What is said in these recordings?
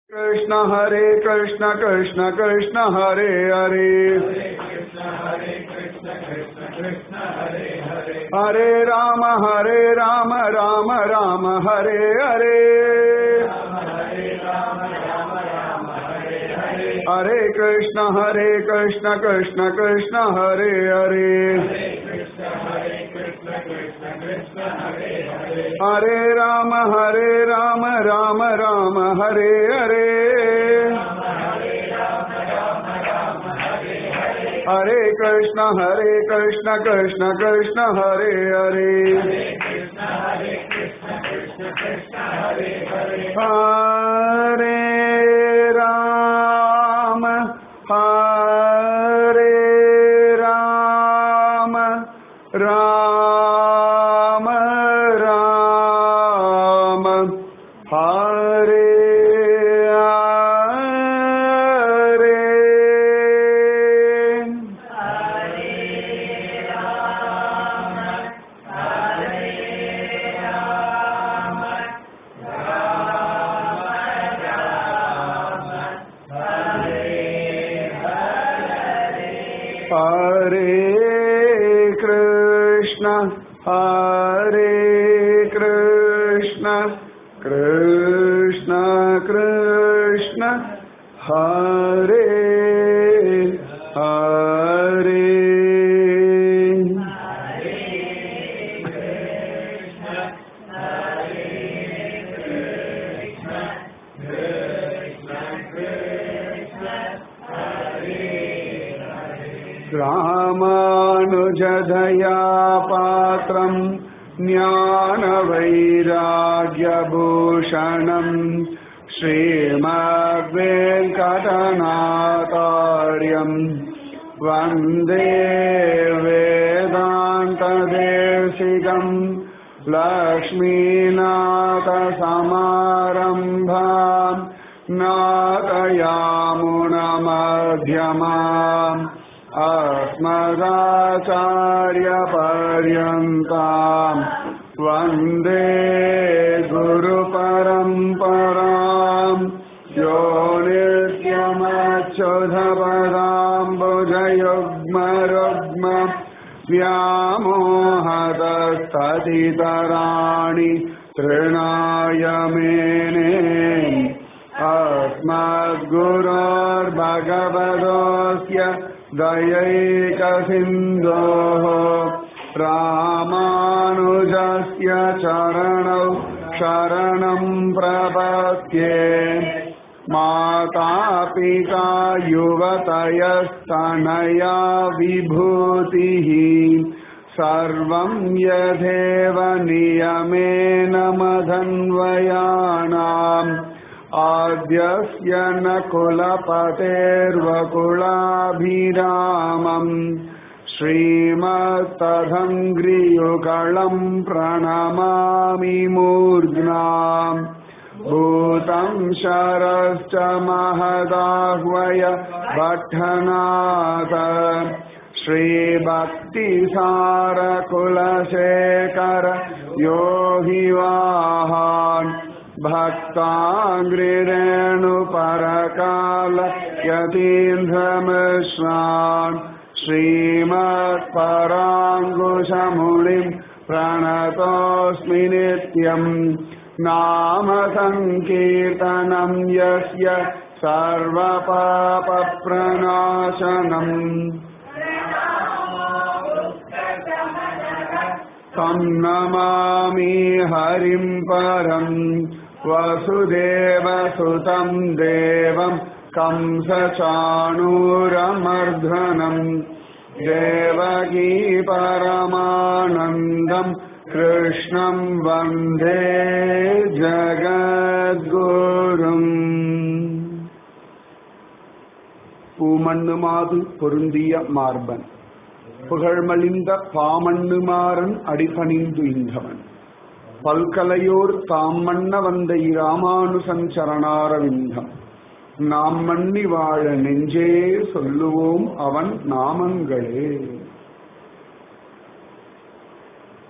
कृष्ण हरे कृष्ण कृष्ण कृष्ण हरे हरे हरे राम हरे राम राम राम हरे हरे हरे कृष्ण हरे कृष्ण कृष्ण कृष्ण हरे हरे हरे राम हरे राम राम राम हरे हरे हरे कृष्ण हरे कृष्ण कृष्ण कृष्ण हरे हरे हरे राम हरे राम राम राम हरे हरे हरे कृष्ण हरे कृष्ण कृष्ण कृष्ण हरे हरे रामानुजदया पात्रम् ज्ञानवैराग्यभूषणम् श्रीमद्वेङ्कटनाकार्यम् वन्दे वेदान्तदेशिकम् लक्ष्मीनाथसमारम्भाम् नादयामुनमध्यमाम् अस्मदाचार्यपर्यन्ताम् वन्दे गुरुपरम्पराम् यो नित्यमच्युधपदाम्बुजयुग्मरुग्म व्यामोहतस्ततितराणि तृणाय मेने अस्मद्गुरोर्भगवतोऽस्य दयैकसिन्धोः रामानुजस्य चरणौ शरणम् प्रपद्ये मातापिता युवतयस्तनया विभूतिः सर्वं यथेव नियमेन मधन्वयानाम् आद्यस्य न कुलपतेर्वकुलाभिरामम् श्रीमत्तदङ्घ्रियुगळम् प्रणमामि मूर्ध्नाम् भूतम् शरश्च महदाह्वय भट्टनाथ श्रीभक्तिसारकुलशेखर योगिवाहान् भक्ताङ्ग्रिरेणुपरकाल यतीन्द्रमिश्रान् श्रीमत्पराङ्कुशमुनिम् प्रणतोऽस्मि नित्यम् नाम सङ्कीर्तनम् यस्य सर्वपापप्रणाशनम् तं नमामि हरिम् परम् वसुदेवसुतं देवं कंसचाणूरमर्धनम् देवकी परमानन्दम् कृष्णम् वन्दे ஜகத்குரும் பூமண்ணுமாது பொருந்திய மார்பன் புகழ்மலிந்த பாமண்ணுமாறன் அடிபணிந்து இந்தவன் பல்கலையோர் தாம் மன்ன வந்த இராமானுசஞ்சரணாரவிந்தம் நாம் மன்னி வாழ நெஞ்சே சொல்லுவோம் அவன் நாமங்களே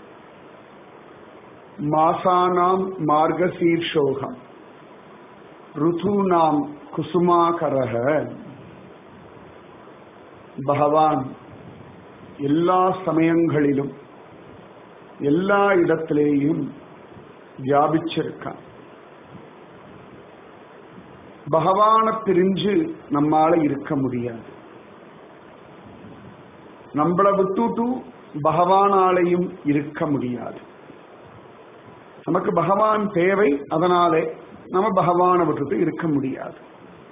மாசானாம் மார்கசீர்ஷோகம் ருதூனாம் குசுமாகரக பகவான் எல்லா சமயங்களிலும் எல்லா இடத்திலேயும் வியாபிச்சிருக்கான் பகவான பிரிஞ்சு நம்மால இருக்க முடியாது நம்மள விட்டுட்டு பகவானாலையும் இருக்க முடியாது நமக்கு பகவான் தேவை அதனாலே நம்ம பகவானை விட்டுட்டு இருக்க முடியாது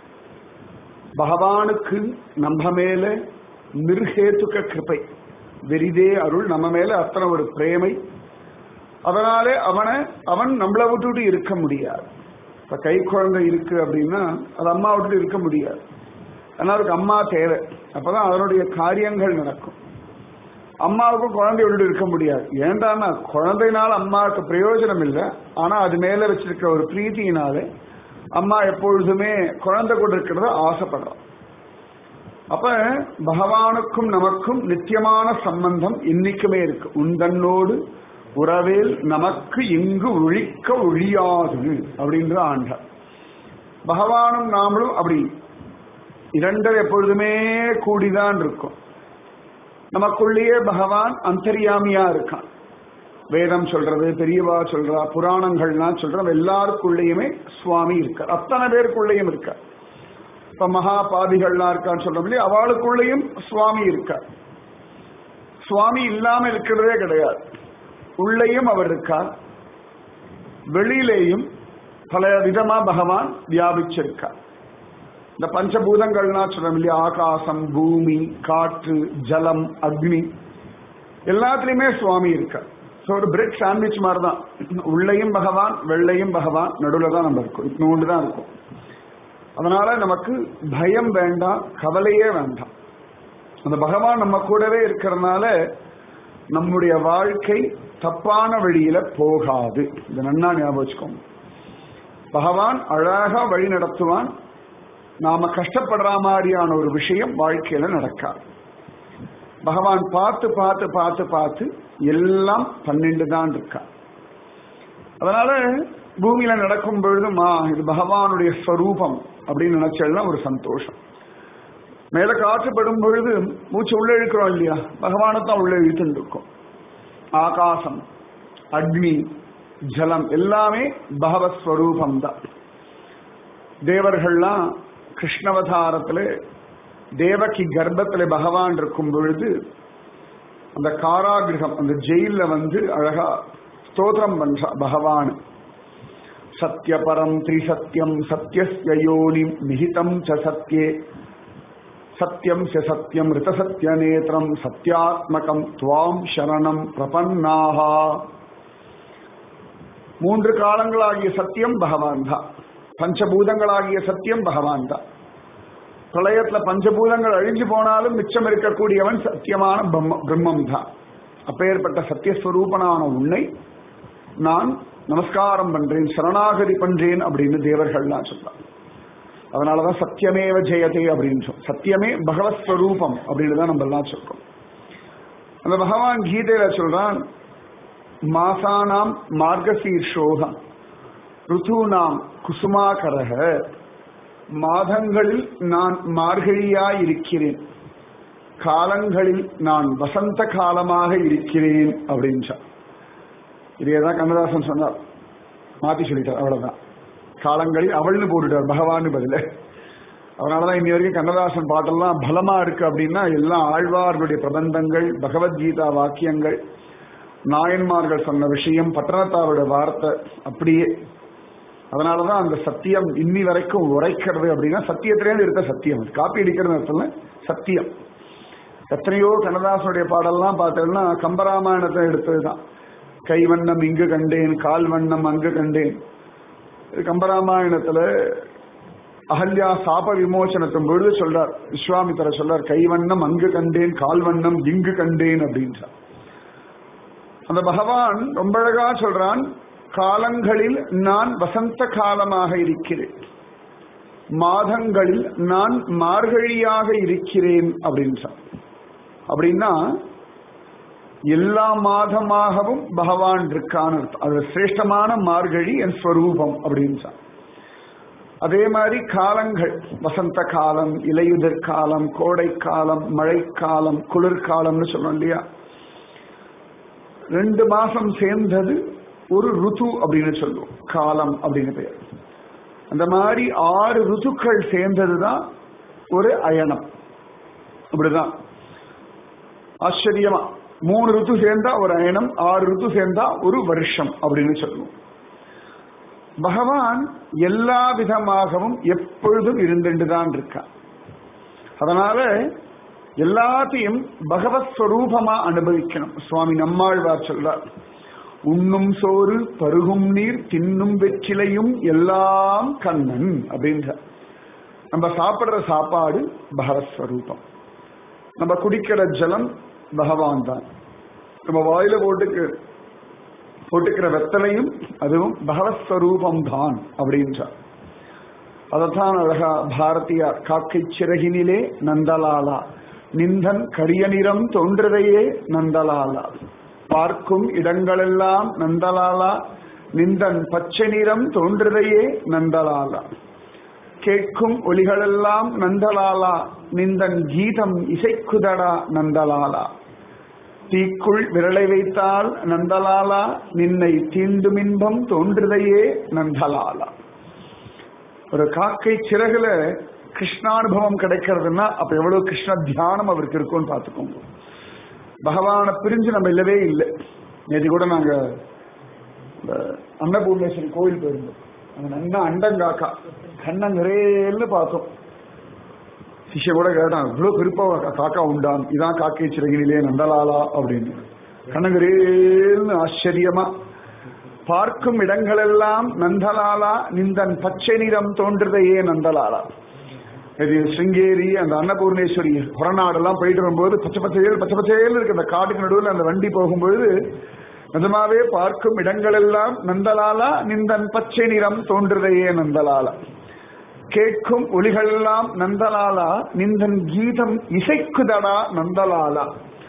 பகவானுக்கு நம்ம மேல நிர்ஹேத்துக்க கிருபை வெரிதே அருள் நம்ம மேல அத்தனை ஒரு பிரேமை அதனாலே அவனை அவன் நம்மளை விட்டுட்டு இருக்க முடியாது இப்ப கை குழந்தை இருக்கு அப்படின்னா அது அம்மா விட்டுட்டு இருக்க முடியாது ஆனா அதுக்கு அம்மா தேவை அப்பதான் அதனுடைய காரியங்கள் நடக்கும் அம்மாவுக்கும் குழந்தை விட்டுட்டு இருக்க முடியாது ஏண்டான்னா குழந்தைனால அம்மாவுக்கு பிரயோஜனம் இல்லை ஆனா அது மேல வச்சிருக்கிற ஒரு பிரீத்தியினாலே அம்மா எப்பொழுதுமே குழந்தை கூட இருக்கிறத ஆசைப்படுறோம் அப்ப பகவானுக்கும் நமக்கும் நித்தியமான சம்பந்தம் இன்னைக்குமே இருக்கு உந்தன்னோடு உறவேல் நமக்கு இங்கு ஒழிக்க ஒழியாது அப்படின்ற ஆண்டார் பகவானும் நாமளும் அப்படி இரண்டர் எப்பொழுதுமே கூடிதான் இருக்கும் நமக்குள்ளேயே பகவான் அந்தரியாமியா இருக்கான் வேதம் சொல்றது பெரியவா சொல்றா புராணங்கள்லாம் சொல்ற எல்லாருக்குள்ளேயுமே சுவாமி இருக்கார் அத்தனை பேருக்குள்ளேயும் இருக்கார் இப்ப மகா பாதிகள்லாம் இருக்கான்னு சொல்றோம் இல்லையா அவளுக்குள்ளேயும் சுவாமி இருக்கார் சுவாமி இல்லாம இருக்கிறதே கிடையாது உள்ளேயும் அவர் இருக்கார் வெளியிலேயும் பல விதமா பகவான் வியாபிச்சிருக்கார் இந்த பஞ்சபூதங்கள்லாம் சொல்றோம் இல்லையா ஆகாசம் பூமி காற்று ஜலம் அக்னி எல்லாத்துலயுமே சுவாமி இருக்கார் ஸோ ஒரு பிரெட் சாண்ட்விச் மாதிரி தான் உள்ளேயும் பகவான் வெள்ளையும் பகவான் நடுவில் தான் நம்ம இருக்கும் இட்னோண்டு தான் இருக்கும் அதனால நமக்கு பயம் வேண்டாம் கவலையே வேண்டாம் அந்த பகவான் நம்ம கூடவே இருக்கிறதுனால நம்முடைய வாழ்க்கை தப்பான வழியில போகாது இந்த நன்னா ஞாபகம் வச்சுக்கோங்க பகவான் அழகா வழி நடத்துவான் நாம கஷ்டப்படுற மாதிரியான ஒரு விஷயம் வாழ்க்கையில நடக்காது பகவான் பார்த்து பார்த்து பார்த்து பார்த்து எல்லாம் பன்னெண்டு தான் இருக்கா அதனால பூமியில நடக்கும் பொழுதுமா இது பகவானுடைய ஸ்வரூபம் அப்படின்னு நினைச்சதுனா ஒரு சந்தோஷம் மேல காற்றுப்படும் பொழுது மூச்சு உள்ள இழுக்கிறோம் இல்லையா பகவானைத்தான் உள்ள இழுத்துட்டு இருக்கும் ஆகாசம் அக்னி ஜலம் எல்லாமே பகவத் ஸ்வரூபம் தான் தேவர்கள்லாம் கிருஷ்ணவதாரத்துல தேவகி கர்ப்பத்துல பகவான் இருக்கும் பொழுது அந்த காராகிரகம் அந்த ஜெயில வந்து அழகா ஸ்தோத்திரம் பண்றா பகவான் சத்யபரம் திரிசத்யம் சத்யஸ்ய யோனி நிஹிதம் ச சத்யே சத்யம் ச சத்யம் ரிதசத்ய நேத்திரம் சத்யாத்மகம் துவாம் சரணம் பிரபன்னாகா மூன்று காலங்களாகிய சத்தியம் பகவான் தான் பஞ்சபூதங்களாகிய சத்தியம் பகவான் தான் பிரளயத்துல பஞ்சபூதங்கள் அழிஞ்சு போனாலும் மிச்சம் இருக்கக்கூடியவன் சத்தியமான பிரம்மம் தான் அப்பேற்பட்ட சத்தியஸ்வரூபனான உன்னை நான் நமஸ்காரம் பண்றேன் சரணாகதி பண்றேன் அப்படின்னு தேவர்கள்லாம் சொல்றாங்க அதனாலதான் சத்தியமேவ ஜெயதே அப்படின்னு சொல்றோம் சத்தியமே பகவத் ஸ்வரூபம் அப்படின்னு தான் நம்ம எல்லாம் சொல்றோம் அந்த பகவான் கீதையில சொல்றான் மாசானாம் மார்கசீர்ஷோகம் ருதூனாம் குசுமாகரக மாதங்களில் நான் மார்கழியாய் இருக்கிறேன் காலங்களில் நான் வசந்த காலமாக இருக்கிறேன் அப்படின்னு இதேதான் கண்ணதாசன் சொன்னார் மாத்தி சொல்லிட்டார் அவ்வளவுதான் காலங்களில் அவள்னு போட்டுட்டார் பகவான் பதில அதனாலதான் இன்னி வரைக்கும் கண்ணதாசன் பாட்டெல்லாம் பலமா இருக்கு அப்படின்னா எல்லாம் ஆழ்வார்களுடைய பிரபந்தங்கள் பகவத்கீதா வாக்கியங்கள் நாயன்மார்கள் சொன்ன விஷயம் பட்டணத்தாருடைய வார்த்தை அப்படியே அதனாலதான் அந்த சத்தியம் இன்னி வரைக்கும் உரைக்கிறது அப்படின்னா சத்தியத்திலேருந்து இருக்க சத்தியம் காப்பி அடிக்கிறது சொல்ல சத்தியம் எத்தனையோ கண்ணதாசனுடைய பாடல்லாம் பார்த்தோம்னா கம்பராமாயணத்தை எடுத்ததுதான் கை வண்ணம் இங்கு கண்டேன் கால் வண்ணம் அங்கு கண்டேன் கம்பராமாயணத்துல அகல்யா சாப விமோசனத்தின் பொழுது சொல்றார் விஸ்வாமித்தர சொல்றார் கை வண்ணம் அங்கு கண்டேன் கால் வண்ணம் இங்கு கண்டேன் அப்படின்றார் அந்த பகவான் ரொம்ப அழகா சொல்றான் காலங்களில் நான் வசந்த காலமாக இருக்கிறேன் மாதங்களில் நான் மார்கழியாக இருக்கிறேன் அப்படின்னு அப்படின்னா எல்லா மாதமாகவும் பகவான் இருக்கான்னு அது சிரேஷ்டமான மார்கழி என் ஸ்வரூபம் அப்படின்னு அதே மாதிரி காலங்கள் வசந்த காலம் இலையுதிர் காலம் கோடை காலம் மழைக்காலம் குளிர்காலம்னு சொல்றோம் இல்லையா ரெண்டு மாசம் சேர்ந்தது ஒரு ருது அப்படின்னு சொல்லுவோம் காலம் அப்படின்னு பெயர் அந்த மாதிரி ஆறு ருத்துக்கள் சேர்ந்ததுதான் ஒரு அயனம் அப்படிதான் ஆச்சரியமா மூணு ருத்து சேர்ந்தா ஒரு அயனம் ஆறு ருத்து சேர்ந்தா ஒரு வருஷம் அப்படின்னு சொல்லுவோம் பகவான் எல்லா விதமாகவும் எப்பொழுதும் இருந்துட்டு தான் இருக்கான் அதனால எல்லாத்தையும் பகவத் ஸ்வரூபமா அனுபவிக்கணும் சுவாமி நம்மாழ்வார் சொல்றார் உண்ணும் சோறு பருகும் நீர் தின்னும் வெற்றிலையும் எல்லாம் கண்ணன் அப்படின்ற நம்ம சாப்பிடுற சாப்பாடு பகவத் ஸ்வரூபம் நம்ம குடிக்கிற ஜலம் பகவான் தான் நம்ம வாயில போட்டுக்கு போட்டுக்கிற வெத்தலையும் அதுவும் பகவத் ஸ்வரூபம் தான் அப்படின்றார் அதைத்தான் அழகா பாரதியார் காக்கை சிறகினிலே நந்தலாலா நிந்தன் கரிய நிறம் தோன்றுதையே நந்தலாலா பார்க்கும் இடங்களெல்லாம் நந்தலாலா நிந்தன் பச்சை நிறம் தோன்றுதையே நந்தலாலா கேட்கும் ஒலிகளெல்லாம் நந்தலாலா நிந்தன் கீதம் இசைக்குதடா நந்தலாலா தீக்குள் விரலை வைத்தால் நந்தலாலா நின்னை தீண்டும் இன்பம் தோன்றுதையே நந்தலாலா ஒரு காக்கை சிறகுல கிருஷ்ணானுபவம் கிடைக்கிறதுன்னா அப்ப எவ்வளவு கிருஷ்ண தியானம் அவருக்கு இருக்கும்னு பார்த்துக்கோங்க பகவானை பிரிஞ்சு நம்ம இல்லவே இல்லை நேற்று கூட நாங்க இந்த அன்னபூர்ணேஸ்வரி கோயில் போயிருந்தோம் அங்க நன்னா அண்டங்காக்கா கண்ணங்கிரேல்னு பார்த்தோம் சிஷ்ய கூட கேட்டான் இவ்வளவு பெருப்பா காக்கா உண்டான் இதான் காக்கை சிறகினிலே நந்தலாலா அப்படின்னு கண்ணங்கிரேல்னு ஆச்சரியமா பார்க்கும் இடங்களெல்லாம் நந்தலாலா நிந்தன் பச்சை நிறம் தோன்றுதையே நந்தலாலா இது சிருங்கேரி அந்த அன்னபூர்ணேஸ்வரி புறநாடெல்லாம் போயிட்டு வரும்போது பச்சை பச்சையல் பச்சை பச்சையல் இருக்கு அந்த காட்டுக்கு நடுவில் அந்த வண்டி போகும்பொழுது நிஜமாவே பார்க்கும் இடங்களெல்லாம் நந்தலாலா நிந்தன் பச்சை நிறம் தோன்றுதையே நந்தலாலா கேட்கும் ஒளிகளெல்லாம் நந்தலாலா நிந்தன் கீதம் இசைக்குதடா நந்தலாலா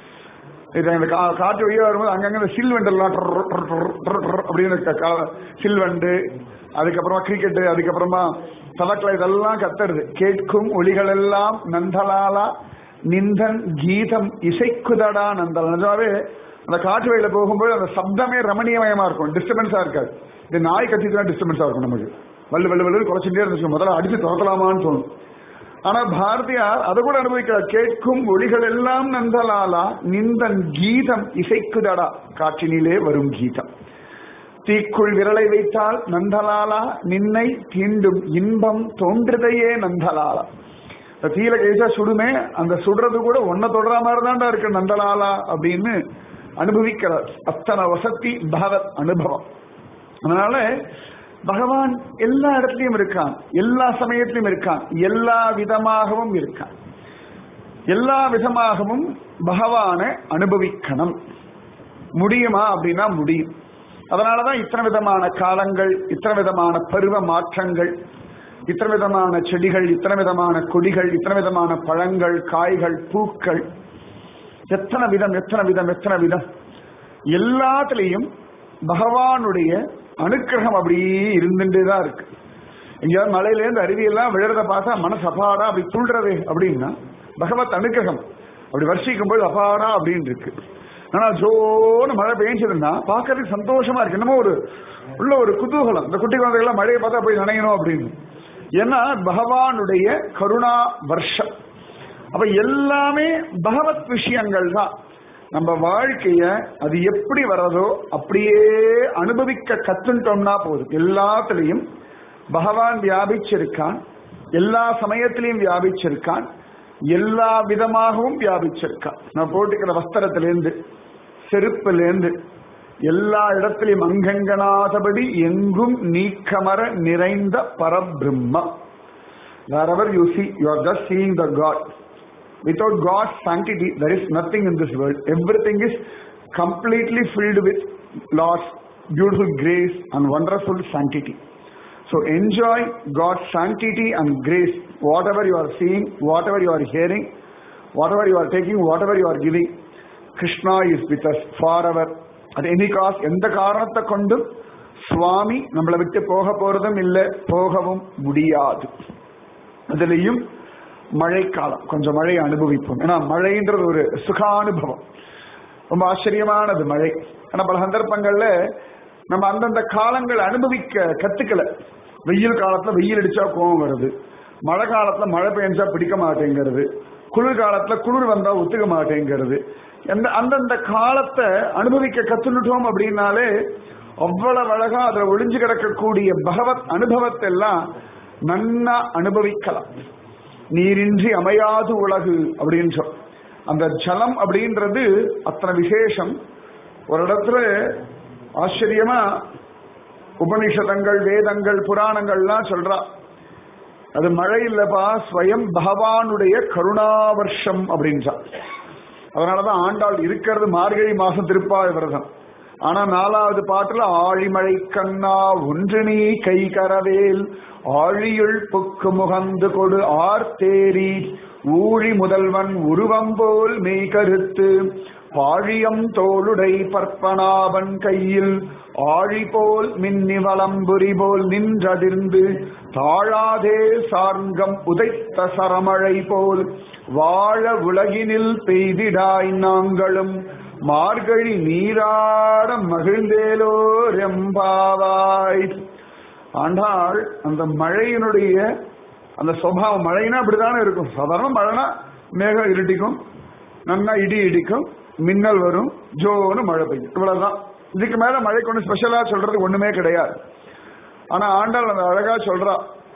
இது இந்த கா- காட்டு வழியா வரும்போது அங்கங்க இந்த சில்வண்டெல்லாம் டர் டர் டர் டர் டர் அப்படின்னு க- கா- சில்வண்டு அதுக்கப்புறமா கிரிக்கெட் அதுக்கப்புறமா தலக்கலை இதெல்லாம் கத்துறது கேட்கும் ஒளிகளெல்லாம் நந்தலாலா நிந்தன் கீதம் இசைக்குதடா நந்தலா நிஜமாவே அந்த காட்டு வழியில போகும்போது அந்த சப்தமே ரமணீயமயமா இருக்கும் டிஸ்டர்பன்ஸா இருக்காது இது நாய் கத்திட்டு டிஸ்டர்பன்ஸா இருக்கும் நமக்கு வல்லு வல்லு வல்லு குறைச்சுட்டே இருந்துச்சு முதல்ல அடிச்சு துரத்தலாமான்னு தோணும் ஆனா பாரதியார் அதை கூட அனுபவிக்கிறார் கேட்கும் ஒளிகள் எல்லாம் நந்தலாலா நிந்தன் கீதம் இசைக்குதடா காற்றினிலே வரும் கீதம் தீக்குள் விரலை வைத்தால் நந்தலாலா நின்னை தீண்டும் இன்பம் தோன்றுதையே நந்தலாலா இந்த தீல கைசா சுடுமே அந்த சுடுறது கூட ஒன்ன தொடர மாதிரி தான்டா இருக்கு நந்தலாலா அப்படின்னு அனுபவிக்கிறார் அத்தனை வசதி பகவத் அனுபவம் அதனால பகவான் எல்லா இடத்துலயும் இருக்கான் எல்லா சமயத்திலும் இருக்கான் எல்லா விதமாகவும் இருக்கான் எல்லா விதமாகவும் பகவானை அனுபவிக்கணும் முடியுமா அப்படின்னா முடியும் அதனாலதான் இத்தனை விதமான காலங்கள் இத்தனை விதமான பருவ மாற்றங்கள் இத்தனை விதமான செடிகள் இத்தனை விதமான கொடிகள் இத்தனை விதமான பழங்கள் காய்கள் பூக்கள் எத்தனை விதம் எத்தனை விதம் எத்தனை விதம் எல்லாத்துலயும் பகவானுடைய அனுக்கிரகம் அப்படியே இருந்துட்டே தான் இருக்கு எங்கேயாவது மலையிலேருந்து அருவியெல்லாம் விழுறத பார்த்தா மனசு அபாடா அப்படி துள்றது அப்படின்னா பகவத் அனுக்கிரகம் அப்படி வர்ஷிக்கும் போது அபாடா அப்படின்னு இருக்கு ஆனா ஜோன்னு மழை பெய்ஞ்சதுன்னா பார்க்கறதுக்கு சந்தோஷமா இருக்கு என்னமோ ஒரு உள்ள ஒரு குதூகலம் இந்த குட்டி குழந்தைகள்லாம் மழையை பார்த்தா போய் நனையணும் அப்படின்னு ஏன்னா பகவானுடைய கருணா வர்ஷம் அப்ப எல்லாமே பகவத் விஷயங்கள் தான் நம்ம வாழ்க்கைய அது எப்படி வர்றதோ அப்படியே அனுபவிக்க கத்துட்டோம்னா போதும் எல்லாத்துலயும் பகவான் வியாபிச்சிருக்கான் எல்லா சமயத்திலையும் வியாபிச்சிருக்கான் எல்லா விதமாகவும் வியாபிச்சிருக்கான் நான் போட்டுக்கிற வஸ்திரத்திலேருந்து செருப்பிலேருந்து எல்லா இடத்திலையும் அங்கங்கனாதபடி எங்கும் நீக்கமர நிறைந்த பரபிரம்மம் wherever you see you are just seeing the god without god's sanctity there is nothing in this world everything is completely filled with lord's beautiful grace and wonderful sanctity so enjoy god's sanctity and grace whatever you are seeing whatever you are hearing whatever you are taking whatever you are giving krishna is with us forever at any cost எந்த காரணத்தை கொண்டும் சுவாமி நம்மளை விட்டு போக போறதும் இல்லை போகவும் முடியாது அதுலயும் மழைக்காலம் கொஞ்சம் மழையை அனுபவிப்போம் ஏன்னா மழைன்றது ஒரு சுகானுபவம் ரொம்ப ஆச்சரியமானது மழை ஆனா பல சந்தர்ப்பங்கள்ல நம்ம அந்தந்த காலங்கள் அனுபவிக்க கத்துக்கல வெயில் காலத்துல வெயில் அடிச்சா கோவம் வருது மழை காலத்துல மழை பெஞ்சா பிடிக்க மாட்டேங்கிறது குளிர் காலத்துல குளிர் வந்தா ஒத்துக்க மாட்டேங்கிறது எந்த அந்தந்த காலத்தை அனுபவிக்க கத்துனுட்டோம் அப்படின்னாலே அவ்வளவு அழகா அதுல ஒளிஞ்சு கிடக்கக்கூடிய பகவத் அனுபவத்தை எல்லாம் நன்னா அனுபவிக்கலாம் நீரின்றி அமையாது உலகு அப்படின்னு சொல் அந்த ஜலம் அப்படின்றது அத்தனை விசேஷம் ஒரு இடத்துல ஆச்சரியமா உபனிஷதங்கள் வேதங்கள் புராணங்கள்லாம் சொல்றா அது மழை இல்லப்பா ஸ்வயம் பகவானுடைய கருணாவர்ஷம் அப்படின்றா அதனாலதான் ஆண்டாள் இருக்கிறது மார்கழி மாசம் திருப்பாய் விரதம் ஆனா நாலாவது பாட்டுல ஆழிமழை கண்ணா ஒன்று நீ கை கரவேல் ஆழியுள் புக்கு முகந்து கொடு ஆர்த்தேரி ஊழி முதல்வன் உருவம் போல் மெய் கருத்து பாழியம் தோளுடை பற்பனாவன் கையில் ஆழி போல் மின்னி வளம்புரி போல் நின்றதிர்ந்து தாழாதே சார்கம் உதைத்த சரமழை போல் வாழ உலகினில் பெய்திடாய் நாங்களும் மார்கழி நீராட மகிழ்ந்தேலோ ரெம்பாவாய் ஆண்டாள் அந்த மழையினுடைய அந்த சுவாவம் மழைனா அப்படித்தானே இருக்கும் சாதாரண மழைனா மேகம் இருட்டிக்கும் நல்லா இடி இடிக்கும் மின்னல் வரும் ஜோன்னு மழை பெய்யும் இவ்வளவுதான் இதுக்கு மேல மழை கொண்டு ஸ்பெஷலா சொல்றது ஒண்ணுமே கிடையாது ஆனா ஆண்டாள் அந்த அழகா சொல்றா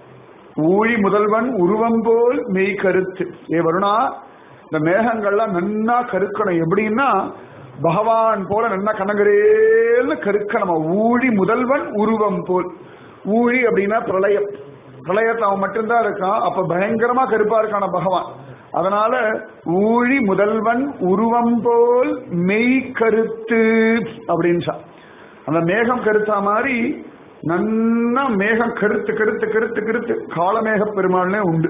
ஊழி முதல்வன் உருவம் போல் மெய் கருத்து ஏ வருணா இந்த மேகங்கள்லாம் நன்னா கருக்கணும் எப்படின்னா பகவான் போல நன்னா கனகரேல்னு கருக்கணுமா ஊழி முதல்வன் உருவம் போல் ஊழி அப்படின்னா பிரளயம் பிரளயத்தை அவன் மட்டும்தான் இருக்கான் அப்ப பயங்கரமா கருப்பா இருக்கான பகவான் அதனால ஊழி முதல்வன் உருவம் போல் மெய் கருத்து அப்படின்னு அந்த மேகம் கருத்தா மாதிரி நன்னா மேகம் கருத்து கருத்து கருத்து கருத்து காலமேக பெருமாள்னே உண்டு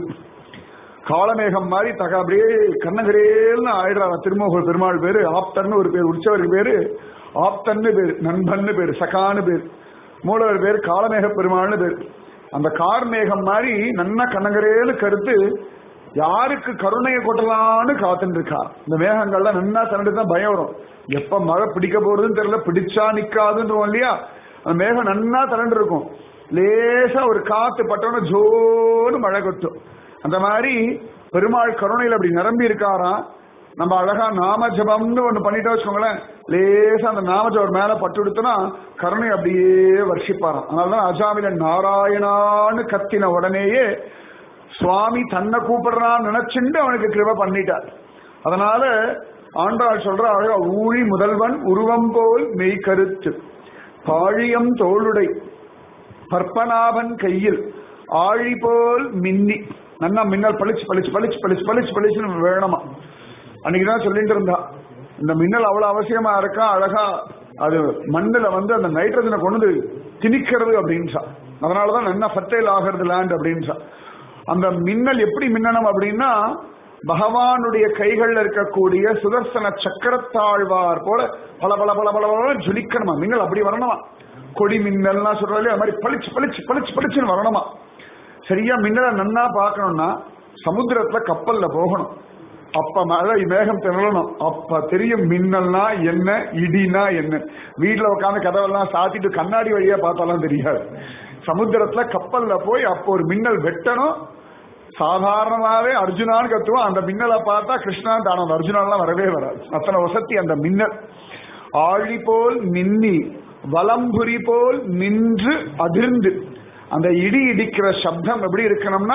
காலமேகம் மாதிரி தக அப்படியே கண்ணகரேல்னு ஆயிடுறாங்க திருமோகல் பெருமாள் பேரு ஆப்தன்னு ஒரு பேர் உற்சவருக்கு பேரு ஆப்தன்னு பேரு நண்பன்னு பேரு சகான்னு பேர் மூலவர் பேர் காலமேக பெருமாள்னு பேர் அந்த கார்மேகம் மாதிரி நன்னா கண்ணகரேலு கருத்து யாருக்கு கருணையை கொட்டலான்னு காத்துட்டு இருக்கா இந்த மேகங்கள்லாம் நன்னா திரண்டு தான் பயம் வரும் எப்ப மழை பிடிக்க போறதுன்னு தெரியல பிடிச்சா நிக்காதுன்றோம் இல்லையா அந்த மேகம் நன்னா திரண்டு இருக்கும் லேசா ஒரு காத்து பட்டோன்னு ஜோன்னு மழை கொட்டும் அந்த மாதிரி பெருமாள் கருணையில் அப்படி நிரம்பி இருக்காராம் நம்ம அழகா நாம ஜபம்னு ஒண்ணு பண்ணிட்டோம் வச்சுக்கோங்களேன் லேசா அந்த நாம ஜபம் மேல பட்டு கொடுத்தனா கருணை அப்படியே வர்ஷிப்பாராம் அதனாலதான் அஜாமில நாராயணான்னு கத்தின உடனேயே சுவாமி தன்னை கூப்பிடுறான்னு நினைச்சுட்டு அவனுக்கு கிருப பண்ணிட்டார் அதனால ஆண்டாள் சொல்ற அழகா ஊழி முதல்வன் உருவம் போல் மெய் கருத்து பாழியம் தோளுடை பற்பனாபன் கையில் ஆழி போல் மின்னி நன்னா மின்னல் பளிச்சு பளிச்சு பளிச்சு பளிச்சு பளிச்சு பளிச்சுன்னு வேணுமா அன்னைக்குதான் சொல்லிட்டு இருந்தா இந்த மின்னல் அவ்வளவு அவசியமா இருக்கா அழகா அது மண்ணுல வந்து அந்த நைட்ரஜனை கொண்டு வந்து திணிக்கிறது அப்படின்சா அதனாலதான் நல்லா ஃபர்டைல் ஆகிறது லேண்ட் அப்படின்சா அந்த மின்னல் எப்படி மின்னணும் அப்படின்னா பகவானுடைய கைகள்ல இருக்கக்கூடிய சுதர்சன சக்கரத்தாழ்வார் போல பல பல பல பல பல ஜொலிக்கணுமா மின்னல் அப்படி வரணுமா கொடி மின்னல்னா சொல்றாலே அது மாதிரி பளிச்சு பளிச்சு பளிச்சு பளிச்சுன்னு வரணுமா சரியா மின்னலை நன்னா பார்க்கணும்னா சமுத்திரத்துல கப்பல்ல போகணும் அப்ப மழை மேகம் திரளணும் அப்ப தெரியும் மின்னல்னா என்ன இடினா என்ன வீட்டுல உட்காந்து கதவெல்லாம் சாத்திட்டு கண்ணாடி வழியா பார்த்தாலும் தெரியாது சமுத்திரத்துல கப்பல்ல போய் அப்போ ஒரு மின்னல் வெட்டணும் சாதாரணமாவே அர்ஜுனான்னு கத்துவோம் அந்த மின்னலை பார்த்தா கிருஷ்ணா தானம் அர்ஜுனாலாம் வரவே வராது அத்தனை வசதி அந்த மின்னல் ஆழி போல் மின்னி வலம்புரி போல் நின்று அதிர்ந்து அந்த இடி இடிக்கிற சப்தம் எப்படி இருக்கணும்னா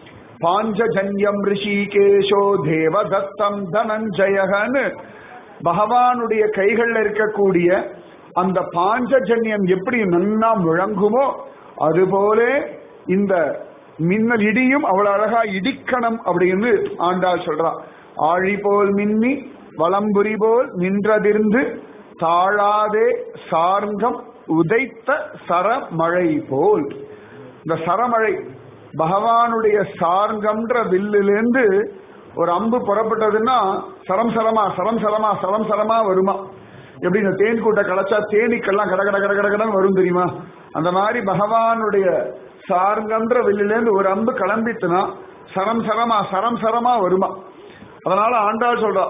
பாஞ்சஜன்யம் ரிஷிகேஷோ தேவதத்தம் தனஞ்சயகன்னு பகவானுடைய கைகள்ல இருக்கக்கூடிய அந்த பாஞ்சஜன்யம் எப்படி நன்னா முழங்குமோ அதுபோல இந்த மின்னல் இடியும் அவ்வளவு அழகா இடிக்கணும் அப்படின்னு ஆண்டாள் சொல்றா ஆழி போல் மின்னி வலம்புரி போல் நின்றதிர்ந்து தாழாதே சார்கம் உதைத்த சரமழை போல் இந்த சரமழை பகவானுடைய சார்கம்ன்ற வில்லிலிருந்து ஒரு அம்பு புறப்பட்டதுன்னா சரம் சரமா சரம் சரமா சரம் சரமா வருமா எப்படி இந்த தேன் கூட்ட களைச்சா தேனீக்கெல்லாம் கட கட கட கட கடன்னு வரும் தெரியுமா அந்த மாதிரி பகவானுடைய சார்ங்கன்ற வெளியிலேருந்து ஒரு அம்பு கிளம்பிட்டுனா சரம் சரமா சரம் சரமா வருமா அதனால ஆண்டாள் சொல்றா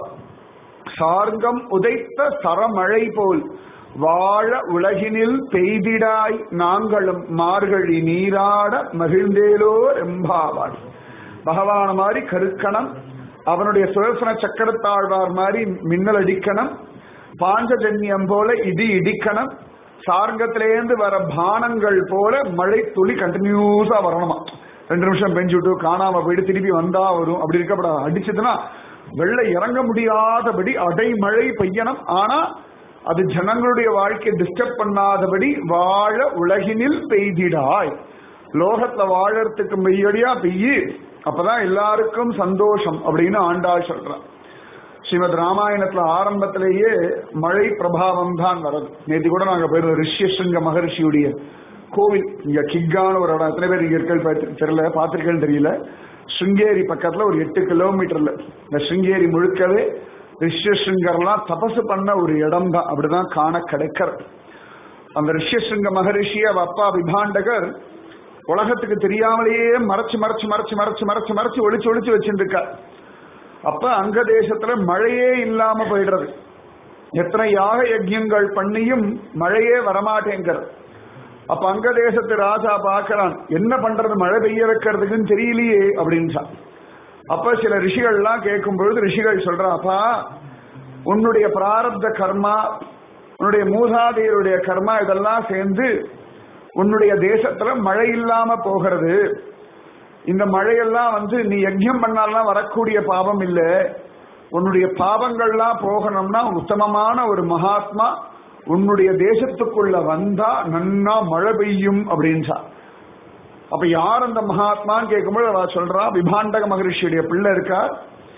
சார்கம் உதைத்த சரமழை போல் வாழ உலகினில் பெய்திடாய் நாங்களும் மார்கழி நீராட மகிழ்ந்தேலோர் எம்பாவாள் பகவான மாதிரி கருக்கணம் அவனுடைய சுதர்சன சக்கரத்தாழ்வார் மாதிரி மின்னல் அடிக்கணும் பாஞ்சஜன்யம் போல இடி இடிக்கணும் சார்கத்திலேருந்து வர பானங்கள் போல மழை துளி கண்டினியூஸா வரணுமா ரெண்டு நிமிஷம் பெஞ்சு விட்டு காணாம போயிட்டு திருப்பி வந்தா வரும் அப்படி இருக்கப்படாது அடிச்சதுன்னா வெள்ளை இறங்க முடியாதபடி அடைமழை பெய்யணும் ஆனா அது ஜனங்களுடைய வாழ்க்கையை டிஸ்டர்ப் பண்ணாதபடி வாழ உலகினில் பெய்திடாய் லோகத்துல வாழறதுக்கு மெய்யடியா பெய்யு அப்பதான் எல்லாருக்கும் சந்தோஷம் அப்படின்னு ஆண்டாள் சொல்றான் ஸ்ரீமத் ராமாயணத்துல ஆரம்பத்திலேயே மழை பிரபாவம் தான் வருது நேற்று கூட நாங்க போயிருந்தோம் ரிஷ்யசிங்க மகர்ஷியுடைய கோவில் இங்க கிக்கான ஒரு இடம் எத்தனை பேர் இங்க இருக்கல் தெரியல பார்த்திருக்கேன்னு தெரியல ஸ்ருங்கேரி பக்கத்துல ஒரு எட்டு கிலோமீட்டர்ல இந்த ஸ்ருங்கேரி முழுக்கவே ரிஷ்யசிங்கர்லாம் தபசு பண்ண ஒரு இடம் தான் அப்படிதான் காண கிடைக்கிறது அந்த ரிஷ்யசிங்க மகரிஷி அவ அப்பா விபாண்டகர் உலகத்துக்கு தெரியாமலேயே மறைச்சு மறைச்சு மறைச்சு மறைச்சு மறைச்சு மறைச்சு ஒளிச்சு ஒளிச்சு வச்சுருக்கார் அப்ப அங்க தேசத்துல மழையே இல்லாம போயிடுறது எத்தனை யாக யஜ்யங்கள் பண்ணியும் மழையே வரமாட்டேங்கிறது அப்ப அங்க தேசத்து ராஜா பார்க்கறான் என்ன பண்றது மழை பெய்ய வைக்கிறதுக்குன்னு தெரியலையே அப்படின்னு அப்ப சில ரிஷிகள்லாம் கேட்கும் பொழுது ரிஷிகள் சொல்றாப்பா உன்னுடைய பிராரப்த கர்மா உன்னுடைய மூதாதையருடைய கர்மா இதெல்லாம் சேர்ந்து உன்னுடைய தேசத்துல மழை இல்லாம போகிறது இந்த மழையெல்லாம் வந்து நீ யஜ்யம் பண்ணாலாம் வரக்கூடிய பாவம் இல்ல உன்னுடைய பாவங்கள்லாம் போகணும்னா உத்தமமான ஒரு மகாத்மா உன்னுடைய தேசத்துக்குள்ள வந்தா நன்னா மழை பெய்யும் அப்படின்றா அப்ப யார் அந்த மகாத்மான்னு கேட்கும்போது அவ சொல்றா விபாண்டக மகரிஷியுடைய பிள்ளை இருக்கார்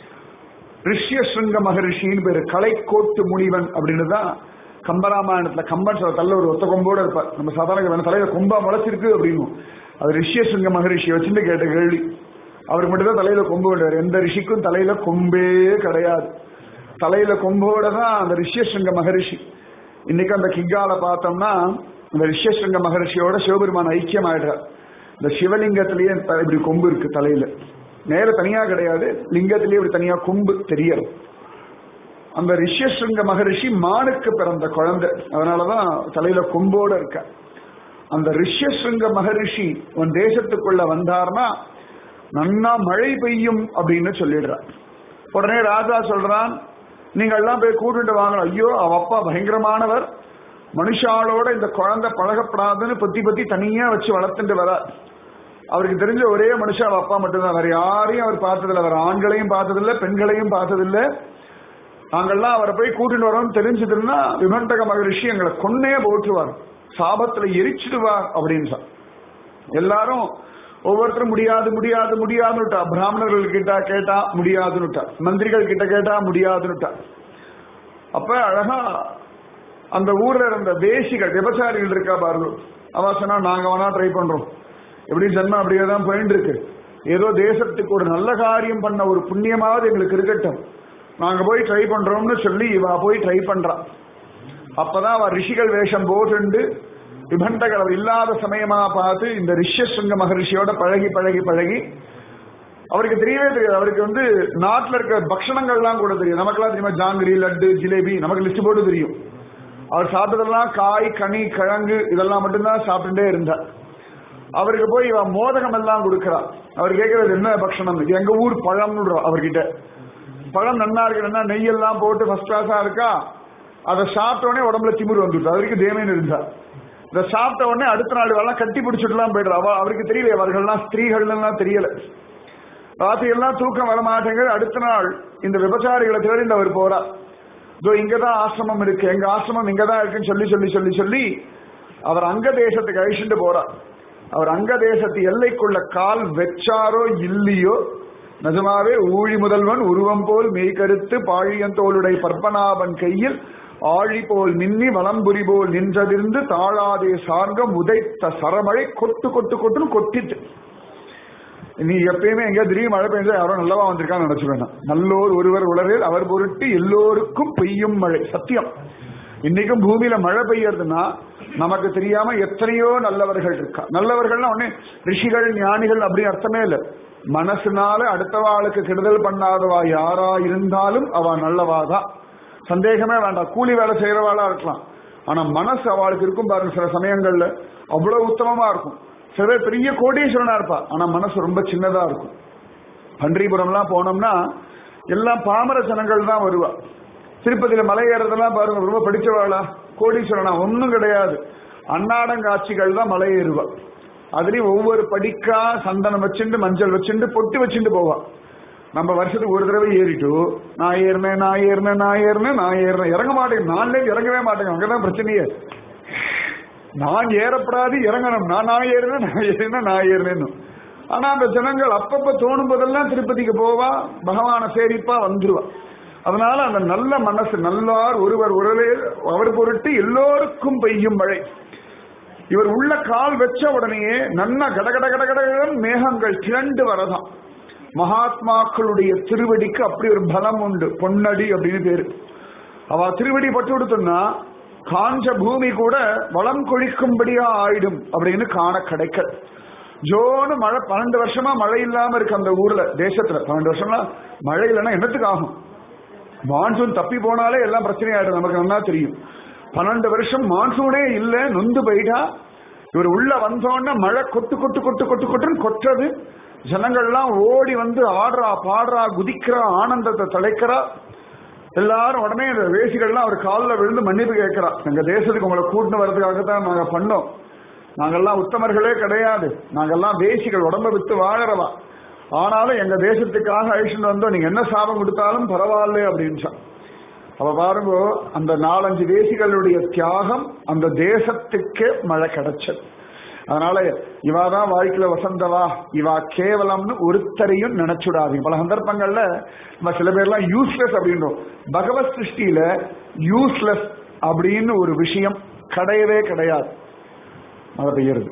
ரிஷ்யசிருங்க மகரிஷின்னு பேரு கலைக்கோட்டு முனிவன் அப்படின்னு தான் கம்பராமாயணத்துல கம்பன் சொல்ற தள்ள ஒரு ஒத்த கொம்போட இருப்பார் நம்ம சாதாரண தலையில கொம்பா முளைச்சிருக்கு அப்படின்னு அது ரிஷ்யசிருங்க மகரிஷி வச்சுட்டு கேட்ட கேள்வி அவருக்கு மட்டும்தான் தலையில கொம்பு கிடையாது எந்த ரிஷிக்கும் தலையில கொம்பே கிடையாது தலையில கொம்போட தான் அந்த ரிஷ்யசிருங்க மகரிஷி இன்னைக்கு அந்த கிக்கால பார்த்தோம்னா இந்த ரிஷ்யசிருங்க மகரிஷியோட சிவபெருமான் ஐக்கியம் ஆயிடுறார் இந்த சிவலிங்கத்திலேயே இப்படி கொம்பு இருக்கு தலையில நேர தனியா கிடையாது லிங்கத்திலேயே இப்படி தனியா கொம்பு தெரியறது அந்த ரிஷ்யசிருங்க மகரிஷி மானுக்கு பிறந்த குழந்தை அதனாலதான் தலையில கொம்போட இருக்க அந்த ரிஷ்யசிருங்க மகரிஷி உன் தேசத்துக்குள்ள வந்தார்னா நன்னா மழை பெய்யும் அப்படின்னு சொல்லிடுறார் உடனே ராஜா சொல்றான் நீங்க எல்லாம் போய் கூட்டிட்டு வாங்கணும் ஐயோ அவ அப்பா பயங்கரமானவர் மனுஷாலோட இந்த குழந்தை பழகப்படாதுன்னு பத்தி பத்தி தனியா வச்சு வளர்த்துட்டு வர அவருக்கு தெரிஞ்ச ஒரே மனுஷன் அவ அப்பா மட்டும்தான் வேற யாரையும் அவர் பார்த்ததில்ல வேற ஆண்களையும் பார்த்ததில்ல பெண்களையும் பார்த்ததில்ல நாங்கள்லாம் அவரை போய் கூட்டிட்டு வரோம்னு தெரிஞ்சதுன்னா விமண்டக மகரிஷி எங்களை கொன்னே போட்டுவார் சாபத்துல எரிச்சிடுவார் அப்படின்னு சொல் எல்லாரும் ஒவ்வொருத்தரும் முடியாது முடியாது முடியாதுன்னுட்டா பிராமணர்கள் கிட்ட கேட்டா முடியாதுன்னுட்டா மந்திரிகள் கிட்ட கேட்டா முடியாதுன்னுட்டா அப்ப அழகா அந்த ஊர்ல இருந்த தேசிகள் விபச்சாரிகள் இருக்கா பாருங்க அவ சொன்னா நாங்க வேணா ட்ரை பண்றோம் எப்படி ஜென்மம் அப்படியே தான் போயிட்டு இருக்கு ஏதோ தேசத்துக்கு ஒரு நல்ல காரியம் பண்ண ஒரு புண்ணியமாவது எங்களுக்கு இருக்கட்டும் நாங்க போய் ட்ரை பண்றோம்னு சொல்லி இவ போய் ட்ரை பண்றா அப்பதான் அவ ரிஷிகள் வேஷம் போட்டுண்டு விபண்டகள் அவர் இல்லாத சமயமா பார்த்து இந்த ரிஷ்யசுங்க மகரிஷியோட பழகி பழகி பழகி அவருக்கு தெரியவே தெரியாது அவருக்கு வந்து நாட்டுல இருக்க பக்ஷணங்கள்லாம் கூட தெரியும் நமக்கெல்லாம் தெரியுமா ஜாங்கிரி லட்டு ஜிலேபி நமக்கு லிஸ்ட் போட்டு தெரியும் அவர் சாப்பிட்டதெல்லாம் காய் கனி கிழங்கு இதெல்லாம் மட்டும்தான் சாப்பிட்டுட்டே இருந்தார் அவருக்கு போய் இவ மோதகம் எல்லாம் கொடுக்கறா அவர் கேட்கறது என்ன பக்ஷணம் இது எங்க ஊர் பழம்னு அவர்கிட்ட பழம் நன்னா இருக்கு நன்னா நெய்யெல்லாம் போட்டு ஃபர்ஸ்ட் கிளாஸா இருக்கா அதை சாப்பிட்ட உடனே உடம்புல திமிர் வந்துட்டு அவருக்கு தேமைன்னு இருந்தா இதை சாப்பிட்ட உடனே அடுத்த நாள் எல்லாம் கட்டி பிடிச்சிட்டுலாம் போயிடுறா அவ அவருக்கு தெரியல அவர்கள்லாம் ஸ்திரீகள்லாம் தெரியல ராத்திரி எல்லாம் தூக்கம் வர மாட்டேங்குது அடுத்த நாள் இந்த விபச்சாரிகளை தேடி அவர் போறா இதோ இங்கதான் ஆசிரமம் இருக்கு எங்க ஆசிரமம் இங்கதான் இருக்குன்னு சொல்லி சொல்லி சொல்லி சொல்லி அவர் அங்க தேசத்துக்கு அழிச்சுட்டு போறார் அவர் அங்க தேசத்து எல்லைக்குள்ள கால் வெச்சாரோ இல்லையோ நிஜமாவே ஊழி முதல்வன் உருவம் போல் மெய்கருத்து பாழியந்தோளுடைய பற்பனாபன் கையில் ஆழி போல் நின்னி வலம்புரி போல் நின்றதிருந்து தாழாதே சார்கம் உதைத்த சரமழை கொட்டு கொட்டு கொட்டுன்னு கொட்டிட்டு நீ எப்பயுமே எங்க திடீர்னு மழை பெஞ்சா யாரோ நல்லவா வந்திருக்கான்னு நினைச்சு வேண்டாம் நல்லோர் ஒருவர் உலரில் அவர் பொருட்டு எல்லோருக்கும் பெய்யும் மழை சத்தியம் இன்னைக்கும் பூமியில மழை பெய்யறதுன்னா நமக்கு தெரியாம எத்தனையோ நல்லவர்கள் இருக்கா நல்லவர்கள்னா ஒண்ணு ரிஷிகள் ஞானிகள் அப்படி அர்த்தமே இல்லை மனசுனால அடுத்தவாளுக்கு கெடுதல் பண்ணாதவா யாரா இருந்தாலும் அவ நல்லவாதான் சந்தேகமே வேண்டாம் கூலி வேலை செய்யறவாளா இருக்கலாம் ஆனா மனசு அவளுக்கு இருக்கும் பாருங்க சில சமயங்கள்ல அவ்வளவு உத்தமமா இருக்கும் சில பேர் பெரிய கோடீஸ்வரனா இருப்பா ஆனா மனசு ரொம்ப சின்னதா இருக்கும் பன்றிபுரம்லாம் போனோம்னா எல்லாம் பாமர ஜனங்கள் தான் வருவா திருப்பதியில மலை ஏறதெல்லாம் பாருங்க ரொம்ப படிச்சவாளா கோடீஸ்வரனா ஒன்றும் கிடையாது அன்னாடங்காட்சிகள் தான் மலை ஏறுவா அதுலயும் ஒவ்வொரு படிக்கா சந்தனம் வச்சுண்டு மஞ்சள் வச்சுண்டு பொட்டு வச்சுட்டு போவா நம்ம வருஷத்துக்கு ஒரு தடவை ஏறிட்டு நான் ஏறினேன் நான் ஏறினேன் நான் ஏறினேன் நான் ஏறினேன் இறங்க மாட்டேங்க நான்லே இறங்கவே மாட்டேங்க அங்கதான் பிரச்சனையே நான் ஏறப்படாது இறங்கணும் நான் நான் ஏறினேன் நான் ஏறினேன் நான் ஏறினேன்னு ஆனா அந்த ஜனங்கள் அப்பப்ப தோணும் போதெல்லாம் திருப்பதிக்கு போவா பகவான சேரிப்பா வந்துருவா அதனால அந்த நல்ல மனசு நல்லார் ஒருவர் உறவே அவர் பொருட்டு எல்லோருக்கும் பெய்யும் மழை இவர் உள்ள கால் வச்ச உடனேயே நன்னா கடகட கடகடன் மேகங்கள் திரண்டு வரதாம் மகாத்மாக்களுடைய திருவடிக்கு அப்படி ஒரு பலம் உண்டு பொன்னடி அப்படின்னு பேரு அவ திருவடி பட்டு கொடுத்தோம்னா காஞ்ச பூமி கூட வளம் கொழிக்கும்படியா ஆயிடும் அப்படின்னு காண கிடைக்க ஜோனு மழை பன்னெண்டு வருஷமா மழை இல்லாம இருக்கு அந்த ஊர்ல தேசத்துல பன்னெண்டு வருஷமா மழை இல்லைன்னா என்னத்துக்கு ஆகும் மான்சூன் தப்பி போனாலே எல்லாம் பிரச்சனையாயிடும் நமக்கு நல்லா தெரியும் பன்னெண்டு வருஷம் மான்சூனே இல்ல நொந்து போயிட்டா இவர் உள்ள வந்தோடனே மழை கொட்டு கொட்டு கொட்டு கொட்டு கொட்டுன்னு கொட்டுறது ஜனங்கள்லாம் ஓடி வந்து ஆடுறா பாடுறா குதிக்கிறா ஆனந்தத்தை தலைக்கிறா எல்லாரும் உடனே இந்த வேசிகள்லாம் அவர் காலில் விழுந்து மன்னிப்பு கேட்கிறா எங்க தேசத்துக்கு உங்களை கூட்டின்னு வர்றதுக்காக தான் நாங்க பண்ணோம் நாங்கெல்லாம் உத்தமர்களே கிடையாது நாங்கெல்லாம் வேசிகள் உடம்ப விட்டு வாழறவா ஆனாலும் எங்க தேசத்துக்காக அழிச்சுட்டு வந்தோம் நீங்க என்ன சாபம் கொடுத்தாலும் பரவாயில்ல அப்படின்னு அவ பாருங்க அந்த நாலஞ்சு தேசிகளுடைய தியாகம் அந்த தேசத்துக்கே மழை கிடைச்சது அதனால இவா தான் வாழ்க்கையில வசந்தவா இவா கேவலம்னு ஒருத்தரையும் நினைச்சுடாதீங்க பல சந்தர்ப்பங்கள்ல நம்ம சில பேர்லாம் யூஸ்லெஸ் அப்படின்றோம் பகவத் சிருஷ்டியில யூஸ்லெஸ் அப்படின்னு ஒரு விஷயம் கிடையவே கிடையாது மழை பெய்யறது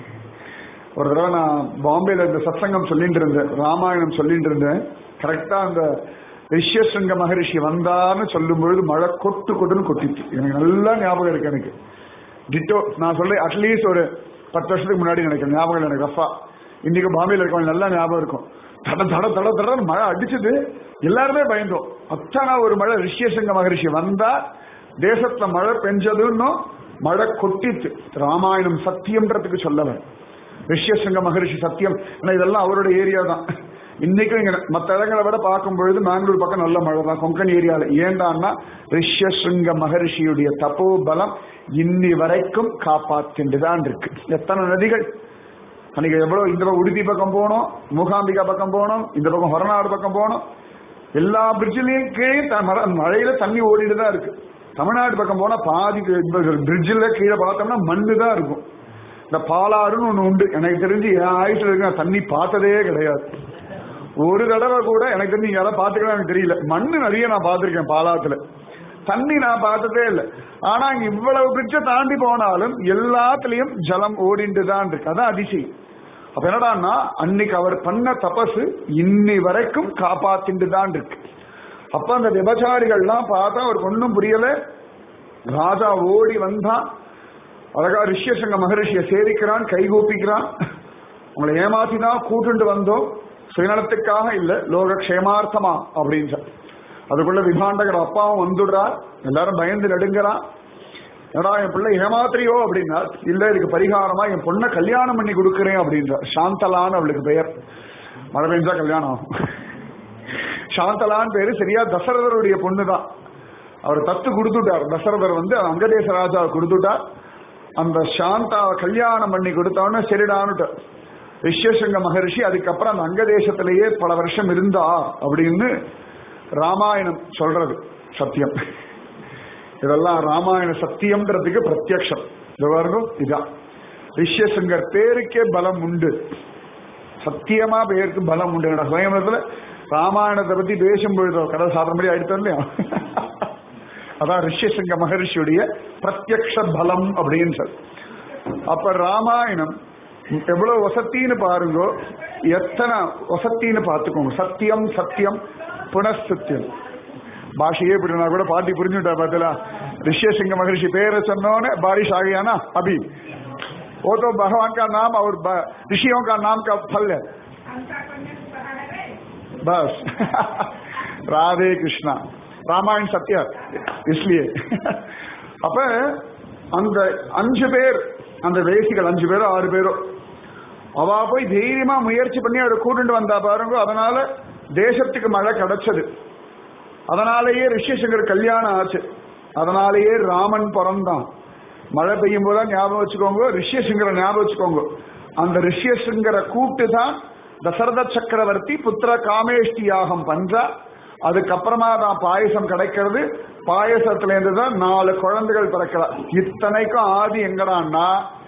ஒரு தடவை நான் பாம்பேல இந்த சத்சங்கம் சொல்லிட்டு இருந்தேன் ராமாயணம் சொல்லிட்டு இருந்தேன் கரெக்டா அந்த ரிஷ்யசிங்க மகரிஷி வந்தான்னு சொல்லும் பொழுது மழை கொட்டு கொட்டுன்னு கொட்டிச்சு எனக்கு நல்லா ஞாபகம் இருக்கு எனக்கு டிட்டோ நான் சொல்றேன் அட்லீஸ்ட் ஒரு பத்து வருஷத்துக்கு முன்னாடி நினைக்கிறேன் ஞாபகம் இல்லை எனக்கு ரஃபா இன்னைக்கு பாம்பேல இருக்கவங்க நல்லா ஞாபகம் இருக்கும் தட தட தட தட மழை அடிச்சது எல்லாருமே பயந்தோம் அத்தனை ஒரு மழை ரிஷ்யசிங்க மகரிஷி வந்தா தேசத்துல மழை பெஞ்சதுன்னு மழை கொட்டித்து ராமாயணம் சத்தியம்ன்றதுக்கு சொல்லல ரிஷ்யசிங்க மகரிஷி சத்தியம் ஏன்னா இதெல்லாம் அவருடைய ஏரியா தான் இன்னைக்கும் இங்க மற்ற இடங்களை விட பார்க்கும் பொழுது பெங்களூர் பக்கம் நல்ல மழை தான் கொங்கன் ஏரியால ஏண்டான்னா ரிஷ்யசிங்க மகரிஷியுடைய தப்போ பலம் இன்னி வரைக்கும் காப்பாத்திண்டு தான் இருக்கு எத்தனை நதிகள் அன்னைக்கு எவ்வளவு இந்த பக்கம் உடுப்பி பக்கம் போனோம் மூகாம்பிகா பக்கம் போனோம் இந்த பக்கம் ஹொரநாடு பக்கம் போனோம் எல்லா பிரிட்ஜிலையும் கீழே த- மர- மழையில தண்ணி ஓடிட்டு தான் இருக்கு தமிழ்நாடு பக்கம் போனா பாதி பிரிட்ஜில் கீழே பார்த்தோம்னா மண்ணு தான் இருக்கும் இந்த பாலாறுன்னு ஒண்ணு உண்டு எனக்கு தெரிஞ்சு என் ஆயுஷ்ல இருக்க நான் தண்ணி பார்த்ததே கிடையாது ஒரு தடவை கூட எனக்கு தெரிஞ்சு நீங்க யாராவது பார்த்துக்கலாம் எனக்கு தெரியல மண்ணு நிறைய நான் பார்த்திருக்கேன் பாலாத்துல தண்ணி நான் பார்த்ததே இல்லை ஆனா இங்க இவ்வளவு பிரிட்ஜை தாண்டி போனாலும் எல்லாத்துலயும் ஜலம் ஓடிண்டு தான் இருக்கு அதான் அதிசயம் அப்ப என்னடான்னா அன்னைக்கு அவர் பண்ண தபசு இன்னி வரைக்கும் காப்பாத்திண்டு தான் இருக்கு அப்ப அந்த விபச்சாரிகள்லாம் பார்த்தா அவருக்கு ஒன்றும் புரியல ராஜா ஓடி வந்தான் அழகா ரிஷ்யசங்க மகரிஷியை சேவிக்கிறான் கைகூப்பிக்கிறான் உங்களை ஏமாத்தி தான் கூட்டுண்டு வந்தோம் சுயநலத்துக்காக இல்ல லோக க்ஷேமார்த்தமா அப்படின்னு சொல்லி. அதுக்குள்ள விபாண்டகர் அப்பாவும் வந்துடுறார் எல்லாரும் பயந்து நடுங்கிறான் ஏடா என் பிள்ளை ஏமாத்திரியோ அப்படின்னா இல்ல இதுக்கு பரிகாரமா என் பொண்ணை கல்யாணம் பண்ணி கொடுக்குறேன் அப்படின்றார் சாந்தலான்னு அவளுக்கு பெயர் மழை பெஞ்சா கல்யாணம் ஆகும் சாந்தலான்னு பேரு சரியா தசரதருடைய பொண்ணு தான் அவர் தத்து கொடுத்துட்டார் தசரதர் வந்து அங்கதேச ராஜா கொடுத்துட்டார் அந்த சாந்தாவை கல்யாணம் பண்ணி கொடுத்தவொடனே சரிடான்னுட்டு ரிஷ்யசங்க மகரிஷி அதுக்கப்புறம் அந்த அங்கதேசத்திலேயே பல வருஷம் இருந்தா அப்படின்னு ராமாயணம் சொல்றது சத்தியம் இதெல்லாம் ராமாயண சத்தியம்ன்றதுக்கு பிரத்யக்ஷம் இது பாருங்க இதான் ரிஷ்யசங்கர் பேருக்கே பலம் உண்டு சத்தியமா பேருக்கு பலம் உண்டு என்னோட சுயமரத்துல ராமாயணத்தை பத்தி பேசும்பொழுது கதை சாப்பிடும்படி ஆயிடுத்தோம் இல்லையா அதான் ரிஷ்யசிங்க மகரிஷியுடைய பிரத்யக்ஷ பலம் அப்படின்னு சொல்லி அப்ப ராமாயணம் எவ்வளவு வசத்தின்னு பாருங்க எத்தனை வசத்தின்னு பார்த்துக்கோங்க சத்தியம் சத்தியம் புனசத்தியம் பாஷையே இப்படினா கூட பாட்டி புரிஞ்சுட்டா பார்த்தல ऋषि सिंह महर्षि पैर चन्नों बारिश आ गया ना अभी वो तो भगवान का नाम और ब- ऋषियों का नाम का फल है बस ராதே கிருஷ்ணா ராமாயண் சத்யா इसलिए அப்ப அந்த அஞ்சு பேர் அந்த வேசிகள் அஞ்சு பேரோ ஆறு பேரோ அவ போய் தைரியமா முயற்சி பண்ணி அவரை கூட்டிட்டு வந்தா பாருங்க அதனால தேசத்துக்கு மழை கிடைச்சது அதனாலேயே ரிஷிசங்கர் கல்யாணம் ஆச்சு அதனாலேயே ராமன் பிறந்தான் மழை பெய்யும் போது ஞாபகம் வச்சுக்கோங்க ரிஷியசிங்கரை ஞாபகம் வச்சுக்கோங்க அந்த ரிஷியசிங்கரை கூட்டு தான் தசரத சக்கரவர்த்தி புத்திர காமேஷ்டி யாகம் பண்றா அதுக்கப்புறமா தான் பாயசம் கிடைக்கிறது பாயசத்துல இருந்து தான் நாலு குழந்தைகள் பிறக்கலாம் இத்தனைக்கும் ஆதி எங்கடான்னா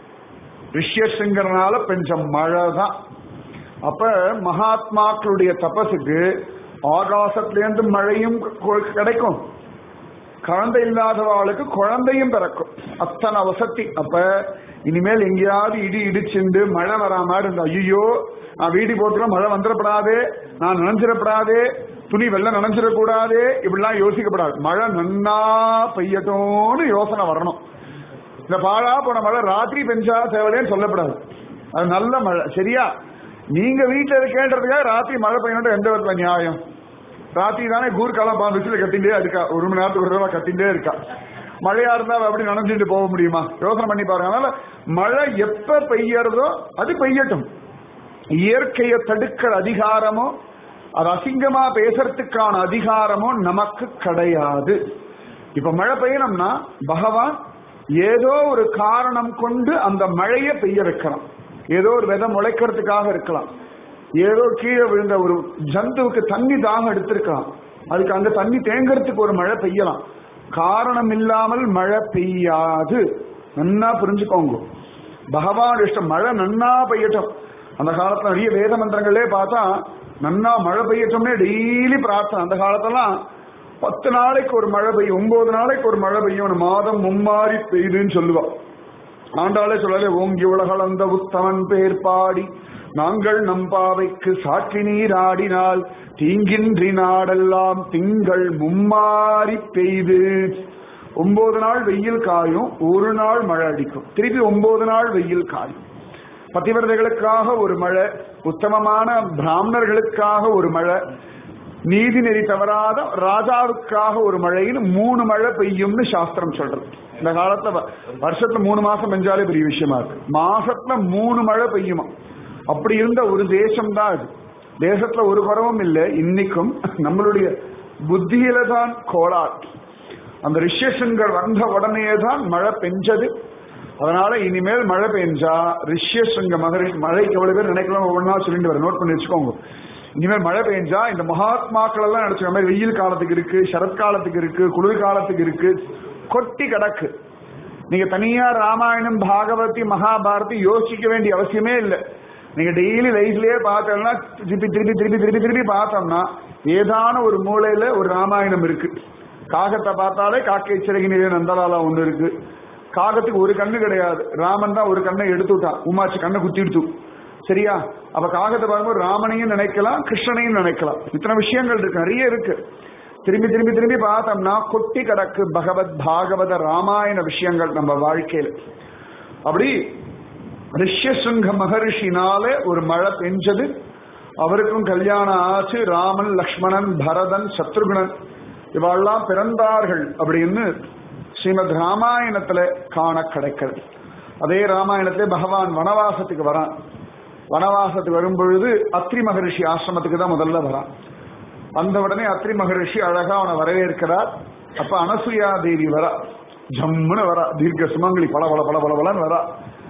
ரிஷியசிங்கரனால பெஞ்ச மழை தான் அப்ப மகாத்மாக்களுடைய தபசுக்கு ஆகாசத்திலேருந்து மழையும் கொ- கிடைக்கும் குழந்தை இல்லாதவாளுக்கு குழந்தையும் பிறக்கும் அத்தனை வசதி அப்ப இனிமேல் எங்கேயாவது இடி இடிச்சுண்டு மழை வரா மாதிரி இருந்தா ஐயோ நான் வீடு போட்டுல மழை வந்துடப்படாதே நான் நினைஞ்சிடப்படாதே துணி வெள்ளம் நினைஞ்சிடக்கூடாதே இப்படிலாம் யோசிக்கப்படாது மழை நன்னா பெய்யட்டும்னு யோசனை வரணும் இந்த பாழா போன மழை ராத்திரி பெஞ்சா தேவையில்லைன்னு சொல்லப்படாது அது நல்ல மழை சரியா நீங்க வீட்டுல இருக்கேன்றதுக்காக ராத்திரி மழை பெய்யணும் எந்த விதத்துல நியாயம் ராத்திரி தானே கூர்காலம் பா விசில கட்டிண்டே இருக்கா ஒரு மணி நேரத்துக்கு ஒரு தடவை கட்டிண்டே இருக்கா மழையா இருந்தா அவ அப்படி நனைஞ்சிட்டு போக முடியுமா யோசனை பண்ணி பாருங்க அதனால மழை எப்ப பெய்யறதோ அது பெய்யட்டும் இயற்கையை தடுக்கிற அதிகாரமோ அது அசிங்கமா பேசுறதுக்கான அதிகாரமோ நமக்கு கிடையாது இப்ப மழை பெய்யணும்னா பகவான் ஏதோ ஒரு காரணம் கொண்டு அந்த மழையை பெய்ய வைக்கலாம் ஏதோ ஒரு விதை முளைக்கிறதுக்காக இருக்கலாம் ஏதோ கீழே விழுந்த ஒரு ஜந்துவுக்கு தண்ணி தாகம் எடுத்திருக்கலாம் அதுக்கு அங்க தண்ணி தேங்கறதுக்கு ஒரு மழை பெய்யலாம் காரணம் இல்லாமல் மழை பெய்யாது நன்னா புரிஞ்சுக்கோங்க பகவான் இஷ்டம் மழை நன்னா பெய்யட்டும் அந்த காலத்துல நிறைய வேத மந்திரங்களே பார்த்தா நன்னா மழை பெய்யட்டும்னே டெய்லி பிரார்த்தனை அந்த காலத்தெல்லாம் பத்து நாளைக்கு ஒரு மழை பெய்யும் ஒன்பது நாளைக்கு ஒரு மழை பெய்யும் ஒரு மாதம் மும்மாறி பெய்யுதுன்னு சொல்லுவா ஆண்டாளே சொல்லலே ஓங்கி உலகளந்த உத்தமன் பேர் பாடி நாங்கள் நம்பாவைக்கு சாற்றி நீராடினால் தீங்கின்றி நாடெல்லாம் திங்கள் மும்மாறி பெய்து ஒன்பது நாள் வெயில் காயும் ஒரு நாள் மழை அடிக்கும் திருப்பி ஒன்பது நாள் வெயில் காயும் பத்திவரதைகளுக்காக ஒரு மழை உத்தமமான பிராமணர்களுக்காக ஒரு மழை நீதி நெறி தவறாத ராஜாவுக்காக ஒரு மழைன்னு மூணு மழை பெய்யும்னு சாஸ்திரம் சொல்றது இந்த காலத்துல வ- வருஷத்துல மூணு மாசம் பெஞ்சாலே பெரிய விஷயமா இருக்கு மாசத்துல மூணு மழை பெய்யுமா அப்படி இருந்த ஒரு தேசம் தான் அது தேசத்துல ஒரு குறவும் இல்லை இன்னைக்கும் நம்மளுடைய புத்தியில தான் கோளாறு அந்த ரிஷ்யசங்கர் வந்த உடனே தான் மழை பெஞ்சது அதனால இனிமேல் மழை பெஞ்சா ரிஷ்யசங்க மகரிஷி மழைக்கு எவ்வளவு பேர் நினைக்கலாம் ஒவ்வொன்றா சொல்லிட்டு வர நோட் பண்ணி வச்சுக்கோங்க இனிமேல் மழை பெஞ்சா இந்த மகாத்மாக்கள் எல்லாம் நினைச்சுக்க மாதிரி வெயில் காலத்துக்கு இருக்கு சரத்காலத்துக்கு இருக்கு குளிர் காலத்துக்கு இருக்கு கொட்டி கிடக்கு நீங்க தனியா ராமாயணம் பாகவதி மகாபாரதி யோசிக்க வேண்டிய அவசியமே இல்லை நீங்க டெய்லி லைஃப்லயே பார்த்தோம்னா திருப்பி திருப்பி திருப்பி திருப்பி திருப்பி பார்த்தோம்னா ஏதான ஒரு மூலையில ஒரு ராமாயணம் இருக்கு காகத்தை பார்த்தாலே காக்கை சிறகினிலே நந்தலாலா ஒண்ணு இருக்கு காகத்துக்கு ஒரு கண்ணு கிடையாது ராமன் தான் ஒரு கண்ணை எடுத்து விட்டான் உமாச்சு கண்ணை குத்தி எடுத்து சரியா அப்ப காகத்தை பார்க்கும்போது ராமனையும் நினைக்கலாம் கிருஷ்ணனையும் நினைக்கலாம் இத்தனை விஷயங்கள் இருக்கு நிறைய இருக்கு திரும்பி திரும்பி திரும்பி பார்த்தோம்னா கொட்டி கிடக்கு பகவத் பாகவத ராமாயண விஷயங்கள் நம்ம வாழ்க்கையில அப்படி ரிஷ்யசுங்க மகரிஷினால ஒரு மழை பெஞ்சது அவருக்கும் கல்யாணம் ஆச்சு ராமன் லக்ஷ்மணன் பரதன் சத்ருகுணன் இவெல்லாம் பிறந்தார்கள் அப்படின்னு ஸ்ரீமத் ராமாயணத்துல காண கிடைக்கிறது அதே ராமாயணத்திலே பகவான் வனவாசத்துக்கு வரான் வனவாசத்துக்கு வரும் பொழுது அத்ரி மகரிஷி ஆசிரமத்துக்கு தான் முதல்ல வரான் வந்த உடனே அத்ரி மகரிஷி அழகா அவனை வரவேற்கிறார் அப்ப அனசுயா தேவி வரா ஜம்முன்னு வரா தீர்க்க சுமங்கலி பல பல பல பல பலன்னு வரா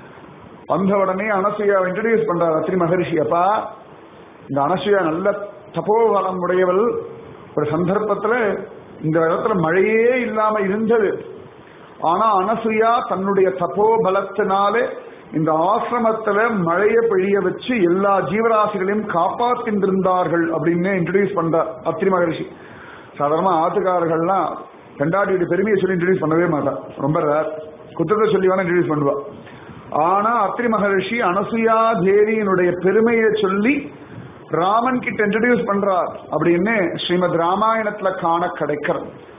வந்த உடனே அனசுயா இன்ட்ரடியூஸ் பண்றார் அத்ரி மகரிஷி அப்பா இந்த அனசுயா நல்ல தபோபலம் உடையவள் ஒரு சந்தர்ப்பத்துல இந்த இடத்துல மழையே இல்லாம இருந்தது ஆனா அனசுயா தன்னுடைய தபோபலத்தினாலே இந்த ஆசிரமத்துல மழைய பெய்ய வச்சு எல்லா ஜீவராசிகளையும் காப்பாத்தின்றிருந்தார்கள் அப்படின்னு இன்ட்ரடியூஸ் பண்றார் அத்ரி மகரிஷி சாதாரணமா ஆத்துக்காரர்கள்லாம் பெண்டாட்டியோட பெருமையை சொல்லி இன்ட்ரடியூஸ் பண்ணவே மாட்டா ரொம்ப ரேர் குற்றத்தை சொல்லி வேணா இன்ட்ரடியூஸ் பண்ணுவா ஆனா அத்ரி மகரிஷி அனசுயா தேவியினுடைய பெருமையை சொல்லி ராமன் கிட்ட இன்ட்ரடியூஸ் பண்றார் அப்படின்னு ஸ்ரீமத் ராமாயணத்துல காண கிடைக்கிறது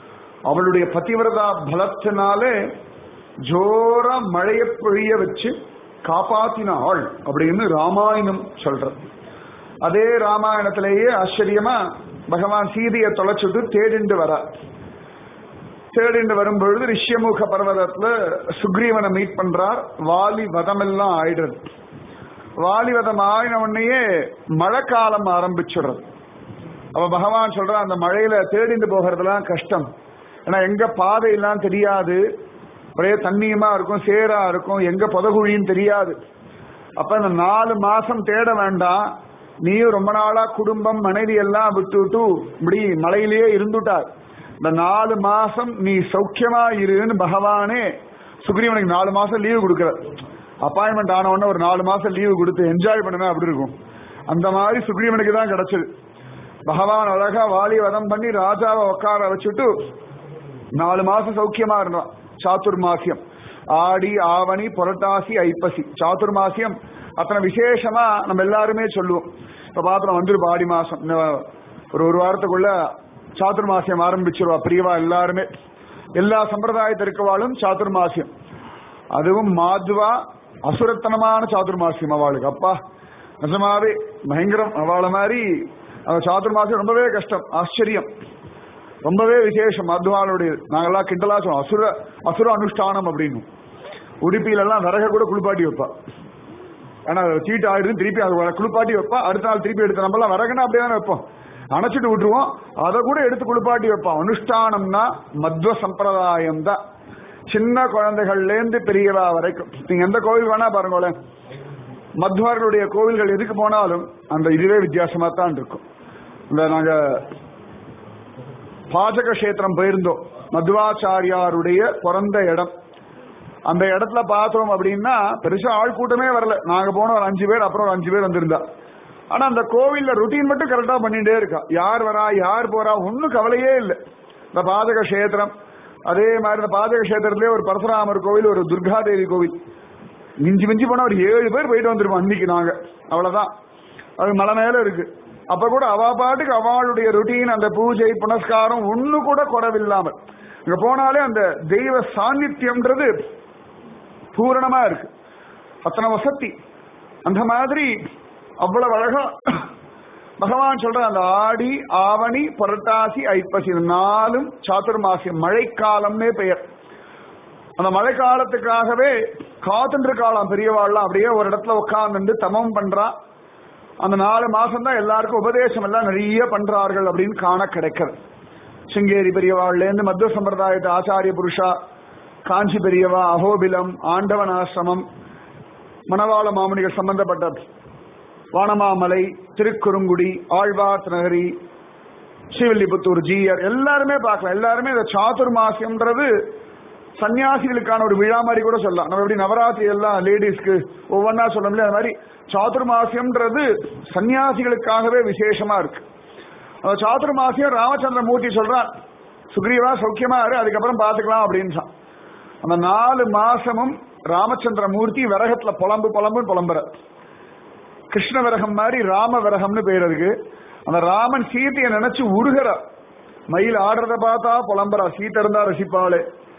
அவளுடைய பதிவிரதா பலத்தினாலே ஜோர மழைய பொழிய வச்சு காப்பாத்தினாள் அப்படின்னு ராமாயணம் சொல்றது அதே ராமாயணத்திலேயே ஆச்சரியமா பகவான் சீதையை தொலைச்சுட்டு தேடிண்டு வர தேடிண்டு வரும்பொழுது ரிஷ்யமுக பர்வதத்துல சுக்ரீவனை மீட் பண்றார் வாலி வதம் எல்லாம் ஆயிடுறது வாலி வதம் ஆயின உடனேயே மழை காலம் ஆரம்பிச்சுடுறது அவ பகவான் சொல்ற அந்த மழையில தேடிண்டு போகிறதுலாம் கஷ்டம் ஏன்னா எங்க பாதையெல்லாம் தெரியாது ஒரே தண்ணியமா இருக்கும் சேரா இருக்கும் எங்க புதகுழின்னு தெரியாது அப்ப இந்த நாலு மாசம் தேட வேண்டாம் நீயும் ரொம்ப நாளா குடும்பம் மனைவி எல்லாம் விட்டு விட்டு இப்படி மலையிலேயே இருந்துட்டார் இந்த நாலு மாசம் நீ சௌக்கியமா இருன்னு பகவானே சுக்ரீவனுக்கு நாலு மாசம் லீவு கொடுக்கற அப்பாயின்மெண்ட் ஆன உடனே ஒரு நாலு மாசம் லீவு கொடுத்து என்ஜாய் பண்ணுங்க அப்படி இருக்கும் அந்த மாதிரி சுக்ரீவனுக்கு தான் கிடைச்சது பகவான் அழகா வாலி வதம் பண்ணி ராஜாவை உட்கார வச்சுட்டு நாலு மாசம் சௌக்கியமா இருந்தான் சாத்துர்மாசியம் ஆடி ஆவணி புரட்டாசி ஐப்பசி சாத்துர்மாசியம் அத்தனை விசேஷமா நம்ம எல்லாருமே சொல்லுவோம் இப்ப பாத்திரம் வந்துருப்பா ஆடி மாசம் இன்னும் ஒரு ஒரு வாரத்துக்குள்ள சாத்துர்மாசியம் ஆரம்பிச்சிருவா பிரியவா எல்லாருமே எல்லா சம்பிரதாயத்தில் இருக்கவாளும் சாத்துர்மாசியம் அதுவும் மாதுவா அசுரத்தனமான சாதுர்மாசியம் அவளுக்கு அப்பா நிஜமாவே பயங்கரம் அவளை மாதிரி அந்த சாதுர்மாசியம் ரொம்பவே கஷ்டம் ஆச்சரியம் ரொம்பவே விசேஷம் மத்வாளுடைய நாங்கெல்லாம் கிண்டலா சொல்லுவோம் அசுர அசுர அனுஷ்டானம் அப்படின்னு உடுப்பியில எல்லாம் விறக கூட குளிப்பாட்டி வைப்பா ஆனா சீட்டு ஆயிடுது திருப்பி அது குளிப்பாட்டி வைப்பா அடுத்த நாள் திருப்பி எடுத்து நம்ம எல்லாம் விறகுனா அப்படியே தானே வைப்போம் அணைச்சிட்டு விட்டுருவோம் அதை கூட எடுத்து குளிப்பாட்டி வைப்போம் அனுஷ்டானம்னா மத்வ சம்பிரதாயம் தான் சின்ன குழந்தைகள்ல இருந்து பெரியவா வரைக்கும் நீங்க எந்த கோவில் வேணா பாருங்களேன் மத்வார்களுடைய கோவில்கள் எதுக்கு போனாலும் அந்த இதுவே வித்தியாசமா தான் இருக்கும் இந்த நாங்க பாஜக கஷேத்திரம் போயிருந்தோம் மத்வாச்சாரியாருடைய பிறந்த இடம் அந்த இடத்துல பார்த்தோம் அப்படின்னா பெருசா ஆள் கூட்டமே வரல நாங்க போன ஒரு அஞ்சு பேர் அப்புறம் ஒரு அஞ்சு பேர் வந்திருந்தா ஆனா அந்த கோவில்ல ருட்டீன் மட்டும் கரெக்டா பண்ணிட்டே இருக்கா யார் வரா யார் போறா ஒன்னும் கவலையே இல்லை இந்த பாதக கஷேத்திரம் அதே மாதிரி இந்த பாதக கஷேத்திரத்திலே ஒரு பரசுராமர் கோவில் ஒரு துர்காதேவி கோவில் மிஞ்சி மிஞ்சி போனா ஒரு ஏழு பேர் போயிட்டு வந்திருப்போம் அன்னைக்கு நாங்க அவ்வளவுதான் அது மலை மேல இருக்கு அப்ப கூட அவ பாட்டுக்கு அவளுடைய ருட்டீன் அந்த பூஜை புனஸ்காரம் ஒண்ணு கூட குறவில்லாமல் இங்க போனாலே அந்த தெய்வ சாநித்தியம்ன்றது பூரணமா இருக்கு அத்தனை வசதி அந்த மாதிரி அவ்வளவு அழகா பகவான் சொல்ற அந்த ஆடி ஆவணி புரட்டாசி ஐப்பசி இந்த நாலும் சாத்துர்மாசியம் மழைக்காலம்னே பெயர் அந்த மழை காலத்துக்காகவே காத்துன்ற காலம் பெரியவாள்லாம் அப்படியே ஒரு இடத்துல உட்கார்ந்து தமம் பண்றா அந்த நாலு மாசம் தான் எல்லாருக்கும் உபதேசம் எல்லாம் நிறைய பண்றார்கள் அப்படின்னு காண கிடைக்கிறது சிங்கேரி பெரியவாள்ல இருந்து மத்திய சம்பிரதாயத்து ஆச்சாரிய புருஷா காஞ்சி பெரியவா அகோபிலம் ஆண்டவன் ஆசிரமம் மணவாள மாமுனிகள் சம்பந்தப்பட்ட வானமாமலை திருக்குறுங்குடி ஆழ்வார் நகரி ஸ்ரீவில்லிபுத்தூர் ஜீயர் எல்லாருமே பார்க்கலாம் எல்லாருமே இந்த சாதுர்மாசியம்ன்றது சன்னியாசிகளுக்கான ஒரு விழா மாதிரி கூட சொல்லலாம் நம்ம எப்படி நவராத்திரி எல்லாம் லேடிஸ்க்கு ஒவ்வொன்றா சொல்ல முடியாது அது மாதிரி சாதுர்மாசியம்ன்றது சன்னியாசிகளுக்காகவே விசேஷமா இருக்கு அந்த சாதுர்மாசியம் ராமச்சந்திர மூர்த்தி சொல்றான் சுக்ரீவா சௌக்கியமா இரு அதுக்கப்புறம் பாத்துக்கலாம் அப்படின்னு அந்த நாலு மாசமும் ராமச்சந்திர மூர்த்தி விரகத்துல புலம்பு புலம்புன்னு புலம்புற கிருஷ்ண விரகம் மாதிரி ராம விரகம்னு பேர் இருக்கு அந்த ராமன் சீத்தையை நினைச்சு உருகிற மயில் ஆடுறத பார்த்தா புலம்புறா சீத்தை இருந்தா ரசிப்பாளே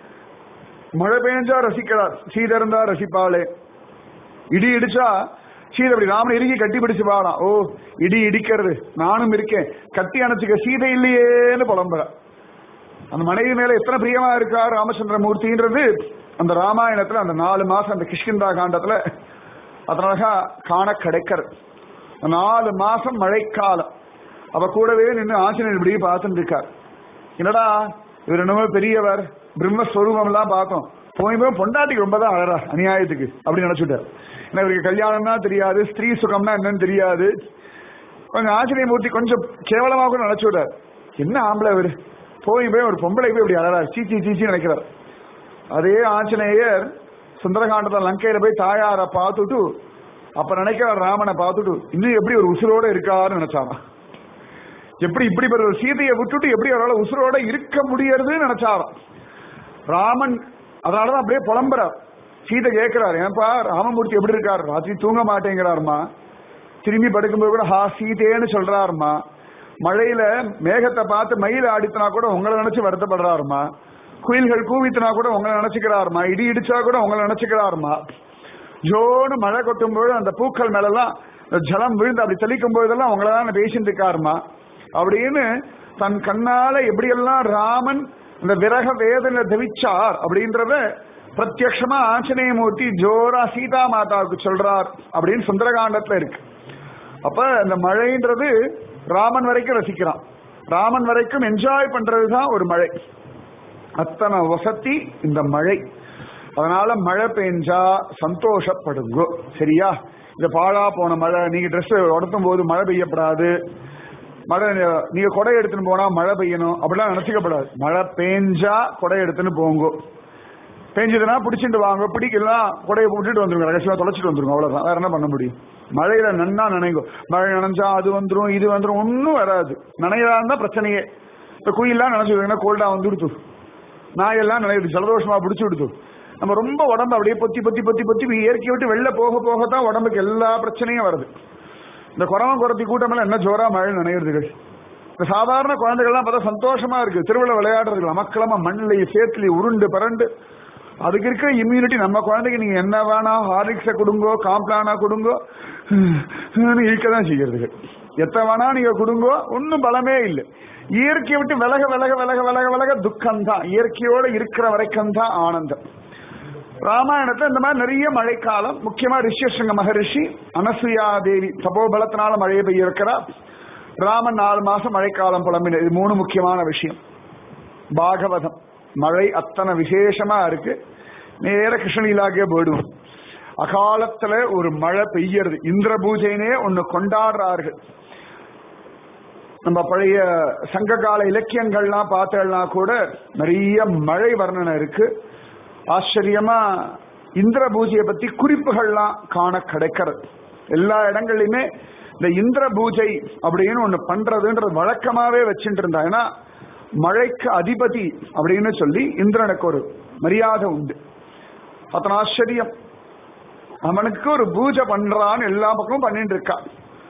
மழை பெஞ்சா ரசிக்கிறார் சீதை இருந்தா ரசிப்பாளே இடி இடிச்சா சீதை அப்படி ராமன் இறுகி கட்டி பிடிச்சு பாடாம் ஓ இடி இடிக்கிறது நானும் இருக்கேன் கட்டி அணைச்சுக்க சீதை இல்லையேன்னு புலம்புற அந்த மனைவி மேல எத்தனை பிரியமா இருக்கார் ராமச்சந்திர மூர்த்தின்றது அந்த ராமாயணத்துல அந்த நாலு மாசம் அந்த கிஷ்கிந்தா காண்டத்துல அதனால காண கிடைக்கிறது நாலு மாசம் மழைக்காலம் அவ கூடவே நின்று ஆஞ்சநேயர் இப்படி பார்த்துட்டு இருக்கார் என்னடா இவர் என்னமோ பெரியவர் பிரம்மஸ்வரூபம் எல்லாம் பார்த்தோம் போய் போய் பொண்டாட்டிக்கு ரொம்ப தான் அழறா அநியாயத்துக்கு அப்படின்னு நினைச்சுட்டார் ஏன்னா இவருக்கு கல்யாணம்னா தெரியாது ஸ்திரீ சுகம்னா என்னன்னு தெரியாது கொஞ்சம் ஆஞ்சநேய மூர்த்தி கொஞ்சம் கேவலமாக கூட நினைச்சு விட்டார் என்ன ஆம்பளை இவரு போய் போய் ஒரு பொம்பளை போய் இப்படி அழறார் சீச்சி சீச்சி நினைக்கிறார் அதே ஆஞ்சநேயர் சுந்தரகாண்டத்தில் லங்கையில போய் தாயார பார்த்துட்டு அப்ப நினைக்கிறார் ராமனை பார்த்துட்டு இன்னும் எப்படி ஒரு உசுரோட இருக்காருன்னு நினைச்சாராம் எப்படி இப்படி ஒரு சீதையை விட்டுட்டு எப்படி அவரால் உசுரோட இருக்க முடியறதுன்னு நினைச்சாராம் ராமன் அதனாலதான் அப்படியே புலம்புறார் சீதை கேட்கிறார் ஏன்பா ராமமூர்த்தி எப்படி இருக்கார் ராத்திரி தூங்க மாட்டேங்கிறாருமா திரும்பி படுக்கும்போது கூட ஹா சீதேன்னு சொல்றாருமா மழையில மேகத்தை பார்த்து மயில் ஆடித்தனா கூட உங்களை நினைச்சு வருத்தப்படுறாருமா குயில்கள் கூவித்தனா கூட உங்களை நினைச்சுக்கிறாருமா இடி இடிச்சா கூட உங்களை நினைச்சுக்கிறாருமா ஜோன்னு மழை கொட்டும் பொழுது அந்த பூக்கள் மேலெல்லாம் ஜலம் விழுந்து அப்படி தெளிக்கும் பொழுதெல்லாம் உங்களை தான் பேசிட்டு இருக்காருமா அப்படின்னு தன் கண்ணால எப்படியெல்லாம் ராமன் இந்த விரக வேதனை தவிச்சார் அப்படின்றத பிரத்யக்ஷமா ஆஞ்சநேயமூர்த்தி ஜோரா சீதா மாதாவுக்கு சொல்றார் அப்படின்னு சுந்தரகாண்டத்துல இருக்கு அப்ப இந்த மழைன்றது ராமன் வரைக்கும் ரசிக்கிறான் ராமன் வரைக்கும் என்ஜாய் பண்றதுதான் ஒரு மழை அத்தனை வசதி இந்த மழை அதனால மழை பெஞ்சா சந்தோஷப்படுங்கோ சரியா இந்த பாழா போன மழை நீங்க ட்ரெஸ் உடத்தும் போது மழை பெய்யப்படாது மழை நீங்க கொடை எடுத்துன்னு போனா மழை பெய்யணும் அப்படிலாம் நினைச்சுக்கப்படாது மழை பெஞ்சா கொடை எடுத்துன்னு போங்கோ பெஞ்சதுன்னா பிடிச்சிட்டு வாங்க பிடிக்கலாம் கொடையை விட்டுட்டு வந்துருங்க ரகசியமா தொலைச்சிட்டு வந்துருங்க அவ்வளவுதான் வேற என்ன பண்ண முடியும் மழையில நன்னா நினைக்கும் மழை நனைஞ்சா அது வந்துரும் இது வந்துரும் ஒன்னும் வராது நனையதா இருந்தா பிரச்சனையே இந்த குயிலாம் நினைச்சு கோல்டா வந்து கொடுத்து நாயெல்லாம் நினைக்குது ஜலதோஷமா பிடிச்சு விடுத்து நம்ம ரொம்ப உடம்பு அப்படியே பொத்தி பொத்தி பொத்தி பொத்தி இயற்கை விட்டு வெளில போக போக தான் உடம்புக்கு எல்லா பிரச்சனையும் வருது இந்த குறவன் குறத்தி கூட்டமெல்லாம் என்ன ஜோரா மழை நினைவுகள் இந்த சாதாரண குழந்தைகள்லாம் பார்த்தா சந்தோஷமா இருக்கு திருவிழா விளையாடுறதுக்கு மக்களமா மண்ணிலேயே சேத்துலயே உருண்டு பரண்டு அதுக்கு இருக்கிற இம்யூனிட்டி நம்ம குழந்தைக்கு நீங்க என்ன வேணா ஹார்லிக்ஸ கொடுங்கோ காம்ப்ளானா கொடுங்கோ இருக்க தான் செய்யறதுக்கு எத்த வேணா நீங்க கொடுங்கோ ஒன்னும் பலமே இல்லை இயற்கையை விட்டு விலக விலக விலக விலக விலக துக்கம் தான் இயற்கையோட இருக்கிற வரைக்கும் தான் ஆனந்தம் ராமாயணத்துல இந்த மாதிரி நிறைய மழைக்காலம் முக்கியமா ரிஷியசங்க மகரிஷி அனசுயா தேவி தபோபலத்தினால மழையை பெய்ய இருக்கிறா ராமன் நாலு மாசம் மழைக்காலம் புலம்பின இது மூணு முக்கியமான விஷயம் பாகவதம் மழை அத்தனை விசேஷமா இருக்கு நேர கிருஷ்ணலீலாக்கே போயிடுவோம் அகாலத்துல ஒரு மழை பெய்யறது இந்திர பூஜைனே ஒன்னு கொண்டாடுறார்கள் நம்ம பழைய சங்ககால இலக்கியங்கள்லாம் பார்த்தேன்னா கூட நிறைய மழை வர்ணனை இருக்கு ஆச்சரியமா இந்திர பூஜையை பத்தி குறிப்புகள்லாம் காண கிடைக்கிறது எல்லா இடங்கள்லயுமே இந்த இந்திர பூஜை அப்படின்னு ஒண்ணு பண்றதுன்றது வழக்கமாவே வச்சுட்டு இருந்தா ஏன்னா மழைக்கு அதிபதி அப்படின்னு சொல்லி இந்திரனுக்கு ஒரு மரியாதை உண்டு அத்தனை ஆச்சரியம் அவனுக்கு ஒரு பூஜை பண்றான்னு எல்லா பக்கமும் பண்ணிட்டு இருக்கான்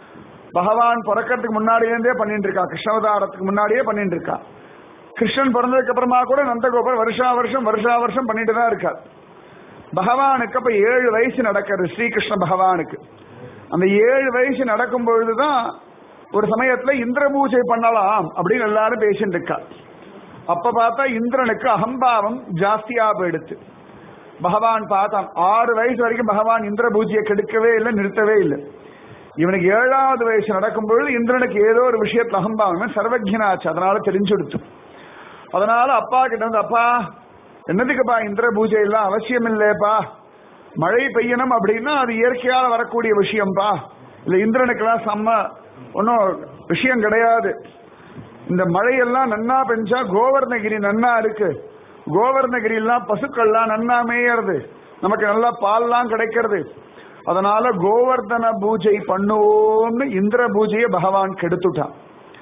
பகவான் பிறக்கிறதுக்கு முன்னாடியே பண்ணிட்டு இருக்கான் கிருஷ்ணவதாரத்துக்கு முன்னாடியே பண்ணிட்டு இருக்கான் கிருஷ்ணன் பிறந்ததுக்கு அப்புறமா கூட நந்தகோபர் வருஷா வருஷம் வருஷா வருஷம் பண்ணிட்டு தான் இருக்கார் பகவானுக்கு அப்ப ஏழு வயசு நடக்கிறது ஸ்ரீகிருஷ்ண பகவானுக்கு அந்த ஏழு வயசு நடக்கும் பொழுதுதான் ஒரு சமயத்துல இந்திர பூஜை பண்ணலாம் அப்படின்னு எல்லாரும் பேசிட்டு இருக்கா அப்ப பார்த்தா இந்திரனுக்கு அகம்பாவம் ஜாஸ்தியா போயிடுச்சு பகவான் பார்த்தான் ஆறு வயசு வரைக்கும் பகவான் இந்திர பூஜையை கெடுக்கவே இல்லை நிறுத்தவே இல்லை இவனுக்கு ஏழாவது வயசு நடக்கும் பொழுது இந்திரனுக்கு ஏதோ ஒரு விஷயத்துல அகம்பாவம் சர்வஜனாச்சு அதனால தெரிஞ்சுடுத்து அதனால அப்பா கிட்ட வந்து அப்பா என்னதுக்குப்பா இந்திர பூஜை எல்லாம் அவசியம் இல்லையப்பா மழை பெய்யணும் அப்படின்னா அது இயற்கையால வரக்கூடிய விஷயம்ப்பா இல்ல இந்திரனுக்கெல்லாம் செம்ம ஒன்றும் விஷயம் கிடையாது இந்த மழையெல்லாம் நன்னா பெஞ்சா கோவர்ணகிரி நன்னா இருக்கு கோவர்ணகிரி எல்லாம் பசுக்கள்லாம் நன்னா மேயறது நமக்கு நல்லா பால்லாம் கிடைக்கிறது அதனால கோவர்தன பூஜை பண்ணுவோம்னு இந்திர பூஜையை பகவான் கெடுத்துட்டான்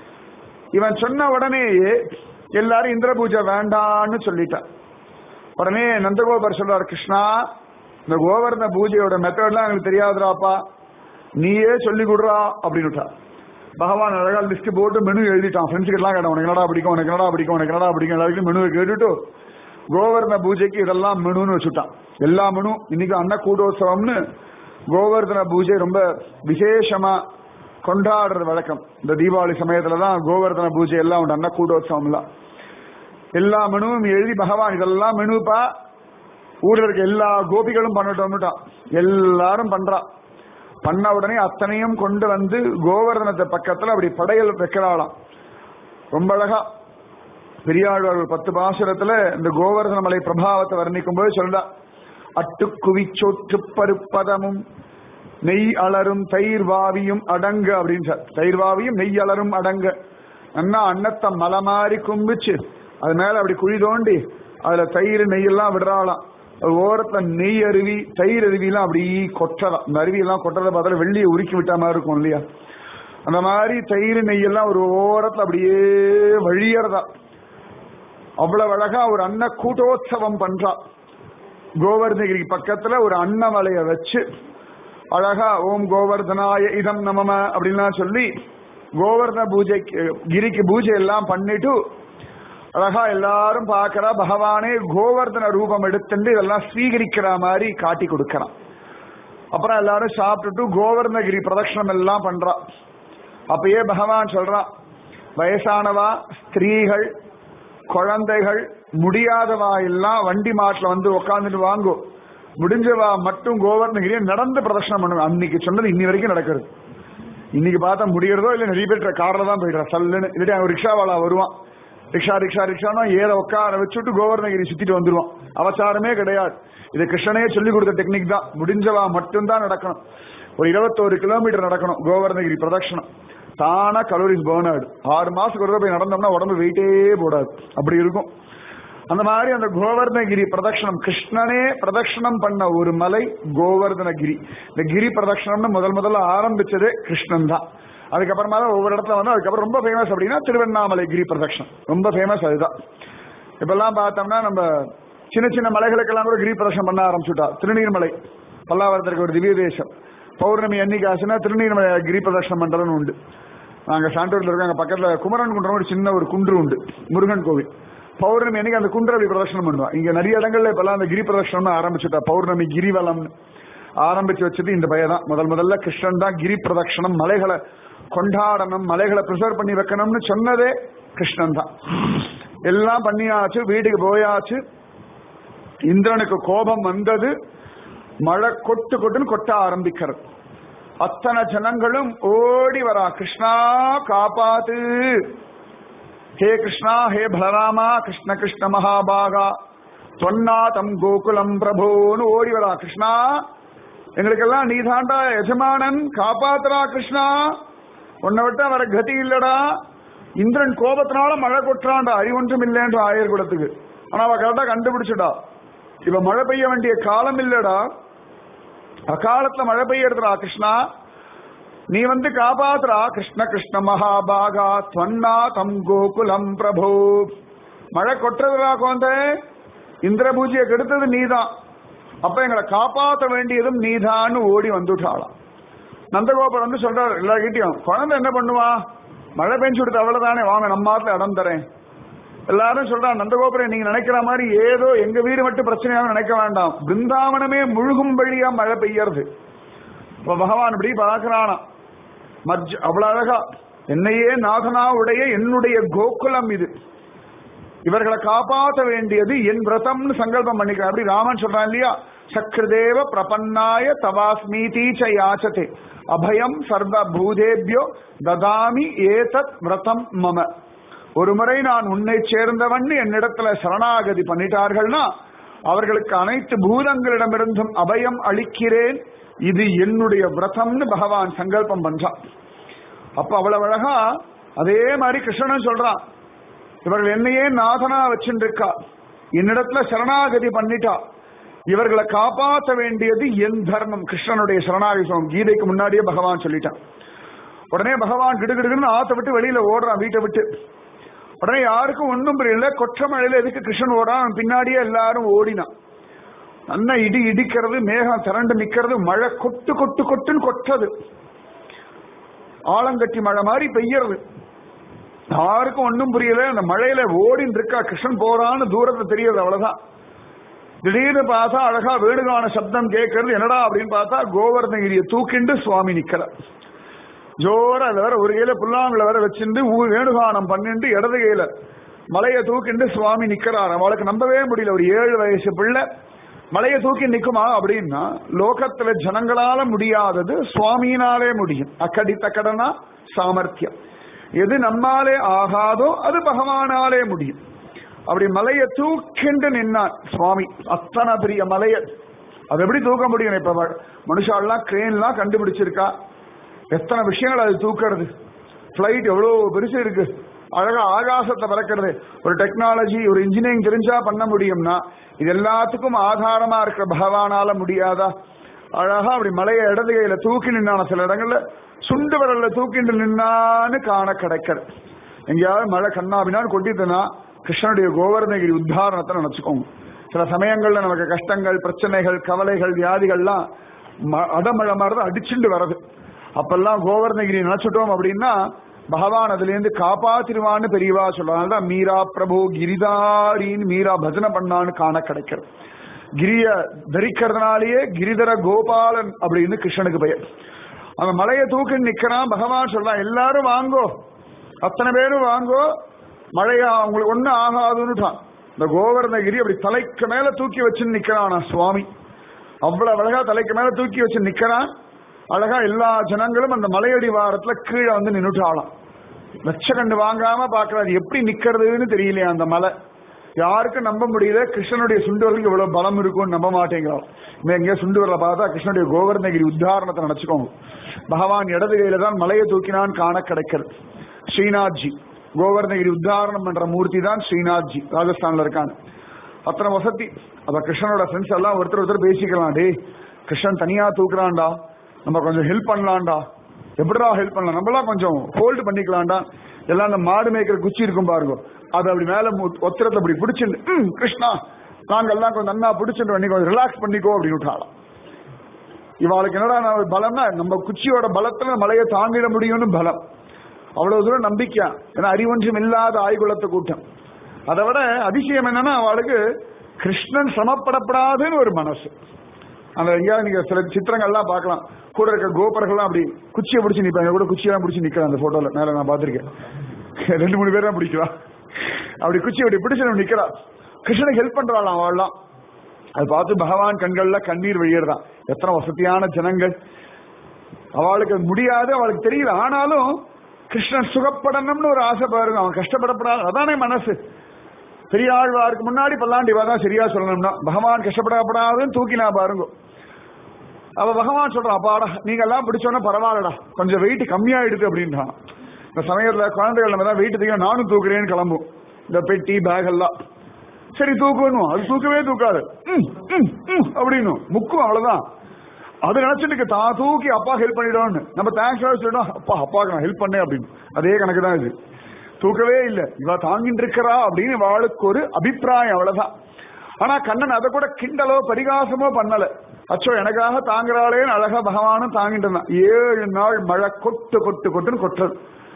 இவன் சொன்ன உடனேயே எல்லாரும் இந்திர பூஜை வேண்டான்னு சொல்லிட்டான் உடனே நந்தகோபர் சொல்றார் கிருஷ்ணா இந்த கோவர்ண பூஜையோட மெத்தட்லாம் எனக்கு தெரியாதுடாப்பா நீயே சொல்லி கொடுறா அப்படின்னு பகவான் அழகா லிஸ்ட் போட்டு மெனு எழுதிட்டான் ஃப்ரெண்ட்ஸ் எல்லாம் கேட்டான் உனக்கு என்னடா பிடிக்கும் உனக்கு என்னடா பிடிக்கும் உனக்கு என்னடா பிடிக்கும் எல்லாருக்கும் மெனுவை கேட்டுட்டு கோவர்ண பூஜைக்கு இதெல்லாம் மெனுன்னு வச்சுட்டான் எல்லா மெனு இன்னைக்கு அன்ன கூடோத்சவம்னு கோவர்தன பூஜை ரொம்ப விசேஷமா கொண்டாடுறது வழக்கம் இந்த தீபாவளி சமயத்துல தான் கோவர்தன பூஜை எல்லாம் உண்டு அன்ன கூடோத்சவம் எல்லாம் எல்லா மெனுவும் எழுதி பகவான் இதெல்லாம் மெனுப்பா ஊர்ல இருக்க எல்லா கோபிகளும் பண்ணட்டோம்னுட்டான் எல்லாரும் பண்றா பண்ண உடனே அத்தனையும் கொண்டு வந்து கோவர்தனத்தை பக்கத்துல அப்படி படையல் வைக்கிறாளாம் ரொம்ப அழகா பெரியாழ்வார் பத்து பாசுரத்துல இந்த கோவர்தன மலை பிரபாவத்தை வர்ணிக்கும் போது சொல்றா அட்டுக்குவிச்சொற்று பருப்பதமும் நெய் அலரும் தயிர் வாவியும் அடங்க அப்படின்னு தயிர் வாவியும் நெய் அலரும் அடங்க அண்ணா அன்னத்தை மலை மாறி கும்பிச்சு அது மேல அப்படி குழி தோண்டி அதுல தயிர் நெய்யெல்லாம் விடுறாளாம் ஓரத்துல நெய் அருவி தயிர் அருவிலாம் அப்படி கொட்டலாம் இந்த அருவியெல்லாம் கொட்டுறத பார்த்தா வெள்ளியை உருக்கி விட்ட மாதிரி இருக்கும் இல்லையா அந்த மாதிரி தயிர் நெய்யெல்லாம் ஒரு ஓரத்துல அப்படியே வழியறதா அவ்வளவு அழகா ஒரு அன்ன கூட்டோத்சவம் பண்றா கோவர்தகிரி பக்கத்துல ஒரு அன்னமலைய வச்சு அழகா ஓம் கோவர்தனாய இதம் நமம அப்படின்லாம் சொல்லி கோவர்ண பூஜைக்கு கிரிக்கு பூஜை எல்லாம் பண்ணிட்டு அழகா எல்லாரும் பார்க்கறா பகவானே கோவர்தன ரூபம் எடுத்துட்டு இதெல்லாம் ஸ்வீகரிக்கிற மாதிரி காட்டி கொடுக்கறான் அப்புறம் எல்லாரும் சாப்பிட்டுட்டு கோவர்ணகிரி பிரதட்சணம் எல்லாம் பண்றா அப்பயே பகவான் சொல்றான் வயசானவா ஸ்திரீகள் குழந்தைகள் முடியாதவா எல்லாம் வண்டி மாட்டுல வந்து உட்காந்துட்டு வாங்கோ முடிஞ்சவா மட்டும் கோவர்ணகிரியை நடந்து பிரதட்சணம் பண்ணுவேன் அன்னைக்கு சொன்னது இன்னி வரைக்கும் நடக்கிறது இன்னைக்கு பார்த்தா முடியறதோ இல்ல நிறைய பேர் கார்ல தான் போயிடுறா சல்லுன்னு இல்லாட்டி அவன் ரிக்ஷாவாலா வருவான் ரிக்ஷா ரிக்ஷா ரிக்ஷானா ஏற உட்கார வச்சுட்டு கோவர்ணகிரி சுத்திட்டு வந்துருவான் அவசாரமே கிடையாது இது கிருஷ்ணனே சொல்லி கொடுத்த டெக்னிக் தான் முடிஞ்சவா மட்டும்தான் நடக்கணும் ஒரு இருபத்தோரு கிலோமீட்டர் நடக்கணும் கோவர்ணகிரி பிரதட்சணம் தானா கலோரிஸ் பேர்ன் ஆயிடும் ஆறு மாசத்துக்கு ஒரு தடவை போய் நடந்தோம்னா உடம்பு வெயிட்டே போடாது அப்படி இருக்கும் அந்த மாதிரி அந்த கோவர்தனகிரி பிரதட்சணம் கிருஷ்ணனே பிரதட்சணம் பண்ண ஒரு மலை கோவர்தனகிரி இந்த கிரி பிரதட்சணம்னு முதல் முதல்ல ஆரம்பிச்சதே கிருஷ்ணன் தான் அதுக்கப்புறமா தான் ஒவ்வொரு இடத்துல வந்து அதுக்கப்புறம் ரொம்ப ஃபேமஸ் அப்படின்னா திருவண்ணாமலை கிரி பிரதட்சணம் ரொம்ப ஃபேமஸ் அதுதான் இப்பெல்லாம் பார்த்தோம்னா நம்ம சின்ன சின்ன மலைகளுக்கெல்லாம் கூட கிரி பிரதட்சணம் பண்ண ஆரம்பிச்சுட்டா திருநீர்மலை பல்லாவரத்திற்கு ஒரு திவ்ய தேசம் பௌர்ணமி அன்னைக்கு ஆச்சுன்னா திருநீர்மலை கிரி பிரதட்சணம் பண்றதுன்னு உண்டு நாங்க சாண்டூர்ல இருக்கோம் அங்க பக்கத்துல குமரன் குன்றம் ஒரு சின்ன ஒரு குன்று உண்டு முருகன் கோவில் பௌர்ணமி அன்னைக்கு அந்த குன்றவி பிரதர்ஷனம் பண்ணுவான் இங்க நிறைய இடங்கள்ல இப்பெல்லாம் அந்த கிரி பிரதர்ஷனம் ஆரம்பிச்சுட்டா பௌர்ணமி கிரிவலம் ஆரம்பிச்சு வச்சது இந்த பையன் தான் முதல் முதல்ல கிருஷ்ணன் தான் கிரி பிரதட்சணம் மலைகளை கொண்டாடணும் மலைகளை ப்ரிசர்வ் பண்ணி வைக்கணும்னு சொன்னதே கிருஷ்ணன் தான் எல்லாம் பண்ணியாச்சு வீட்டுக்கு போயாச்சு இந்திரனுக்கு கோபம் வந்தது மழை கொட்டு கொட்டுன்னு கொட்ட ஆரம்பிக்கிறது அத்தனை ஜனங்களும் ஓடி வரா கிருஷ்ணா காப்பாத்து ஹே கிருஷ்ணா ஹே பலராமா கிருஷ்ண கிருஷ்ண மகாபாகா தொன்னாதம் கோகுலம் பிரபோன்னு ஓடி வரா கிருஷ்ணா எங்களுக்கெல்லாம் நீ தாண்டா எஜமானன் காப்பாத்துறா கிருஷ்ணா உன்னை விட்டா வர கதி இல்லடா இந்திரன் கோபத்தினால மழை கொட்டுறான்டா அறிவொன்றும் இல்லைன்ற ஆயர் குலத்துக்கு ஆனா அவ கரெக்டா கண்டுபிடிச்சுடா இப்ப மழை பெய்ய வேண்டிய காலம் இல்லடா அகாலத்துல மழை பெய்யறதுடா கிருஷ்ணா நீ வந்து காப்பாத்துறா கிருஷ்ண கிருஷ்ண மகாபாகா தொன்னா தம் கோகுலம் பிரபு மழை கொட்டுறதுடா குழந்தை இந்திர பூஜையை கெடுத்தது நீதான் அப்ப எங்களை காப்பாற்ற வேண்டியதும் நீதான்னு ஓடி வந்துட்டாளாம் நந்தகோபுரம் வந்து சொல்றாரு எல்லார்கிட்டயும் குழந்தை என்ன பண்ணுவா மழை பெஞ்சு கொடுத்த அவ்வளவுதானே வாங்க நம்ம ஆத்துல இடம் தரேன் எல்லாரும் சொல்றாங்க நந்தகோபுரம் நீங்க நினைக்கிற மாதிரி ஏதோ எங்க வீடு மட்டும் பிரச்சனையாக நினைக்க வேண்டாம் பிருந்தாவனமே முழுகும்படியா மழை பெய்யறது இப்ப பகவான் இப்படி பார்க்கறானா மஜ் அவ்வளவு அழகா என்னையே நாதனா உடைய என்னுடைய கோகுலம் இது இவர்களை காப்பாற்ற வேண்டியது என் விரதம்னு சங்கல்பம் பண்ணிக்கிறேன் அப்படி ராமன் சொல்றான் இல்லையா சக்ரதேவ பிரபன்னாய தவாஸ்மீதி ச யாச்சதே அபயம் சர்வ பூதேபியோ ததாமி ஏதத் விரதம் மம ஒரு முறை நான் உன்னை சேர்ந்தவன் என்னிடத்துல சரணாகதி பண்ணிட்டார்கள்னா அவர்களுக்கு அனைத்து பூதங்களிடமிருந்தும் அபயம் அளிக்கிறேன் இது என்னுடைய விரதம்னு பகவான் சங்கல்பம் பண்றான் அப்ப அவ்வளவு அழகா அதே மாதிரி கிருஷ்ணன் சொல்றான் இவர்கள் என்னையே நாதனா வச்சுருக்கா என்னிடத்துல சரணாகதி பண்ணிட்டா இவர்களை காப்பாற்ற வேண்டியது என் தர்மம் கிருஷ்ணனுடைய சரணாகதி சமம் கீதைக்கு முன்னாடியே பகவான் சொல்லிட்டான் உடனே பகவான் கிடுகிடுன்னு ஆத்த விட்டு வெளியில ஓடுறான் வீட்டை விட்டு உடனே யாருக்கும் ஒன்றும் புரியல கொற்ற மழையில எதுக்கு கிருஷ்ணன் ஓடான் பின்னாடியே எல்லாரும் ஓடினான் நல்லா இடி இடிக்கிறது மேகம் திரண்டு நிக்கிறது மழை கொட்டு கொட்டு கொட்டுன்னு கொட்டுறது ஆலங்கட்டி மழை மாதிரி பெய்யறது யாருக்கும் ஒன்றும் புரியல அந்த மழையில ஓடின்னு இருக்கா கிருஷ்ணன் போறான்னு தூரத்தை தெரியுது அவ்வளவுதான் திடீர்னு பார்த்தா அழகா வேணுகான சப்தம் கேட்கறது என்னடா அப்படின்னு பார்த்தா கோவர்தகிரியை தூக்கிண்டு சுவாமி நிக்கிற ஜோர அதுல வேற ஒரு கையில புல்லாங்குல வேற வச்சிருந்து ஊ வேணுகானம் பண்ணிட்டு இடது கையில மலையை தூக்கிண்டு சுவாமி நிக்கிறார் அவளுக்கு நம்பவே முடியல ஒரு ஏழு வயசு பிள்ளை மலையை தூக்கி நிக்குமா அப்படின்னா லோகத்துல ஜனங்களால முடியாதது சுவாமியினாலே முடியும் அக்கடி தக்கடனா சாமர்த்தியம் எது நம்மாலே ஆகாதோ அது பகவானாலே முடியும் அப்படி மலையை தூக்கிண்டு நின்னான் சுவாமி அத்தனை பெரிய மலையை அது எப்படி தூக்க முடியும் இப்ப மனுஷாலாம் கிரேன்லாம் கண்டுபிடிச்சிருக்கா எத்தனை விஷயங்கள் அது தூக்கிறது பிளைட் எவ்வளவு பெருசு இருக்கு அழகா ஆகாசத்தை பறக்கிறது ஒரு டெக்னாலஜி ஒரு இன்ஜினியரிங் தெரிஞ்சா பண்ண முடியும்னா இது எல்லாத்துக்கும் ஆதாரமா இருக்கிற பகவானால முடியாதா அழகா அப்படி மலையை இடது கையில தூக்கி நின்னான சில இடங்கள்ல சுண்டு விரல்ல தூக்கிட்டு நின்னான்னு காண கிடைக்கிறது எங்கேயாவது மழை கண்ணாபினான்னு கொட்டிட்டுனா கிருஷ்ணனுடைய கோவர்ணகிரி உத்தாரணத்தை நினைச்சுக்கோங்க சில சமயங்கள்ல நமக்கு கஷ்டங்கள் பிரச்சனைகள் கவலைகள் வியாதிகள்லாம் ம- அடமழை மாதிரி தான் அடிச்சுண்டு வர்றது அப்பெல்லாம் கோவர்ணகிரி நினைச்சிட்டோம் அப்படின்னா பகவான் அதுல இருந்து காப்பாத்திருவான்னு பெரியவா சொல்றதுனால தான் மீரா பிரபு கிரிதாரின்னு மீரா பஜனை பண்ணான்னு காண கிடைக்கிறது கிரிய தரிக்கிறதுனாலேயே கிரிதர கோபாலன் அப்படின்னு கிருஷ்ணனுக்கு பெயர் அந்த மலையை தூக்கி நிக்கிறான் பகவான் சொல்றான் எல்லாரும் வாங்கோ அத்தனை பேரும் வாங்கோ மழையா உங்களுக்கு ஒண்ணு ஆகாதுன்னுட்டான் இந்த கோவர்ணகிரி அப்படி தலைக்கு மேல தூக்கி வச்சு நிக்கிறான் சுவாமி அவ்வளவு அழகா தலைக்கு மேல தூக்கி வச்சு நிக்கிறான் அழகா எல்லா ஜனங்களும் அந்த மலையடி வாரத்துல கீழே வந்து நின்னுட்டாளாம் லட்சக்கண்டு வாங்காம பாக்குறாரு எப்படி நிக்கிறதுன்னு தெரியலையா அந்த மலை யாருக்கும் நம்ப முடியல கிருஷ்ணனுடைய சுண்டுவர்களுக்கு இவ்வளவு பலம் இருக்கும்னு நம்ப மாட்டேங்கிறோம் இனிமே எங்கேயோ சுண்டுவரில் பார்த்தா கிருஷ்ணனுடைய கோவர்ணகிரி உத்தாரணத்தை நினைச்சுக்கோங்க பகவான் இடது கையில தான் மலையை தூக்கினான் காண கிடைக்கிறது ஸ்ரீநாத்ஜி கோவர்ணகிரி உத்தாரணம் பண்ற மூர்த்தி தான் ஸ்ரீநாத்ஜி ராஜஸ்தான்ல இருக்காங்க அத்தனை வசதி அப்ப கிருஷ்ணனோட ஃப்ரெண்ட்ஸ் எல்லாம் ஒருத்தர் ஒருத்தர் பேசிக்கலாம் டேய் கிருஷ்ணன் தனியா தூக்குறான்டா நம்ம கொஞ்சம் ஹெல்ப் பண்ணலாம்டா எப்படிடா ஹெல்ப் பண்ணலாம் நம்மளாம் கொஞ்சம் ஹோல்டு பண்ணிக்கலாம்டா எல்லாம் அந்த மாடு மேய்க்கிற குச்சி இருக்கும் பாருங்க அது அப்படி மேல மு- ஒத்திரத்தை அப்படி பிடிச்சிட்டு "ம், கிருஷ்ணா நாங்கெல்லாம் கொஞ்சம் நன்னா பிடிச்சிட்டு பண்ணி கொஞ்சம் ரிலாக்ஸ் பண்ணிக்கோ அப்படின்னு விட்டாலாம் இவாளுக்கு என்னடா நான் பலம்னா நம்ம குச்சியோட பலத்துல மலையை தாங்கிட முடியும்னு பலம் அவ்வளவு தூரம் நம்பிக்கை ஏன்னா அறிவொன்றும் இல்லாத ஆய்குலத்தை கூட்டம் அதை விட அதிசயம் என்னன்னா அவளுக்கு கிருஷ்ணன் சமப்படப்படாதுன்னு ஒரு மனசு அந்த எங்கேயாவது நீங்க சில சித்திரங்கள்லாம் பார்க்கலாம் கூட இருக்க கோபர்கள்லாம் அப்படி குச்சியை பிடிச்சி நிப்பாங்க கூட குச்சியெல்லாம் பிடிச்சி நிக்கிறான் அந்த போட்டோல மேல நான் பார்த்திருக்கேன் ரெண்டு மூணு பேர் தான் பிடிக்கலாம் அப்படி குச்சி அப்படி பிடிச்சு நம்ம நிக்கிறா கிருஷ்ணனுக்கு ஹெல்ப் பண்றாளாம் அவள்லாம் அது பார்த்து பகவான் கண்கள்ல கண்ணீர் வழியறதான் எத்தனை வசதியான ஜனங்கள் அவளுக்கு அது முடியாது அவளுக்கு தெரியல ஆனாலும் கிருஷ்ணன் சுகப்படணும்னு ஒரு ஆசை பாருங்க அவன் கஷ்டப்படப்படாது அதானே மனசு பெரியாழ்வாருக்கு முன்னாடி பல்லாண்டு இவ தான் சரியா சொல்லணும்னா பகவான் கஷ்டப்படப்படாதுன்னு தூக்கினா பாருங்க அவ பகவான் சொல்றான் அப்பாடா நீங்க எல்லாம் பிடிச்சோன்னா பரவாயில்லடா கொஞ்சம் வெயிட் கம்மியாயிடுது அப்படின்றான் இந்த சமயத்துல குழந்தைகள் நம்ம தான் வெயிட் தூக்கி நானும் தூக்குறேன்னு கிளம்பும் இந்த பெட்டி பேக் எல்லாம் சரி தூக்கணும் அது தூக்கவே தூக்காது ம், ம், ம் அப்படின்னு முக்கும் அவ்வளவுதான் அது நினைச்சிட்டு தான் தூக்கி அப்பா ஹெல்ப் பண்ணிடும்னு நம்ம தேங்க்ஸ் சொல்லிட்டோம் அப்பா அப்பாவுக்கு நான் ஹெல்ப் பண்ணேன் அப்படின்னு அதே கணக்கு தான் இது தூக்கவே இல்லை இவ தாங்கிட்டு இருக்கிறா அப்படின்னு இவாளுக்கு ஒரு அபிப்பிராயம் அவ்வளவுதான் ஆனா கண்ணன் அதை கூட கிண்டலோ பரிகாசமோ பண்ணல அச்சோ எனக்காக தாங்குறாளேன்னு அழகா பகவானும் தாங்கிட்டு இருந்தான் ஏழு நாள் மழை கொட்டு கொட்டு கொட்டுன்னு கொட்டுறது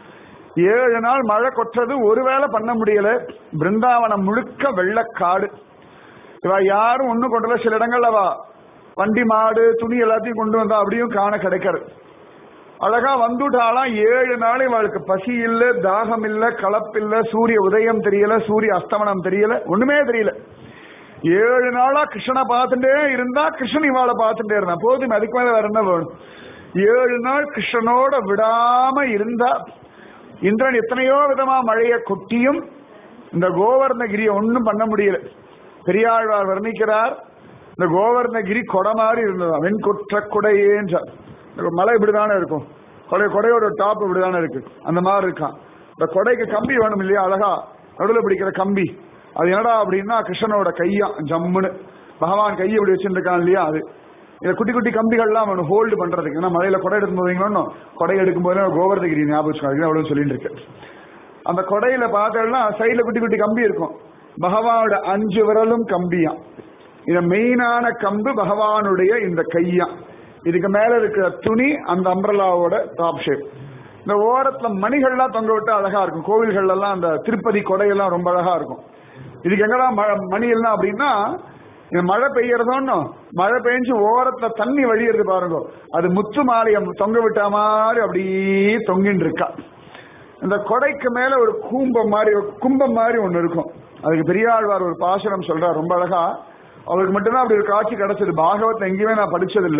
ஏழு நாள் மழை கொட்டுறது ஒருவேளை பண்ண முடியல பிருந்தாவனம் முழுக்க வெள்ளக்காடு இவ யாரும் ஒண்ணும் கொண்டு வரல. சில இடங்கள்ல வா வண்டி மாடு துணி எல்லாத்தையும் கொண்டு வந்தா அப்படியும் காண கிடைக்காது அழகா வந்துட்டாலாம் ஏழு நாள் இவளுக்கு பசி இல்ல தாகம் இல்ல கலப்பில்ல சூரிய உதயம் தெரியல சூரிய அஸ்தமனம் தெரியல ஒண்ணுமே தெரியல ஏழு நாளா கிருஷ்ணனை பார்த்துட்டே இருந்தா கிருஷ்ணன் இவாளை பார்த்துட்டே இருந்தான் போதும் அதுக்கு மேல வேற என்ன வேணும் ஏழு நாள் கிருஷ்ணனோட விடாம இருந்தா இந்திரன் எத்தனையோ விதமா மழையை கொட்டியும் இந்த கோவர்ணகிரியை ஒண்ணும் பண்ண முடியல பெரியாழ்வார் வர்ணிக்கிறார் இந்த கோவர்ணகிரி கொடை மாதிரி இருந்தது வெண்கொற்ற குடையேன்றார் இந்த மலை இப்படிதானே இருக்கும் கொடை கொடையோட டாப் இப்படிதானே இருக்கு அந்த மாதிரி இருக்கான் இந்த கொடைக்கு கம்பி வேணும் இல்லையா அழகா நடுவில் பிடிக்கிற கம்பி அது என்னடா அப்படின்னா கிருஷ்ணனோட கையா ஜம்முன்னு பகவான் கையை இப்படி வச்சுருக்கான் இல்லையா அது இந்த குட்டி குட்டி கம்பிகள்லாம் வேணும் ஹோல்டு பண்றதுக்கு ஏன்னா மலையில கொடை எடுக்கும் போதீங்களோ கொடை எடுக்கும் போது கோவர்தகிரி ஞாபகம் வச்சுக்கோங்க அவ்வளவு சொல்லிட்டு இருக்கேன் அந்த கொடையில பார்த்தோம்னா சைடுல குட்டி குட்டி கம்பி இருக்கும் பகவானோட அஞ்சு விரலும் கம்பியா இந்த மெயினான கம்பு பகவானுடைய இந்த கையா இதுக்கு மேல இருக்கிற துணி அந்த அம்ரலாவோட டாப் ஷேப் இந்த ஓரத்துல மணிகள்லாம் தொங்க விட்டு அழகா இருக்கும் கோவில்கள் எல்லாம் அந்த திருப்பதி கொடையெல்லாம் ரொம்ப அழகா இருக்கும் இதுக்கு எங்கடா ம- மணி எல்லாம் அப்படின்னா இந்த மழை பெய்யறதோன்னு மழை பெஞ்சு ஓரத்துல தண்ணி வழியிறது பாருங்க அது முத்து மாலையம் தொங்க விட்ட மாதிரி அப்படியே தொங்கின்னு இருக்கா இந்த கொடைக்கு மேல ஒரு கூம்பம் மாதிரி ஒரு கும்பம் மாதிரி ஒண்ணு இருக்கும் அதுக்கு பெரியாழ்வார் ஒரு பாசனம் சொல்றார் ரொம்ப அழகா அவருக்கு மட்டும்தான் அப்படி ஒரு காட்சி கிடைச்சது பாகவத்தை எங்கேயுமே நான் படிச்சதில்ல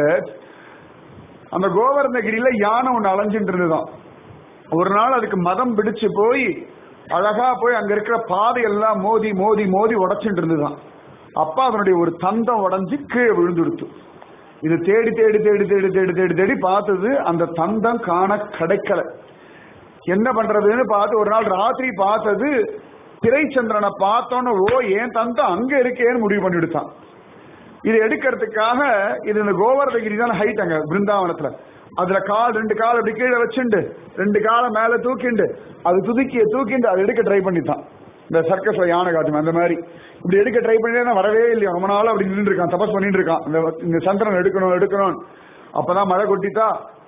அந்த கோவர்ணகிரியில யானை ஒண்ணு அலைஞ்சிட்டு இருந்துதான் ஒரு நாள் அதுக்கு மதம் பிடிச்சு போய் அழகா போய் அங்க இருக்கிற பாதையெல்லாம் மோதி மோதி மோதி உடைச்சிட்டு இருந்துதான் அப்பா அதனுடைய ஒரு தந்தம் உடைஞ்சு கீழே விழுந்துடுத்து இது தேடி தேடி தேடி தேடி தேடி தேடி தேடி பார்த்தது அந்த தந்தம் காண கிடைக்கல என்ன பண்றதுன்னு பார்த்து ஒரு நாள் ராத்திரி பார்த்தது திரைச்சந்திரனை பார்த்தோன்னு ஓ ஏன் தந்தம் அங்க இருக்கேன்னு முடிவு பண்ணிவிடுத்தான் இது எடுக்கிறதுக்காக இது இந்த கோவர்தகிரி தான் ஹைட் அங்க பிருந்தாவனத்துல அதுல கால் ரெண்டு கால் அப்படி கீழே வச்சுண்டு ரெண்டு காலை மேல தூக்கிண்டு அது துதுக்கி தூக்கிண்டு அது எடுக்க ட்ரை பண்ணிட்டான் இந்த சர்க்கஸ்ல யானை காட்டும் அந்த மாதிரி இப்படி எடுக்க ட்ரை பண்ணிட்டே வரவே இல்லையா ரொம்ப நாள் அப்படி நின்று இருக்கான் தபஸ் பண்ணிட்டு இருக்கான் இந்த இந்த சந்திரன் எடுக்கணும் எடுக்கணும் அப்பதான் மழை கொட்டிட்டா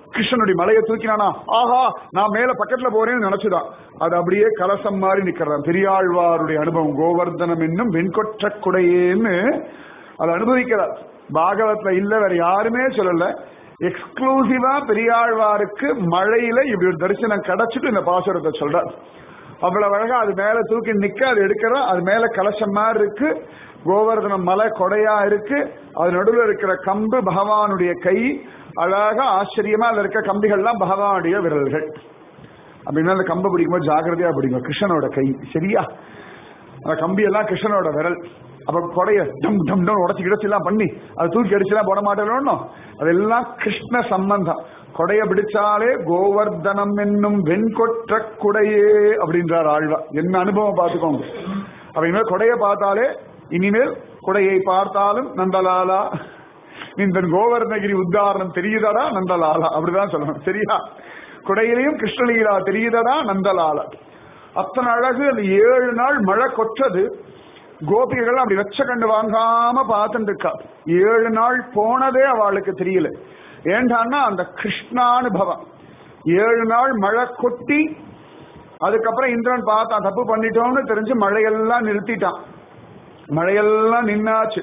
கிருஷ்ணனுடைய மலையை தூக்கினானா ஆஹா நான் மேல பக்கத்துல போறேன்னு நினைச்சுதான் அது அப்படியே கலசம் மாதிரி நிக்கிறான் பெரியாழ்வாருடைய அனுபவம் கோவர்தனம் என்னும் வெண்கொற்ற குடையேன்னு அதை அனுபவிக்கிறார் பாகவத்ல இல்ல வேற யாருமே சொல்லல எக்ஸ்க்ளூசிவா பெரியாழ்வாருக்கு மழையில இப்படி ஒரு தரிசனம் கிடைச்சிட்டு இந்த பாசுரத்தை சொல்றார் அவ்வளவு அழகா அது மேல தூக்கி நிக்க அது எடுக்கிறோம் அது மேல கலசம் மாதிரி இருக்கு கோவர்தனம் மலை கொடையா இருக்கு அது நடுவில் இருக்கிற கம்பு பகவானுடைய கை அழகா ஆச்சரியமா அதுல இருக்க கம்பிகள்லாம் பகவானுடைய விரல்கள் அப்படின்னா அந்த கம்பை பிடிக்கும்போது ஜாகிரதையா பிடிக்கும் கிருஷ்ணனோட கை சரியா அந்த கம்பி எல்லாம் கிருஷ்ணனோட விரல் அப்ப கொடைய டம் டம் டம் உடச்சி கிடச்சி எல்லாம் பண்ணி அதை தூக்கி அடிச்சுலாம் போட மாட்டேன்னு அதெல்லாம் கிருஷ்ண சம்பந்தம் கொடைய பிடிச்சாலே கோவர்தனம் என்னும் வெண்கொற்ற குடையே அப்படின்றார் ஆழ்வா என்ன அனுபவம் பார்த்துக்கோங்க அப்ப இனிமேல் கொடைய பார்த்தாலே இனிமேல் கொடையை பார்த்தாலும் நந்தலாலா இந்த கோவர்ணகிரி உத்தாரணம் தெரியுதடா நந்தலாலா அப்படிதான் சொல்லணும் சரியா கொடையிலையும் கிருஷ்ணலீலா தெரியுதடா நந்தலாலா அத்தனை அழகு அந்த ஏழு நாள் மழை கொற்றது கோபிகள் அப்படி வெச்ச கண்டு வாங்காம பார்த்துட்டு இருக்கா ஏழு நாள் போனதே அவளுக்கு தெரியல ஏண்டான்னா அந்த கிருஷ்ணானுபவம் ஏழு நாள் மழை கொட்டி அதுக்கப்புறம் இந்திரன் பார்த்தான் தப்பு பண்ணிட்டோம்னு தெரிஞ்சு மழையெல்லாம் நிறுத்திட்டான் மழையெல்லாம் நின்னாச்சு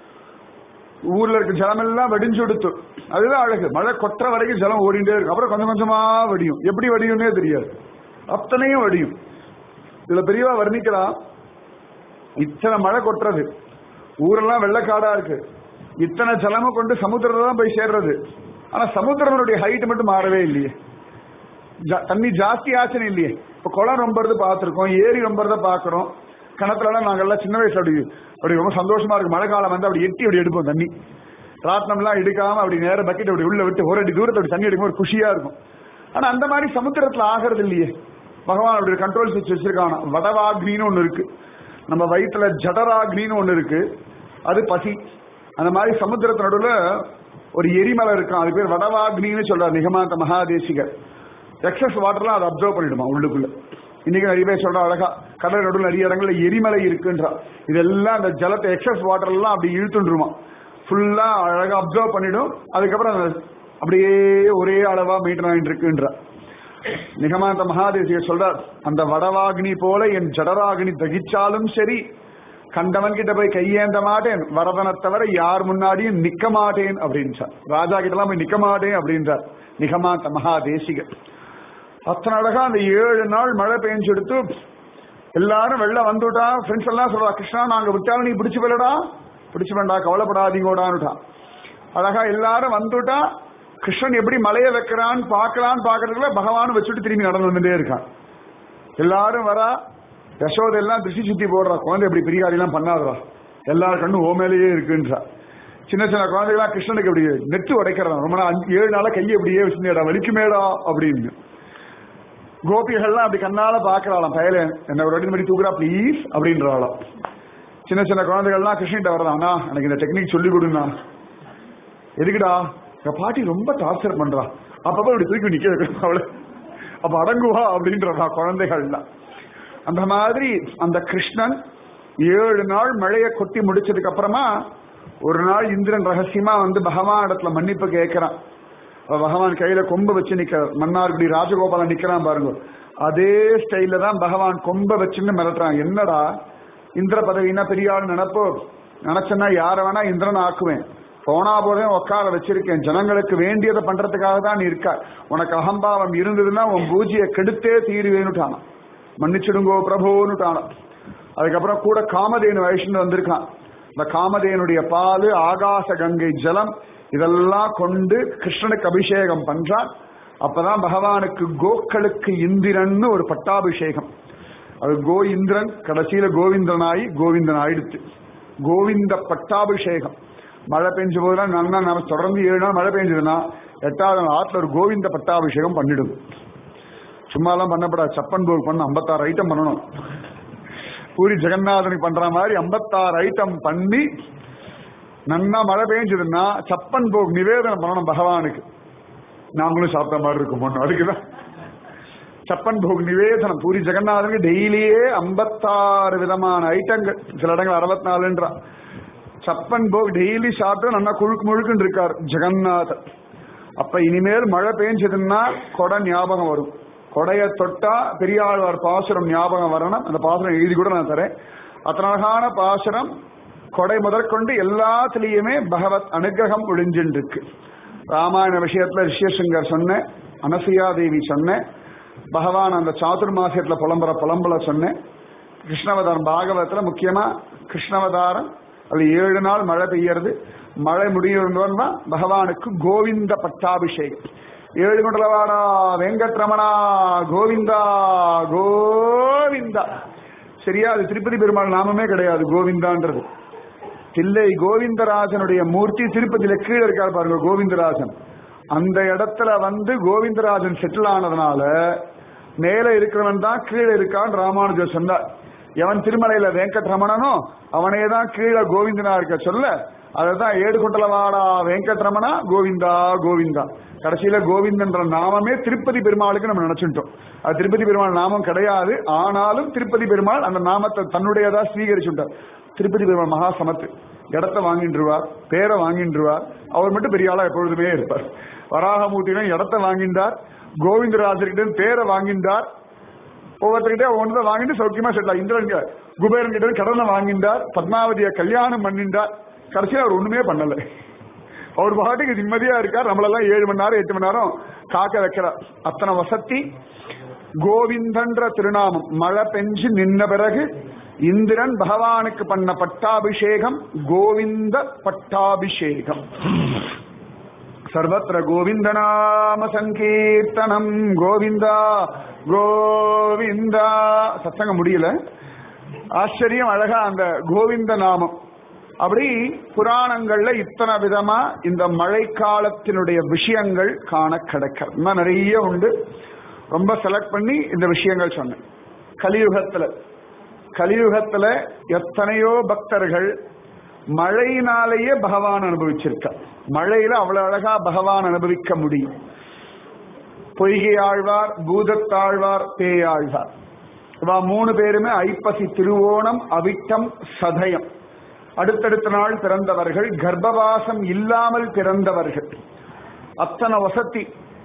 ஊர்ல இருக்க ஜலம் எல்லாம் வெடிஞ்சு கொடுத்து அதுதான் அழகு மழை கொட்டுற வரைக்கும் ஜலம் ஓடிண்டே இருக்கு அப்புறம் கொஞ்சம் கொஞ்சமா வடியும் எப்படி வடியும்னே தெரியாது அத்தனையும் வடியும் இதுல பெரியவா வர்ணிக்கலாம் இத்தனை மழை கொட்டுறது ஊரெல்லாம் வெள்ளக்காடா இருக்கு இத்தனை ஜலமும் கொண்டு சமுத்திரத்தை தான் போய் சேர்றது ஆனா சமுத்திரனுடைய ஹைட் மட்டும் மாறவே இல்லையே ஜா- தண்ணி ஜாஸ்தி ஆச்சுன்னு இல்லையே இப்ப குளம் ரொம்பறது பார்த்திருக்கோம் ஏரி ரொம்பறத பாக்குறோம் கிணத்துல எல்லாம் நாங்கெல்லாம் சின்ன வயசுல அப்படி அப்படி ரொம்ப சந்தோஷமா இருக்கு மழை காலம் வந்து அப்படி எட்டி அப்படி எடுப்போம் தண்ணி ராட்டினம்லாம் எடுக்காம அப்படி நேர பக்கெட் அப்படி உள்ள விட்டு ஒரு அடி தூரத்தை அப்படி தண்ணி எடுக்கும்போது குஷியா இருக்கும் ஆனா அந்த மாதிரி சமுத்திரத்துல ஆகிறது இல்லையே பகவான் அப்படி கண்ட்ரோல் சுவிட்ச் வச்சிருக்கான் வடவாக்னின்னு ஒண்ணு இருக்கு நம்ம வயிற்றுல ஜடராக்னின்னு ஒண்ணு இருக்கு அது பசி அந்த மாதிரி சமுத்திரத்து நடுவுல ஒரு எரிமலை இருக்கும் அது பேர் வடவாக்னின்னு சொல்றார் நிகமாந்த மகாதேசிகர் எக்ஸஸ் வாட்டர்லாம் அதை அப்சர்வ் பண்ணிடுமா உள்ளுக்குள்ள இன்னைக்கு நிறைய பேர் சொல்றா அழகா கடல் நடுவில் நிறைய இடங்கள்ல எரிமலை இருக்குன்றா இதெல்லாம் அந்த ஜலத்தை எக்ஸஸ் வாட்டர் எல்லாம் அப்படி இழுத்துருமா ஃபுல்லா அழகா அப்சர்வ் பண்ணிடும் அதுக்கப்புறம் அந்த அப்படியே ஒரே அளவா மெயின்டைன் ஆகிட்டு இருக்குன்றா நிகமாந்த மகாதேசிகர் சொல்றார் அந்த வடவாகினி போல என் ஜடராகினி தகிச்சாலும் சரி கண்டவன் கிட்ட போய் கையேந்த மாட்டேன் வரதனை தவிர யார் முன்னாடியும் நிக்க மாட்டேன் அப்படின்றார் ராஜா கிட்ட எல்லாம் போய் நிக்க மாட்டேன் அப்படின்றார் நிகமாந்த மகாதேசிகர் அத்தனை அழகா அந்த ஏழு நாள் மழை பெஞ்செடுத்து எல்லாரும் வெளில வந்துட்டா ஃப்ரெண்ட்ஸ் எல்லாம் சொல்றா கிருஷ்ணா நாங்க விட்டாலும் நீ பிடிச்சு போலடா பிடிச்சு வேண்டா கவலைப்படாதீங்கோடான்னுட்டா அழகா எல்லாரும் வந்துட்டா கிருஷ்ணன் எப்படி மலையை வைக்கிறான்னு பார்க்கலான்னு பாக்குறதுக்குள்ள பகவான் வச்சுட்டு திரும்பி நடந்து வந்துட்டே இருக்கான் எல்லாரும் வரா யசோதை எல்லாம் திருஷ்டி சுத்தி போடுறா குழந்தை இப்படி பெரிய எல்லாம் பண்ணாதடா எல்லார் கண்ணும் ஓ மேலேயே இருக்குன்றா சின்ன சின்ன குழந்தைகளாம் கிருஷ்ணனுக்கு இப்படி நெட்டு உடைக்கிறதா ரொம்ப நாள் அஞ்சு ஏழு நாளா கையை இப்படியே வச்சுடா வலிக்குமேடா அப்படின்னு கோபிகள்லாம் அப்படி கண்ணால பாக்குறாளாம் பயல என்ன ஒரு அடி மணி தூக்குறா ப்ளீஸ் அப்படின்றாளாம் சின்ன சின்ன குழந்தைகள்லாம் கிருஷ்ணகிட்ட வர்றதாண்ணா எனக்கு இந்த டெக்னிக் சொல்லி கொடுண்ணா எதுக்குடா எங்க பாட்டி ரொம்ப டார்ச்சர் பண்றா அப்பப்ப இப்படி தூக்கி நிக்க வைக்கணும் அவளை அப்ப அடங்குவா அப்படின்றதா குழந்தைகள்லாம் அந்த மாதிரி அந்த கிருஷ்ணன் ஏழு நாள் மழையை கொட்டி முடிச்சதுக்கு அப்புறமா ஒரு நாள் இந்திரன் ரகசியமா வந்து பகவான் இடத்துல மன்னிப்பு கேட்கிறான் அப்ப பகவான் கையில கொம்பு வச்சு நிக்க மன்னார்குடி ராஜகோபாலன் நிக்கிறான் பாருங்க அதே ஸ்டைல்ல தான் பகவான் கொம்ப வச்சுன்னு மிரட்டுறான் என்னடா இந்திர பதவினா பெரிய ஆள் நினைப்போ நினைச்சேன்னா யார வேணா இந்திரன் ஆக்குவேன் போனா போதே உட்கார வச்சிருக்கேன் ஜனங்களுக்கு வேண்டியதை பண்றதுக்காக தான் நீ இருக்க உனக்கு அகம்பாவம் இருந்ததுன்னா உன் பூஜையை கெடுத்தே தீருவேன்னுட்டானான் மன்னிச்சிடுங்கோ பிரபுன்னுட்டானான் அதுக்கப்புறம் கூட காமதேனு வயசுன்னு வந்திருக்கான் இந்த காமதேனுடைய பால் ஆகாச கங்கை ஜலம் இதெல்லாம் கொண்டு கிருஷ்ணனுக்கு அபிஷேகம் பண்றான் அப்பதான் பகவானுக்கு கோக்களுக்கு இந்திரன்னு ஒரு பட்டாபிஷேகம் அது கோ இந்திரன் கடைசியில கோவிந்தனாயி கோவிந்தன் ஆயிடுத்து கோவிந்த பட்டாபிஷேகம் மழை பெஞ்ச போதெல்லாம் நல்லா நம்ம தொடர்ந்து ஏழு நாள் மழை பெஞ்சதுன்னா எட்டாவது நாள் ஆத்துல ஒரு கோவிந்த பட்டாபிஷேகம் பண்ணிடும் சும்மாலாம் பண்ணப்படாது சப்பன் போக் பண்ண ஐம்பத்தாறு ஐட்டம் பண்ணணும் பூரி ஜெகநாதனுக்கு பண்ற மாதிரி ஐம்பத்தாறு ஐட்டம் பண்ணி நன்னா மழை பெஞ்சதுன்னா சப்பன் போக் நிவேதனம் பண்ணணும் பகவானுக்கு நாங்களும் சாப்பிட்ட மாதிரி இருக்கும் பொண்ணு அதுக்குதான் சப்பன் போக் நிவேதனம் பூரி ஜெகநாதனுக்கு டெய்லியே ஐம்பத்தாறு விதமான ஐட்டங்கள் சில இடங்கள் அறுபத்தி நாலுன்றா சப்பன் போக் டெய்லி சாப்பிட்டு நல்லா குழுக்கு முழுக்குன்னு இருக்கார் ஜெகநாதர் அப்ப இனிமேல் மழை பெஞ்சதுன்னா கொடை ஞாபகம் வரும் கொடைய தொட்டா பெரியாழ்வார் பாசுரம் ஞாபகம் வரணும் அந்த பாசுரம் எழுதி கூட நான் தரேன் அத்தனை அழகான பாசுரம் கொடை முதற்கொண்டு எல்லாத்துலயுமே பகவத் அனுகிரகம் ஒளிஞ்சுட்டு இருக்கு ராமாயண விஷயத்துல ரிஷியசங்கர் சொன்ன அனசுயா தேவி சொன்ன பகவான் அந்த சாதுர்மாசியத்துல புலம்புற புலம்புல சொன்னேன் கிருஷ்ணவதாரம் பாகவத்துல முக்கியமா கிருஷ்ணவதாரம் அது ஏழு நாள் மழை பெய்யறது மழை முடியும்னா பகவானுக்கு கோவிந்த பட்டாபிஷேகம் ஏழு குண்டலவாடா வெங்கட்ரமணா கோவிந்தா கோவிந்தா சரியா அது திருப்பதி பெருமாள் நாமமே கிடையாது கோவிந்தான்றது தில்லை கோவிந்தராஜனுடைய மூர்த்தி திருப்பதியில கீழே இருக்காரு பாருங்க கோவிந்தராஜன் அந்த இடத்துல வந்து கோவிந்தராஜன் செட்டில் ஆனதுனால மேல இருக்கிறவன் தான் கீழே இருக்கான்னு ராமானுஜர் சொன்னார் எவன் திருமலையில வெங்கட்ரமணனோ அவனே தான் கீழே கோவிந்தனா இருக்க சொல்ல அதுதான் ஏடு குண்டலவாடா வெங்கட்ரமணா கோவிந்தா கோவிந்தா கடைசியில கோவிந்தன்ற நாமமே திருப்பதி பெருமாளுக்கு நம்ம நினைச்சுட்டோம் அது திருப்பதி பெருமாள் நாமம் கிடையாது ஆனாலும் திருப்பதி பெருமாள் அந்த நாமத்தை தன்னுடையதா ஸ்வீகரிச்சுட்டார் திருப்பதி பெருமாள் மகா சமத்து இடத்த வாங்கின்றுவார் பேரை வாங்கின்றுவார் அவர் மட்டும் பெரிய ஆளா எப்பொழுதுமே இருப்பார் வராகமூர்த்தியிடம் இடத்த வாங்கின்றார் கோவிந்தராஜர்கிட்ட பேரை வாங்கின்றார் ஒவ்வொருத்தர்கிட்ட ஒன்று வாங்கிட்டு சௌக்கியமா செட்டில் இந்திரன் குபேரன் கிட்ட கடனை வாங்கின்றார் பத்மாவதியை கல்யாணம் பண்ணின்றார் கடைசியா அவர் ஒண்ணுமே பண்ணல அவர் பாட்டுக்கு நிம்மதியா இருக்கார் நம்மளெல்லாம் ஏழு மணி நேரம் எட்டு மணி நேரம் காக்க வைக்கிறார் அத்தனை வசதி கோவிந்தன்ற திருநாமம் மழை பெஞ்சு நின்ன பிறகு இந்திரன் பகவானுக்கு பண்ண பட்டாபிஷேகம் கோவிந்த பட்டாபிஷேகம் சர்வத்திர கோவிந்த நாம சங்கீர்த்தனம் கோவிந்தா கோவிந்தா சத்தங்கம் முடியல ஆச்சரியம் அழகா அந்த கோவிந்த நாமம் அப்படி புராணங்கள்ல இத்தனை விதமா இந்த மழைக்காலத்தினுடைய விஷயங்கள் காண கிடைக்க இன்னும் நிறைய உண்டு ரொம்ப செலக்ட் பண்ணி இந்த விஷயங்கள் சொன்னேன் கலியுகத்துல கலியுகத்துல எத்தனையோ பக்தர்கள் மழையினாலேயே பகவான் அனுபவிச்சிருக்க மழையில அவ்வளவு அழகா பகவான் அனுபவிக்க முடியும் பொய்கை ஆழ்வார் பூதத்தாழ்வார் பேயாழ்வார் இவா மூணு பேருமே ஐப்பசி திருவோணம் அவிட்டம் சதயம் அடுத்தடுத்த நாள் பிறந்தவர்கள் கர்ப்பவாசம் இல்லாமல் பிறந்தவர்கள் அத்தனை வசதி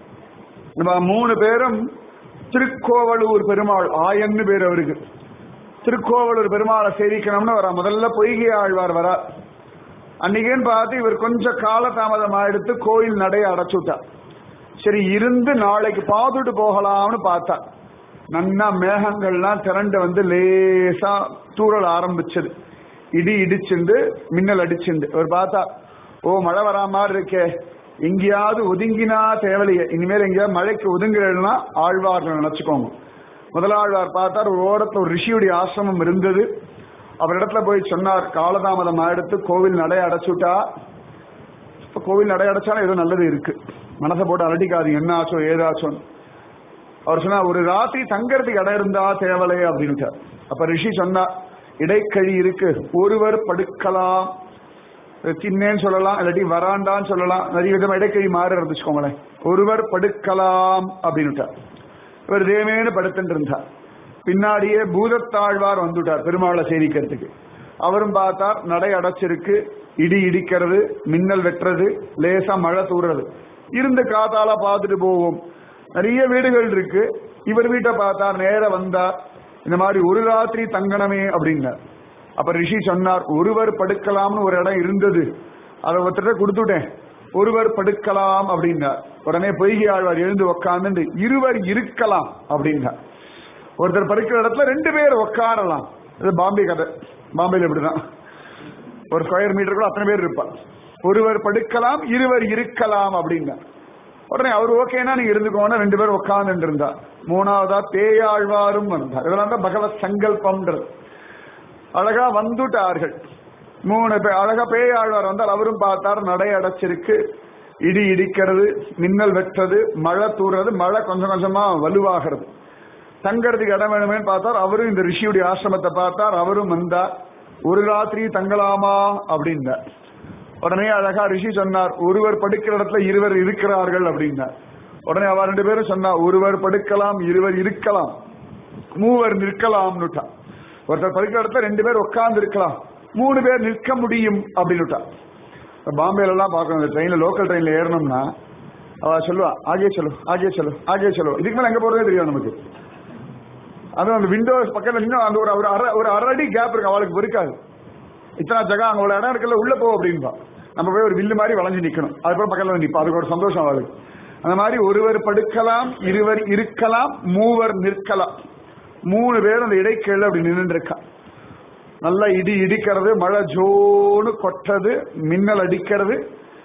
இவா மூணு பேரும் திருக்கோவலூர் பெருமாள் ஆயன்னு பேர் அவருக்கு திருக்கோவலூர் பெருமாளை சேவிக்கணும்னு வரா முதல்ல பொய்கை ஆழ்வார் வரா அன்னைக்கேன்னு பார்த்து இவர் கொஞ்சம் கால தாமதம் எடுத்து கோயில் நடைய அடைச்சுட்டார் சரி இருந்து நாளைக்கு பாத்துட்டு போகலாம்னு பார்த்தா நன்னா மேகங்கள்லாம் திரண்டு வந்து லேசா தூரல் ஆரம்பிச்சது இடி இடிச்சுண்டு மின்னல் அடிச்சுண்டு இவர் பார்த்தா ஓ மழை வரா மாதிரி இருக்கே எங்கேயாவது ஒதுங்கினா தேவையில்லையே இனிமேல் எங்கேயாவது மழைக்கு ஒதுங்குறதுனா ஆழ்வார்கள் நினைச்சுக்கோங்க முதலாழ்வார் பார்த்தார் ஒரு ஓரத்துல ஒரு ரிஷியுடைய ஆசிரமம் இருந்தது அவர் இடத்துல போய் சொன்னார் காலதாமதம் எடுத்து கோவில் நடை அடைச்சுட்டா இப்ப கோவில் நடை அடைச்சாலும் ஏதோ நல்லது இருக்கு மனசை போட்டு அலட்டிக்காது என்ன ஆச்சோ ஏதாச்சோ அவர் சொன்னா ஒரு ராத்திரி தங்கறதுக்கு இடம் இருந்தா தேவலை அப்படின்னு அப்ப ரிஷி சொன்னா இடைக்கழி இருக்கு ஒருவர் படுக்கலாம் சின்னேன்னு சொல்லலாம் இல்லாட்டி வராண்டான்னு சொல்லலாம் நிறைய விதமா இடைக்கழி மாறி இருந்துச்சுக்கோங்களேன் ஒருவர் படுக்கலாம் அப்படின்னு இவர் தேவேன்னு படுத்துட்டு இருந்தார் பின்னாடியே பூதத்தாழ்வார் வந்துட்டார் பெருமாளை சேவிக்கிறதுக்கு அவரும் பார்த்தார் நடை அடைச்சிருக்கு இடி இடிக்கிறது மின்னல் வெட்டுறது லேசா மழை தூறது இருந்த காத்தால பார்த்துட்டு போவோம் நிறைய வீடுகள் இருக்கு இவர் வீட்டை பார்த்தார் நேர வந்தார் இந்த மாதிரி ஒரு ராத்திரி தங்கணமே அப்படின்னார் அப்ப ரிஷி சொன்னார் ஒருவர் படுக்கலாம்னு ஒரு இடம் இருந்தது அதை ஒருத்தர கொடுத்துட்டேன் ஒருவர் படுக்கலாம் அப்படின்னார் உடனே பொய்கை ஆழ்வார் எழுந்து உக்காந்து இருவர் இருக்கலாம் அப்படின்னார் ஒருத்தர் படுக்கிற இடத்துல ரெண்டு பேர் உட்காரலாம் இது பாம்பே கதை பாம்பேல இப்படிதான் ஒரு ஸ்கொயர் மீட்டருக்குள்ள அத்தனை பேர் இருப்பார் ஒருவர் படுக்கலாம் இருவர் இருக்கலாம் அப்படின்னா உடனே அவர் ஓகேனா நீங்க இருந்துக்கோன்னா ரெண்டு பேரும் உட்கார்ந்து இருந்தா மூணாவதா பேயாழ்வாரும் வந்தார் இதெல்லாம் தான் பகவத் சங்கல்பம்ன்றது அழகா வந்துட்டார்கள் மூணு பேர் அழகா பேயாழ்வார் வந்தால் அவரும் பார்த்தார் நடை அடைச்சிருக்கு இடி இடிக்கிறது மின்னல் வெட்டுறது மழை தூறது மழை கொஞ்சம் கொஞ்சமா வலுவாகிறது தங்கறதுக்கு இடம் வேணுமேன்னு பார்த்தார் அவரும் இந்த ரிஷியுடைய ஆசிரமத்தை பார்த்தார் அவரும் வந்தார் ஒரு ராத்திரி தங்கலாமா அப்படின்னார் உடனே அழகா ரிஷி சொன்னார் ஒருவர் படுக்கிற இடத்துல இருவர் இருக்கிறார்கள் அப்படின்னார் உடனே அவர் ரெண்டு பேரும் சொன்னார் ஒருவர் படுக்கலாம் இருவர் இருக்கலாம் மூவர் நிற்கலாம்னுட்டா ஒருத்தர் படுக்கிற இடத்துல ரெண்டு பேர் உட்கார்ந்து இருக்கலாம் மூணு பேர் நிற்க முடியும் அப்படின்னுட்டா பாம்பேல எல்லாம் பார்க்கணும் இந்த ட்ரெயின்ல லோக்கல் ட்ரெயின்ல ஏறணும்னா அவ சொல்லுவா ஆகே சொல்லு ஆகே சொல்லு ஆகே சொல்லு இதுக்கு மேல எங்க போறதே தெரியும் நமக்கு அதுவும் அந்த விண்டோஸ் பக்கத்துல இன்னும் அந்த ஒரு ஒரு அரை ஒரு அரை அடி கேப் இருக்கு அவளுக்கு இருக்காது இத்தனை ஜகா அங்க ஒரு இடம் இருக்குல்ல உள்ள போ அப்படின்பா நம்ம போய் ஒரு வில்லு மாதிரி வளைஞ்சு நிக்கணும் அதுக்கப்புறம் பக்கத்துல வந்து நிப்பா அதுக்கு ஒரு சந்தோஷம் அவளுக்கு அந்த மாதிரி ஒருவர் படுக்கலாம் இருவர் இருக்கலாம் மூவர் நிற்கலாம் மூணு பேர் அந்த இடைக்கேள் அப்படி நின்று இருக்கா நல்லா இடி இடிக்கிறது மழை ஜோன்னு கொட்டது மின்னல் அடிக்கிறது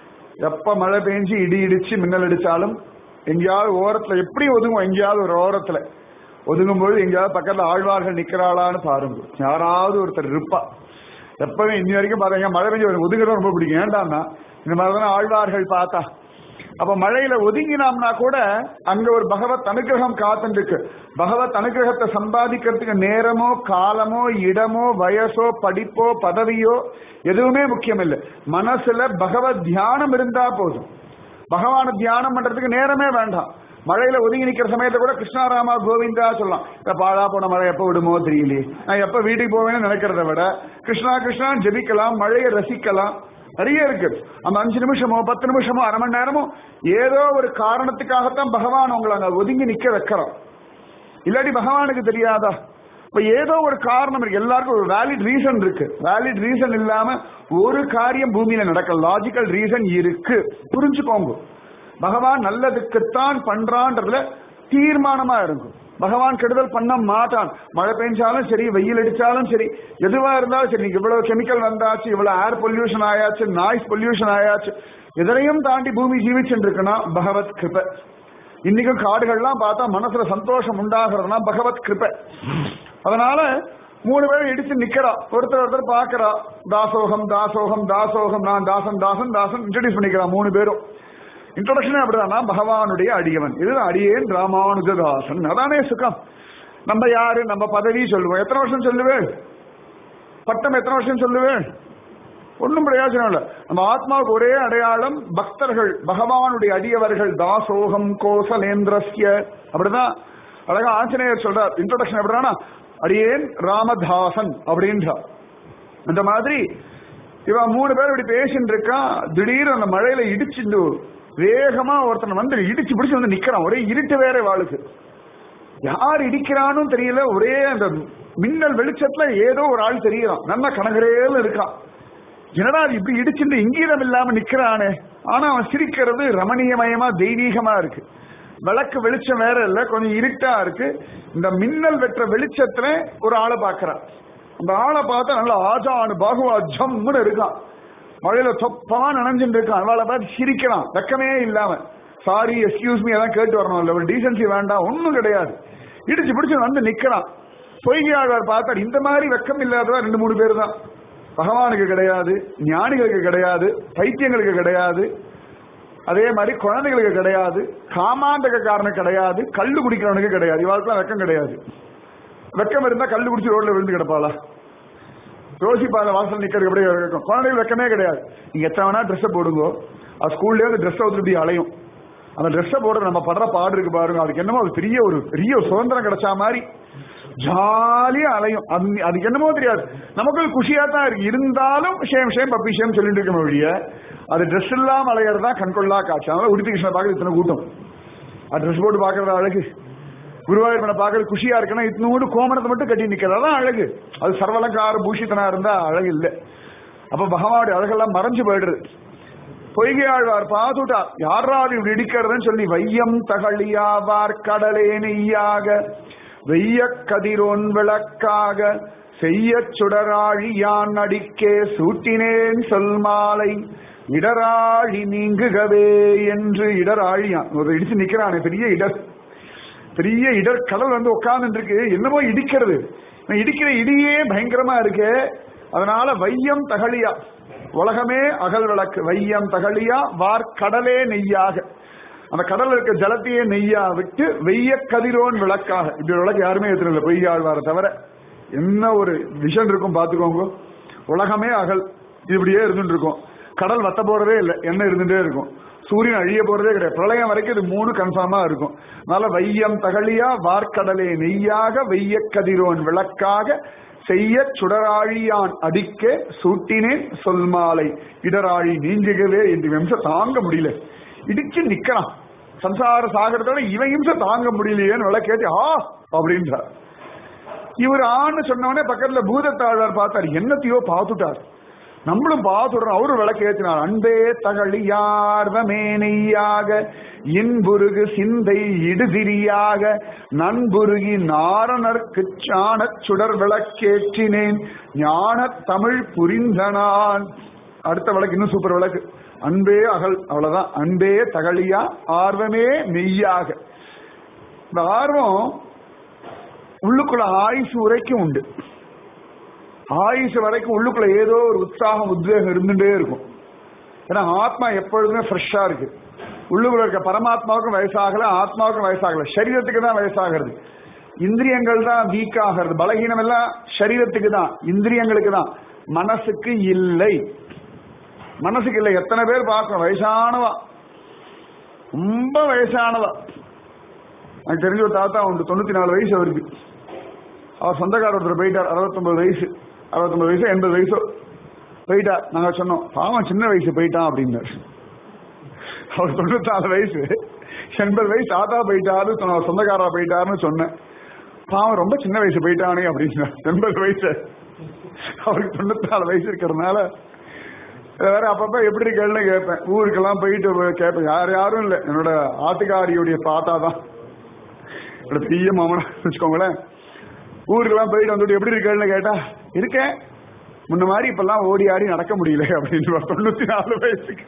எப்ப மழை பெஞ்சு இடி இடிச்சு மின்னல் அடிச்சாலும் எங்கேயாவது ஓரத்துல எப்படி ஒதுங்கும் எங்கேயாவது ஒரு ஓரத்துல ஒதுங்கும்போது எங்கேயாவது பக்கத்துல ஆழ்வார்கள் நிக்கிறாளான்னு பாருங்க யாராவது ஒருத்தர் இருப்பா எப்பவுமே இன்னி வரைக்கும் பாருங்க மழை பெஞ்சு ஒரு ஒதுங்குறது ரொம்ப பிடிக்கும் ஏண்டான்னா இந்த மாதிரி தானே ஆழ்வார்கள் பார்த்தா அப்ப மழையில ஒதுங்கினோம்னா கூட அங்க ஒரு பகவத் அனுகிரகம் காத்துருக்கு பகவத் அனுகிரகத்தை சம்பாதிக்கிறதுக்கு நேரமோ காலமோ இடமோ வயசோ படிப்போ பதவியோ எதுவுமே முக்கியம் இல்லை மனசுல பகவத் தியானம் இருந்தா போதும் பகவான தியானம் பண்றதுக்கு நேரமே வேண்டாம் மழையில ஒதுங்கி நிக்கிற சமயத்துல கூட கிருஷ்ணாராமா கோவிந்தா சொல்லலாம் இந்த பாழா போன மழை எப்ப விடுமோ தெரியலையே நான் எப்ப வீட்டுக்கு போவேன்னு நினைக்கிறத விட கிருஷ்ணா கிருஷ்ணா ஜெபிக்கலாம் மழையை ரசிக்கலாம் நிறைய இருக்கு அந்த அஞ்சு நிமிஷமோ பத்து நிமிஷமோ அரை மணி நேரமோ ஏதோ ஒரு காரணத்துக்காகத்தான் பகவான் உங்களை அங்க ஒதுங்கி நிக்க வைக்கிறோம் இல்லாட்டி பகவானுக்கு தெரியாதா இப்ப ஏதோ ஒரு காரணம் இருக்கு எல்லாருக்கும் ஒரு வேலிட் ரீசன் இருக்கு வேலிட் ரீசன் இல்லாம ஒரு காரியம் பூமியில நடக்க லாஜிக்கல் ரீசன் இருக்கு புரிஞ்சுக்கோங்க பகவான் நல்லதுக்குத்தான் பண்றான்றதுல தீர்மானமா இருக்கும் பகவான் கெடுதல் பண்ண மாட்டான் மழை பெஞ்சாலும் சரி வெயில் அடிச்சாலும் சரி எதுவா இருந்தாலும் சரி நீங்க இவ்வளவு கெமிக்கல் வந்தாச்சு இவ்வளவு ஏர் பொல்யூஷன் ஆயாச்சு நாய்ஸ் பொல்யூஷன் ஆயாச்சு எதனையும் தாண்டி பூமி ஜீவிச்சுட்டு இருக்குன்னா பகவத் கிருப இன்னைக்கும் காடுகள்லாம் பார்த்தா மனசுல சந்தோஷம் உண்டாகிறதுனா பகவத் கிருப அதனால மூணு பேரும் இடிச்சு நிக்கிறா ஒருத்தர் ஒருத்தர் பாக்குறா தாசோகம் தாசோகம் தாசோகம் நான் தாசன் தாசன் தாசன் இன்ட்ரடியூஸ் பண்ணிக்கிறா மூணு பேரும் இன்ட்ரோடக்ஷனே அப்படிதான் பகவானுடைய அடியவன் இது அடியேன் ராமானுஜதாசன் அதானே சுகம் நம்ம யாரு நம்ம பதவி சொல்லுவோம் எத்தனை வருஷம் சொல்லுவேன் பட்டம் எத்தனை வருஷம் சொல்லுவேன் ஒன்றும் பிரயோஜனம் இல்லை நம்ம ஆத்மாவுக்கு ஒரே அடையாளம் பக்தர்கள் பகவானுடைய அடியவர்கள் தாசோகம் கோசலேந்திரஸ்ய அப்படிதான் அழகா ஆஞ்சநேயர் சொல்றார் இன்ட்ரோடக்ஷன் எப்படின்னா அடியேன் ராமதாசன் அப்படின்றார் அந்த மாதிரி இவன் மூணு பேர் இப்படி பேசிட்டு இருக்கான் திடீர்னு அந்த மழையில இடிச்சுட்டு வேகமா ஒருத்தன் வந்து இடிச்சு பிடிச்சு வந்து நிக்கிறான் ஒரே இருட்டு வேற வாளுக்கு யார் இடிக்கிறான்னு தெரியல ஒரே அந்த மின்னல் வெளிச்சத்துல ஏதோ ஒரு ஆள் தெரியறான் நல்ல கனகரேல இருக்கான் என்னடா அது இப்படி இடிச்சுட்டு இங்கீதம் இல்லாம நிக்கிறானே ஆனா அவன் சிரிக்கிறது ரமணீயமயமா தெய்வீகமா இருக்கு விளக்கு வெளிச்சம் வேற இல்ல கொஞ்சம் இருட்டா இருக்கு இந்த மின்னல் வெற்ற வெளிச்சத்துல ஒரு ஆளை பாக்குறான் அந்த ஆளை பார்த்தா நல்லா ஆஜானு பாகுவா ஜம்முன்னு இருக்கான் மழையில தொப்பமா நனைஞ்சுட்டு இருக்கான் அவளை பார்த்து சிரிக்கிறான் வெக்கமே இல்லாம சாரி எக்ஸ்கியூஸ் மீ எல்லாம் கேட்டு வரணும் இல்ல ஒரு டீசன்சி வேண்டாம் ஒண்ணும் கிடையாது இடிச்சு பிடிச்சு வந்து நிக்கிறான் பொய்கையாளர் பார்த்தார் இந்த மாதிரி வெக்கம் இல்லாதவா ரெண்டு மூணு பேர் தான் பகவானுக்கு கிடையாது ஞானிகளுக்கு கிடையாது பைத்தியங்களுக்கு கிடையாது அதே மாதிரி குழந்தைகளுக்கு கிடையாது காமாண்டகக்காரனுக்கு கிடையாது கல்லு குடிக்கிறவனுக்கு கிடையாது இவாளுக்குலாம் வெக்கம் கிடையாது வெக்கம் இருந்தா கல்லு குடிச்சு ரோட்ல விழுந்து கிடப்பாளா ரோசிப்பால வாசல் நிக்கிறது எப்படி இருக்கும் குழந்தைகள் வெக்கமே கிடையாது நீங்க எத்தனை வேணா ட்ரெஸ் போடுங்க அது ஸ்கூல்ல இருந்து ட்ரெஸ் வந்து அலையும் அந்த ட்ரெஸ்ஸை போடுற நம்ம படுற பாடு இருக்கு பாருங்க அதுக்கு என்னமோ அது பெரிய ஒரு பெரிய ஒரு சுதந்திரம் கிடைச்சா மாதிரி ஜாலியா அலையும் அது- அதுக்கு என்னமோ தெரியாது நமக்கு குஷியா தான் இருக்கு இருந்தாலும் ஷேம் ஷேம் பப்பி ஷேம் சொல்லிட்டு இருக்க ஒழிய அது ட்ரெஸ் இல்லாம அலையிறது தான் கண்கொள்ளா காட்சி அதனால உடுப்பி கிருஷ்ணன் பார்க்கறது இத்தனை கூட்டம் அது ட்ரெஸ் போட்டு பார்க்கறது அழகு குருவாயூர்பனை பார்க்கறது குஷியா இருக்குன்னா இத்தனோடு கோமணத்தை மட்டும் கட்டி நிக்கிறது அதான் அழகு அது சர்வலங்கார பூஷித்தனா இருந்தா அழகு இல்லை அப்ப பகவானுடைய அழகெல்லாம் மறைஞ்சு போயிடுறது பொய்கையாழ்வார் பார்த்துட்டா யாராவது இப்படி இடிக்கிறதுன்னு சொல்லி வையம் தகழியாவார் கடலே நெய்யாக வெய்ய கதிரோன் விளக்காக செய்ய சுடராழி யான் அடிக்கே சூட்டினேன் சொல் மாலை இடராழி நீங்குகவே என்று இடராழியான் ஒரு இடிச்சு நிக்கிறானே பெரிய இடர் பெரிய இடர் கடல் வந்து உட்கார்ந்து இருக்கு என்னமோ இடிக்கிறது இந்த இடிக்கிற இடியே பயங்கரமா இருக்கு அதனால வையம் தகழியா உலகமே அகல் விளக்கு வையம் தகழியா வார்க்கடலே நெய்யாக அந்த கடல்ல இருக்க ஜலத்தையே நெய்யா விட்டு வெய்ய கதிரோன் விளக்காக இப்படி ஒரு விளக்கு யாருமே ஏத்துறதில்ல பொய்யாழ்வார தவிர என்ன ஒரு விஷன் இருக்கும் பாத்துக்கோங்க உலகமே அகல் இது இப்படியே இருந்துட்டு இருக்கும் கடல் வத்த போறதே இல்லை என்ன இருந்துட்டே இருக்கும் சூரியன் அழிய போறதே கிடையாது பிரளயம் வரைக்கும் இது மூணு கன்ஃபார்மா இருக்கும் அதனால வையம் தகழியா வார்க்கடலே நெய்யாக வெய்ய கதிரோன் விளக்காக செய்ய சுடராழியான் அடிக்க சூட்டினேன் சொல் மாலை இடராழி நீங்குகவே என்று வம்ச தாங்க முடியல இடிச்சு நிக்கிறான் சம்சார சாகரத்தோட இவன் இம்சை தாங்க முடியலையேன்னு விளக்கேத்தி ஆ அப்படின்றார் இவர் ஆன்னு சொன்னவனே பக்கத்துல பூதத்தாழ்வார் பார்த்தார் என்னத்தையோ பார்த்துட்டார் நம்மளும் பார்த்துடுறோம் அவரும் விளக்கு ஏற்றினார் அன்பே தகழியார்வமே நெய்யாக இன்புருகு சிந்தை இடுதிரியாக நண்புருகி நாரணர்க்கு ஞானச் சுடர் விளக்கேற்றினேன் ஞான தமிழ் புரிந்தனான் அடுத்த விளக்கு இன்னும் சூப்பர் விளக்கு அன்பே அகல் அவ்வளவுதான் அன்பே தகழியா ஆர்வமே மெய்யாக இந்த ஆர்வம் உள்ளுக்குள்ள ஆயுசு வரைக்கும் உண்டு ஆயுசு வரைக்கும் உள்ளுக்குள்ள ஏதோ ஒரு உற்சாகம் உத்வேகம் இருந்துட்டே இருக்கும் ஏன்னா ஆத்மா எப்பொழுதுமே ஃப்ரெஷ்ஷா இருக்கு உள்ளுக்குள்ள இருக்க பரமாத்மாவுக்கும் வயசாகல ஆத்மாவுக்கும் வயசாகல சரீரத்துக்கு தான் வயசாகிறது இந்திரியங்கள் தான் வீக் ஆகிறது பலகீனம் எல்லாம் சரீரத்துக்கு தான் இந்திரியங்களுக்கு தான் மனசுக்கு இல்லை மனசுக்கு இல்லை எத்தனை பேர் பார்க்கணும் வயசானவா ரொம்ப வயசானவா எனக்கு தெரிஞ்ச ஒரு தாத்தா உண்டு தொண்ணூத்தி நாலு வயசு அவருக்கு அவர் சொந்தக்கார ஒருத்தர் போயிட்டார் அறுபத்தொன்பது வயசு அறுபத்தொன்பது வயசு எண்பது வயசோ போயிட்டார் நாங்க சொன்னோம் பாவம் சின்ன வயசு போயிட்டான் அப்படின்னாரு அவர் தொண்ணூத்தாறு வயசு எண்பது வயசு தாத்தா போயிட்டாரு சொன்ன சொந்தக்காரா போயிட்டாருன்னு சொன்னேன் பாவம் ரொம்ப சின்ன வயசு போயிட்டானே அப்படின்னா எண்பது வயசு அவருக்கு தொண்ணூத்தாறு வயசு இருக்கிறதுனால இதை வேற அப்பப்ப எப்படி இருக்கேன்னு கேட்பேன் ஊருக்கெல்லாம் போயிட்டு கேட்பேன் யார் யாரும் இல்லை என்னோட ஆத்துக்காரியுடைய தாத்தா தான் என்னோட பெரிய மாமனா வச்சுக்கோங்களேன் ஊருக்கெல்லாம் போயிட்டு வந்துட்டு எப்படி இருக்கேன்னு கேட்டா இருக்கேன் முன்ன மாதிரி இப்பெல்லாம் ஓடி ஆடி நடக்க முடியல அப்படின்னு தொண்ணூத்தி நாலு வயசுக்கு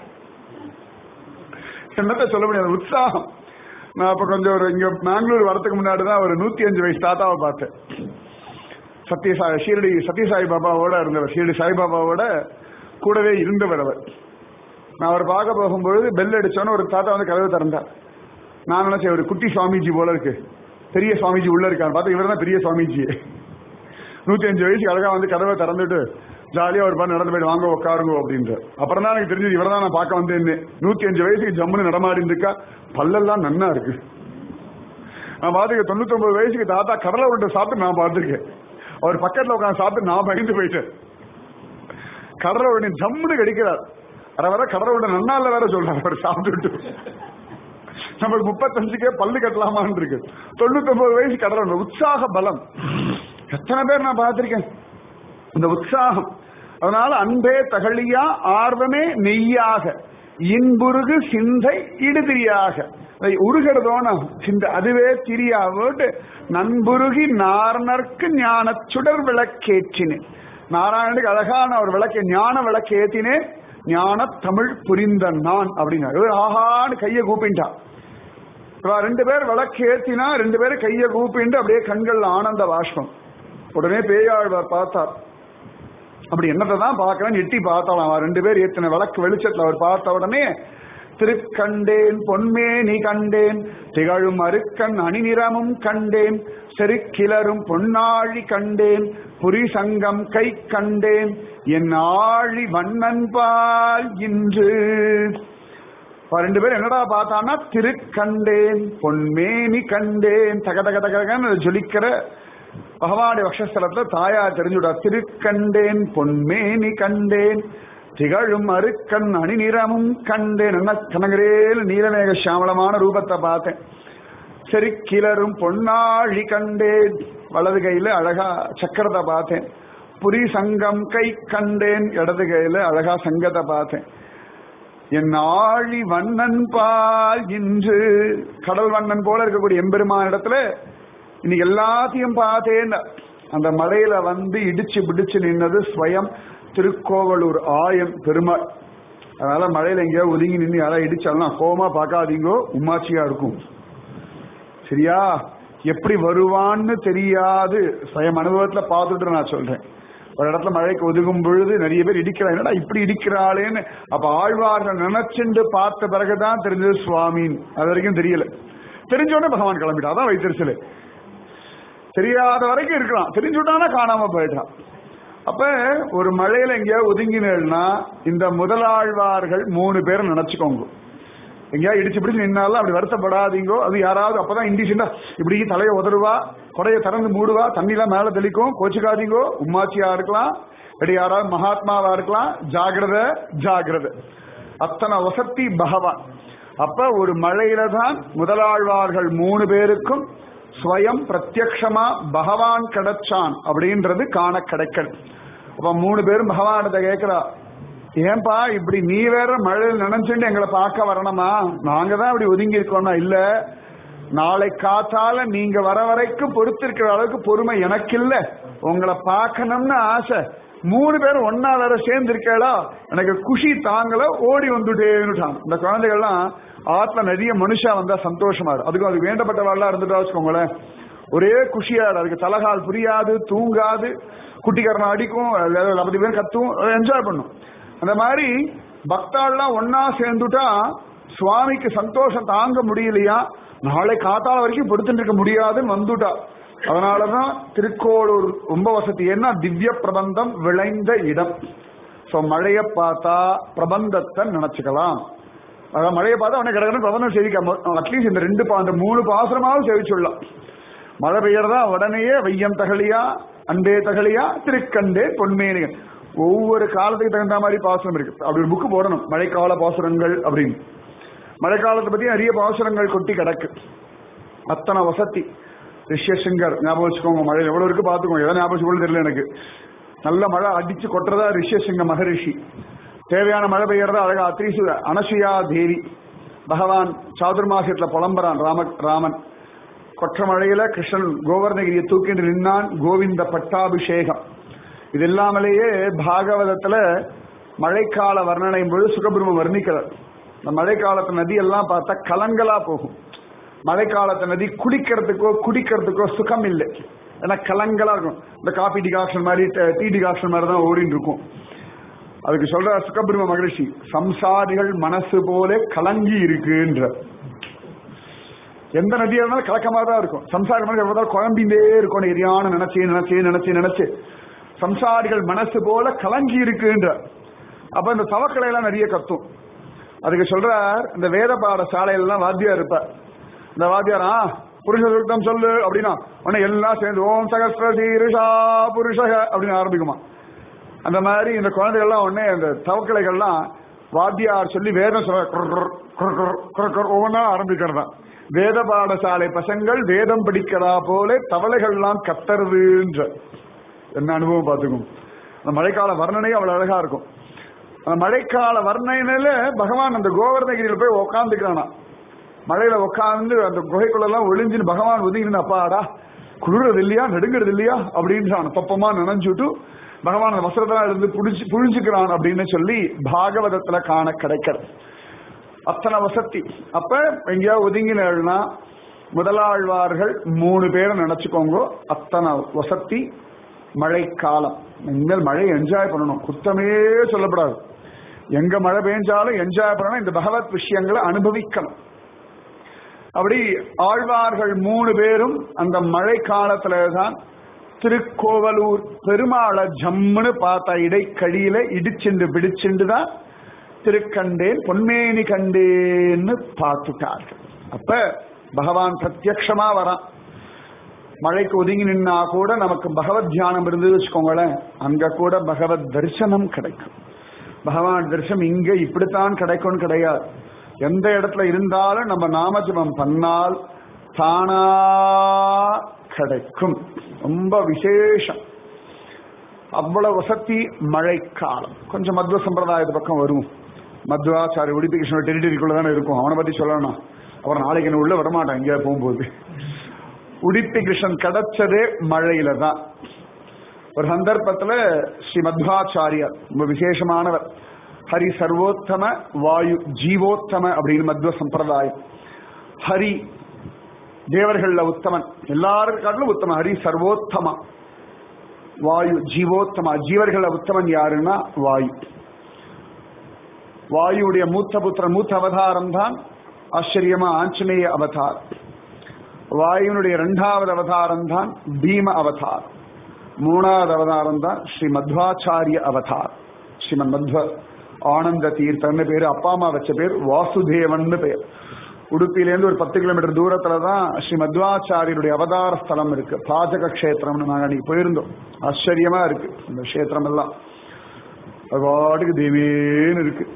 என்னத்த சொல்ல முடியாது உற்சாகம் நான் அப்ப கொஞ்சம் ஒரு இங்க பெங்களூர் வரதுக்கு முன்னாடி தான் ஒரு நூத்தி அஞ்சு வயசு தாத்தாவை பார்த்தேன் சத்யசாய் ஷீரடி சத்யசாய் பாபாவோட இருந்தவர் ஷீரடி சாய்பாபாவோட கூடவே இருந்தவர் அவர் நான் அவர் பார்க்க போகும்பொழுது பெல் அடிச்சோன்னு ஒரு தாத்தா வந்து கதவை திறந்தார் நான் நினைச்சேன் ஒரு குட்டி சுவாமிஜி போல இருக்கு பெரிய சுவாமிஜி உள்ள இருக்காரு பார்த்தா இவர் தான் பெரிய சுவாமிஜி நூத்தி அஞ்சு வயசுக்கு அழகா வந்து கதவை திறந்துட்டு ஜாலியா ஒரு பாரு நடந்து போயிட்டு வாங்க உட்காருங்க அப்படின்ற அப்புறம் தான் எனக்கு தெரிஞ்சது இவரை தான் நான் பார்க்க வந்தேன்னு நூத்தி அஞ்சு வயசுக்கு ஜம்முன்னு நடமாடி இருக்கா பல்லெல்லாம் நன்னா இருக்கு நான் பாத்துக்க தொண்ணூத்தி ஒன்பது வயசுக்கு தாத்தா கடலை உருண்டை சாப்பிட்டு நான் பார்த்துருக்கேன் அவர் பக்கத்துல உட்காந்து சாப்பிட்டு நான் பயந்து போயிட்டேன் கடலை உருண்டை ஜம்முன்னு கடிக்கிறார் வர வர கடலை உருண்டை நன்னா இல்ல வேற சொல்றாரு அவர் சாப்பிட்டுட்டு நமக்கு முப்பத்தஞ்சுக்கே பல்லு கட்டலாமான்னு இருக்கு தொண்ணூத்தி ஒன்பது வயசு கடலை உருண்டை உற்சாக பலம் எத்தனை பேர் நான் பார்த்திருக்கேன் இந்த உற்சாகம் அதனால அன்பே தகழியா ஆர்வமே நெய்யாக இன்புருகு சிந்தை இடுதிரியாக அதை உருகிறதோன சிந்தை அதுவே திரியாவோட்டு நண்புருகி நாரணர்க்கு ஞான சுடர் விளக்கேற்றினேன் நாராயணுக்கு அழகான ஒரு விளக்க ஞான விளக்கு ஏத்தினேன் ஞான தமிழ் புரிந்த நான் அப்படின்னாரு ஆஹான்னு கையை கூப்பிட்டான் ரெண்டு பேர் விளக்கு ஏத்தினா ரெண்டு பேரும் கையை கூப்பிட்டு அப்படியே கண்கள் ஆனந்த வாஷ்பம் உடனே பேயாழ்வார் பார்த்தார் அப்படி என்னத்தை தான் பார்க்கறேன் எட்டி பார்த்தாலாம் அவன் ரெண்டு பேர் ஏத்தின விளக்கு வெளிச்சத்துல அவர் பார்த்த உடனே திருக்கண்டேன் பொன்மேனி கண்டேன் திகழும் அருக்கன் அணிநிறமும் கண்டேன் செருக்கிலரும் பொன்னாழி கண்டேன் புரிசங்கம் கை கண்டேன் என் ஆழி வண்ணன்பால் இன்று ரெண்டு பேரும் என்னடா பார்த்தான்னா திருக்கண்டேன் பொன்மேனி கண்டேன் தக தக தகன்னு ஜொலிக்கிற பகவானுடைய வக்ஷஸ்தலத்துல தாயா தெரிஞ்சுடா திருக்கண்டேன் பொன்மேனி கண்டேன் திகழும் அருக்கன் அணிநிறமும் கண்டேன் என்ன கனகரேல் நீலமேக சாமளமான ரூபத்தை பார்த்தேன் சரி கிளரும் பொன்னாழி கண்டேன் வலது கையில அழகா சக்கரத்தை பார்த்தேன் புரி சங்கம் கை கண்டேன் இடது கையில அழகா சங்கத்தை பார்த்தேன் என் ஆழி வண்ணன் பால் இன்று கடல் வண்ணன் போல இருக்கக்கூடிய எம்பெருமான இடத்துல இன்னைக்கு எல்லாத்தையும் பார்த்தேன் அந்த மலையில வந்து இடிச்சு பிடிச்சு நின்னது ஸ்வயம் திருக்கோவலூர் ஆயம் பெருமாள் அதனால மழையில எங்கேயோ ஒதுங்கி நின்று யாராவது இடிச்சாலும் கோமா பார்க்காதீங்கோ உமாச்சியா இருக்கும் சரியா எப்படி வருவான்னு தெரியாது ஸ்வயம் அனுபவத்துல பார்த்துட்டு நான் சொல்றேன் ஒரு இடத்துல மழைக்கு ஒதுங்கும் பொழுது நிறைய பேர் இடிக்கிறாங்க என்னடா இப்படி இடிக்கிறாளேன்னு அப்ப ஆழ்வார்கள் நினைச்சுண்டு பார்த்த பிறகுதான் தெரிஞ்சது சுவாமின் அது வரைக்கும் தெரியல தெரிஞ்ச உடனே பகவான் கிளம்பிட்டா அதான் வைத்திருச்சலு தெரியாத வரைக்கும் இருக்கலாம் தெரிஞ்சுட்டானா காணாம போயிட்டான் அப்ப ஒரு மழையில எங்கேயாவது ஒதுங்கினா இந்த முதலாழ்வார்கள் மூணு பேரை நினைச்சுக்கோங்க எங்கேயாவது இடிச்சு பிடிச்சு நின்னாலும் அப்படி வருத்தப்படாதீங்கோ அது யாராவது அப்பதான் இண்டிஷனா இப்படி தலையை உதறுவா கொடையை திறந்து மூடுவா தண்ணிலாம் மேல தெளிக்கும் கோச்சுக்காதீங்கோ உம்மாச்சியா இருக்கலாம் இப்படி யாராவது மகாத்மாவா இருக்கலாம் ஜாகிரத ஜாகிரத அத்தனை வசத்தி பகவான் அப்ப ஒரு மழையில தான் முதலாழ்வார்கள் மூணு பேருக்கும் ஸ்வயம் பிரத்யக்ஷமா பகவான் கிடைச்சான் அப்படின்றது காண கிடைக்கல் அப்ப மூணு பேரும் பகவானத்தை கேட்கிறா ஏன்பா இப்படி நீ வேற மழையில் நினைச்சுட்டு எங்களை பார்க்க வரணுமா நாங்க தான் இப்படி ஒதுங்கி இருக்கோம்னா இல்ல நாளை காத்தால நீங்க வர வரைக்கும் பொறுத்திருக்கிற அளவுக்கு பொறுமை எனக்கு இல்ல உங்களை பார்க்கணும்னு ஆசை மூணு பேரும் ஒன்னா வேற சேர்ந்து இருக்கா எனக்கு குஷி தாங்கல ஓடி வந்துட்டேன்னுட்டான் இந்த குழந்தைகள்லாம் ஆத்துல நிறைய மனுஷா வந்தா சந்தோஷமா இருக்கு அதுக்கும் அது வேண்டப்பட்டவாள்லாம் இருந்துட்டா வச்சுக்கோங்களேன் ஒரே குஷியா இருக்கு. அதுக்கு தலகால் புரியாது தூங்காது குட்டிக்காரன் அடிக்கும் பத்து பேர் கத்தும் என்ஜாய் பண்ணும் அந்த மாதிரி பக்தாள்லாம் ஒன்னா சேர்ந்துட்டா சுவாமிக்கு சந்தோஷம் தாங்க முடியலையா நாளை காத்தால வரைக்கும் பொறுத்துட்டு இருக்க முடியாதுன்னு வந்துட்டா அதனாலதான் திருக்கோளூர் ரொம்ப வசதி ஏன்னா திவ்ய பிரபந்தம் விளைந்த இடம் சோ மழைய பார்த்தா பிரபந்தத்தை நினைச்சுக்கலாம் அதான் மழையை பார்த்தா அவனை கிடக்கணும் பிரபந்தம் சேவிக்காம அட்லீஸ்ட் இந்த ரெண்டு பா- இந்த மூணு பாசுரமாவது சேவிச்சுடலாம் மழை பெய்யறதா உடனேயே வையம் தகலியா அண்டே தகலியா திருக்கண்டே பொன்மேனிகள் ஒவ்வொரு காலத்துக்கு தகுந்த மாதிரி பாசுரம் இருக்கு அப்படி ஒரு புக்கு போடணும் மழைக்கால பாசுரங்கள் அப்படின்னு மழைக்காலத்தை பத்தி நிறைய பாசுரங்கள் கொட்டி கிடக்கு அத்தனை வசதி ரிஷ்யசிங்கர் ஞாபகம் வச்சுக்கோங்க மழை எவ்வளவு இருக்கு பாத்துக்கோங்க எதை ஞாபகம் வச்சுக்கோங்க தெரியல எனக்கு நல்ல மழை அடிச்சு கொட்டுறதா ரிஷ்யசிங்க மகரிஷி தேவையான மழை பெய்யறதா அழகா அத்ரிசு அனசுயா தேவி பகவான் சாதுர்மாசத்துல புலம்புறான் ராம ராமன் கொற்ற மழையில கிருஷ்ணன் கோவர்ணகிரியை தூக்கிட்டு நின்னான் கோவிந்த பட்டாபிஷேகம் இது இல்லாமலேயே பாகவதத்துல மழைக்கால வர்ணனையும் பொழுது சுகபிரம வர்ணிக்கிறார் இந்த மழைக்காலத்து நதி எல்லாம் பார்த்தா கலங்கலா போகும் மழைக்காலத்து நதி குடிக்கிறதுக்கோ குடிக்கிறதுக்கோ சுகம் இல்லை ஏன்னா கலங்கலா இருக்கும் இந்த காபி டிகாக்ஷன் மாதிரி ட- டீ டிகாக்ஷன் மாதிரி தான் ஓடிட்டு இருக்கும் அதுக்கு சொல்ற சுகபிரம மகரிஷி சம்சாரிகள் மனசு போல கலங்கி இருக்குன்ற எந்த நதியா இருந்தாலும் கலக்கமா தான் இருக்கும் சம்சாரி மனசு எவ்வளவு குழம்பிண்டே இருக்கும் எரியான நினைச்சு நினைச்சு நினைச்சு நினைச்சு சம்சாரிகள் மனசு போல கலங்கி இருக்குன்ற அப்ப இந்த தவக்கலை எல்லாம் நிறைய கத்தும் அதுக்கு சொல்றார் இந்த வேத பாட சாலையிலாம் வாத்தியார் இருப்பார் இந்த வாத்தியார் ஆ புருஷ சுத்தம் சொல்லு அப்படின்னா உடனே எல்லாம் சேர்ந்து ஓம் சகஸ்ர சீருஷா புருஷக அப்படின்னு ஆரம்பிக்குமா அந்த மாதிரி இந்த குழந்தைகள்லாம் உடனே அந்த தவக்கலைகள்லாம் வாத்தியார் சொல்லி வேதம் சொல்ல குர் குர் குர் குர் குர் குர் ஒவ்வொன்றா ஆரம்பிக்கிறதா வேத பாடசாலை பசங்கள் வேதம் படிக்கிறா போல தவளைகள்லாம் கத்தருதுன்ற என்ன அனுபவம் பார்த்துக்கும் அந்த மழைக்கால வர்ணனை அவ்வளவு அழகா இருக்கும் அந்த மழைக்கால வர்ணனையில பகவான் அந்த கோவர்ணகிரியில போய் உக்காந்துக்கிறானா மழையில உட்காந்து அந்த குகைக்குள்ள எல்லாம் ஒளிஞ்சுன்னு பகவான் ஒதுங்கின்னு அப்பாடா குளிர்றது இல்லையா நடுங்கிறது இல்லையா அப்படின்றான் தொப்பமா நினைஞ்சுட்டு பகவான் அந்த வசரத்தெல்லாம் இருந்து புடிச்சு புழிஞ்சுக்கிறான் அப்படின்னு சொல்லி பாகவதத்துல காண கிடைக்கிறது அத்தனை வசதி அப்ப எங்கேயா ஒதுங்கினா முதலாழ்வார்கள் மூணு பேரை நினைச்சுக்கோங்க அத்தனை வசதி மழைக்காலம் இனிமேல் மழை என்ஜாய் பண்ணணும் குத்தமே சொல்லப்படாது எங்க மழை பெஞ்சாலும் என்ஜாய் பண்ணணும் இந்த பகவத் விஷயங்களை அனுபவிக்கணும் அப்படி ஆழ்வார்கள் மூணு பேரும் அந்த மழை காலத்துல தான் திருக்கோவலூர் பெருமாளை ஜம்முன்னு பார்த்த இடைக்கடியில இடிச்சுண்டு பிடிச்சுண்டு தான் திருக்கண்டேன் பொன்மேனி கண்டேன்னு பார்த்துட்டார்கள் அப்ப பகவான் பிரத்யக்ஷமா வரான் மழைக்கு ஒதுங்கி நின்னா கூட நமக்கு பகவத் தியானம் இருந்து வச்சுக்கோங்களேன் அங்க கூட பகவத் தரிசனம் கிடைக்கும் பகவான் தரிசனம் இங்க இப்படித்தான் கிடைக்கும்னு கிடையாது எந்த இடத்துல இருந்தாலும் நம்ம நாமஜபம் பண்ணால் தானா கிடைக்கும் ரொம்ப விசேஷம் அவ்வளவு வசதி மழைக்காலம் கொஞ்சம் மத்வ சம்பிரதாயத்து பக்கம் வரும் மத்வாச்சாரி உடுப்பி கிருஷ்ணன் டெரிட்டரிக்குள்ள தானே இருக்கும் அவனை பத்தி சொல்லணும் அப்புறம் நாளைக்கு என்ன உள்ள வரமாட்டான் எங்கேயாவது போகும்போது உடுப்பி கிருஷ்ணன் கிடைச்சதே மழையில தான் ஒரு சந்தர்ப்பத்துல ஸ்ரீ மத்வாச்சாரியார் ரொம்ப விசேஷமானவர் ஹரி சர்வோத்தம வாயு ஜீவோத்தம அப்படின்னு மத்வ சம்பிரதாயம் ஹரி தேவர்கள்ல உத்தமன் எல்லாரும் காட்டிலும் உத்தம ஹரி சர்வோத்தம வாயு ஜீவோத்தமா ஜீவர்கள உத்தமன் யாருன்னா வாயு வாயுடைய மூத்த புத்திரன் மூத்த அவதாரம் தான் ஆச்சரியமா ஆஞ்சநேய அவதாரம் வாயுனுடைய இரண்டாவது அவதாரம் தான் பீம அவதார் மூணாவது அவதாரம் தான் ஸ்ரீ மத்வாச்சாரிய அவதார் ஸ்ரீமன் மத்வ ஆனந்த தீர்த்தன்னு பேரு அப்பா அம்மா வச்ச பேர் வாசுதேவன் பேர் உடுப்பிலேருந்து ஒரு பத்து கிலோமீட்டர் தூரத்துல தான் ஸ்ரீ மத்வாச்சாரியருடைய அவதார ஸ்தலம் இருக்கு பாஜக கஷேத்திரம்னு நாங்க அன்னைக்கு போயிருந்தோம் ஆச்சரியமா இருக்கு இந்த கஷேத்திரம் எல்லாம் அது பாட்டுக்கு தேவேன்னு இருக்கு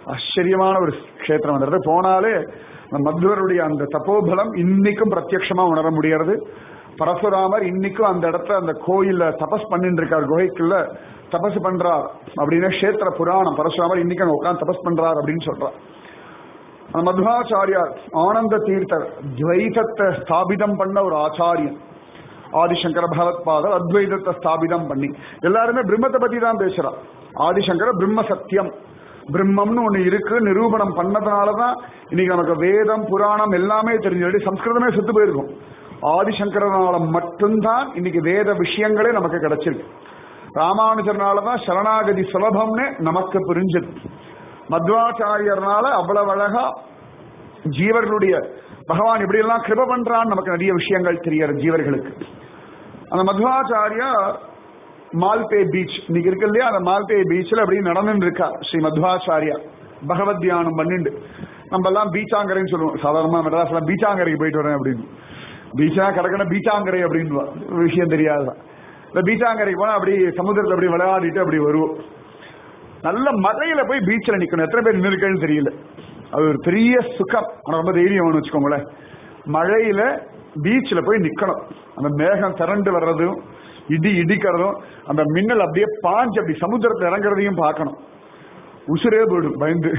ஆச்சரியமான ஒரு க்ஷேத்திரம் அந்த இடத்துல போனாலே நம்ம மத்வருடைய அந்த தபோபலம் இன்னைக்கும் பிரத்யட்சமா உணர முடியறது பரசுராமர் இன்னைக்கும் அந்த இடத்துல அந்த கோயில்ல தபஸ் பண்ணிட்டு இருக்கார் குகைக்குள்ள தபஸ் பண்றார் அப்படின்னு கஷேத்திர புராணம் பரசுராமர் இன்னைக்கு அங்க உட்காந்து தபஸ் பண்றார் அப்படின்னு சொல்றார் அந்த மத்வாச்சாரியார் ஆனந்த தீர்த்தர் துவைதத்தை ஸ்தாபிதம் பண்ண ஒரு ஆச்சாரியன் ஆதிசங்கர பகவத்பாதர் அத்வைதத்தை ஸ்தாபிதம் பண்ணி எல்லாருமே பிரம்மத்தை பத்தி தான் பேசுறா ஆதிசங்கர பிரம்ம சத்தியம் பிரம்மம்னு ஒண்ணு இருக்கு நிரூபணம் பண்ணதுனாலதான் இன்னைக்கு நமக்கு வேதம் புராணம் எல்லாமே தெரிஞ்சு சம்ஸ்கிருதமே செத்து போயிருக்கும் ஆதிசங்கரனால மட்டும்தான் இன்னைக்கு வேத விஷயங்களே நமக்கு கிடைச்சிருக்கு ராமானுஜர்னாலதான் சரணாகதி சுலபம்னு நமக்கு புரிஞ்சது மத்வாச்சாரியர்னால அவ்வளவு அழகா ஜீவர்களுடைய பகவான் இப்படி எல்லாம் கிருப பண்றான்னு நமக்கு நிறைய விஷயங்கள் தெரியறது ஜீவர்களுக்கு அந்த மத்வாச்சாரியார் மால்பே பீச் இன்னைக்கு இருக்கு இல்லையா அந்த மால்பே பீச்ல அப்படி நடந்துட்டு இருக்கா ஸ்ரீ மத்வாச்சாரியா பகவத் தியானம் பண்ணிண்டு நம்ம எல்லாம் பீச்சாங்கரைன்னு சொல்லுவோம் சாதாரணமா மெட்ராஸ்ல பீச்சாங்கரைக்கு போயிட்டு வரேன் அப்படின்னு பீச்சா கிடக்கணும் பீச்சாங்கரை அப்படின்னு விஷயம் தெரியாதுதான் இந்த பீச்சாங்கரைக்கு போனா அப்படி சமுதிரத்துல அப்படி விளையாடிட்டு அப்படி வருவோம் நல்ல மழையில போய் பீச்சில் நிக்கணும் எத்தனை பேர் நின்றுருக்கேன்னு தெரியல அது ஒரு பெரிய சுகம் ஆனா ரொம்ப தைரியம் வேணும் வச்சுக்கோங்களேன் மழையில பீச்சில் போய் நிக்கணும் அந்த மேகம் திரண்டு வர்றதும் இடி இடிக்கிறதும் அந்த மின்னல் அப்படியே பாஞ்சு அப்படி சமுத்திரத்தில் இறங்குறதையும் பார்க்கணும் உசுரே போயிடும் பயந்து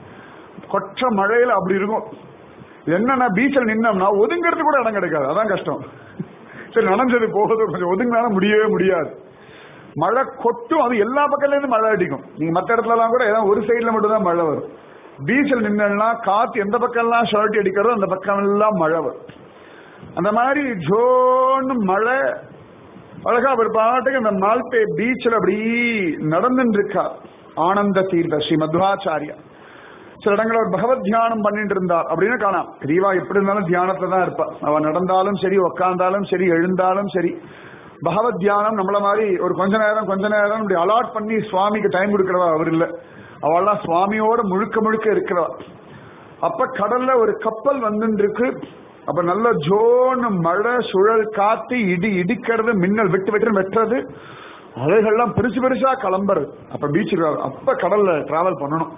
கொற்ற மழையில அப்படி இருக்கும் என்னன்னா பீச்சில் நின்னோம்னா ஒதுங்கிறது கூட இடம் கிடைக்காது அதான் கஷ்டம் சரி நனைஞ்சது போகுது கொஞ்சம் ஒதுங்கினாலும் முடியவே முடியாது மழை கொட்டும் அது எல்லா பக்கத்துல இருந்து மழை அடிக்கும் நீங்க மத்த இடத்துல எல்லாம் கூட ஏதாவது ஒரு சைடுல மட்டும் தான் மழை வரும் பீச்சில் நின்னா காத்து எந்த பக்கம் எல்லாம் ஷர்ட் அடிக்கிறதோ அந்த பக்கம் எல்லாம் மழை வரும் அந்த மாதிரி ஜோன்னு மழை அழகா ஒரு பாட்டுக்கு அந்த மால்பே பீச்சில் அப்படி நடந்துட்டு இருக்கா ஆனந்த தீர்த்த ஸ்ரீ மத்வாச்சாரியா சில இடங்களில் ஒரு பகவத் தியானம் பண்ணிட்டு இருந்தார் அப்படின்னு காணாம் பெரியவா எப்படி இருந்தாலும் தியானத்துல தான் இருப்பா அவ நடந்தாலும் சரி உக்காந்தாலும் சரி எழுந்தாலும் சரி பகவத் தியானம் நம்மள மாதிரி ஒரு கொஞ்ச நேரம் கொஞ்ச நேரம் இப்படி அலாட் பண்ணி சுவாமிக்கு டைம் கொடுக்கிறவா அவர் இல்ல அவள்லாம் சுவாமியோட முழுக்க முழுக்க இருக்கிறவா அப்ப கடல்ல ஒரு கப்பல் வந்துட்டு இருக்கு அப்ப நல்ல ஜோன்னு மழை சுழல் காத்து இடி இடிக்கிறது மின்னல் விட்டு விட்டு வெட்டுறது அலைகள்லாம் பெருசு பெருசா கிளம்புறது அப்ப பீச்சுக்கு அப்ப கடல்ல டிராவல் பண்ணணும்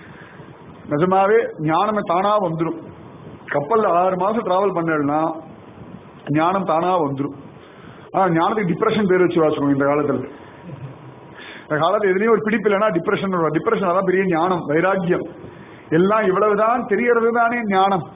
நிஜமாவே ஞானமே தானா வந்துடும் கப்பல்ல ஆறு மாசம் டிராவல் பண்ணலன்னா ஞானம் தானா வந்துடும் ஆனா ஞானத்துக்கு டிப்ரெஷன் பேர் வச்சு வாசிக்கணும் இந்த காலத்துல இந்த காலத்துல எதுலயும் ஒரு பிடிப்பு இல்லைன்னா டிப்ரெஷன் டிப்ரெஷன் அதான் பெரிய ஞானம் வைராக்கியம் எல்லாம் இவ்வளவுதான் தெரியறது தானே ஞானம்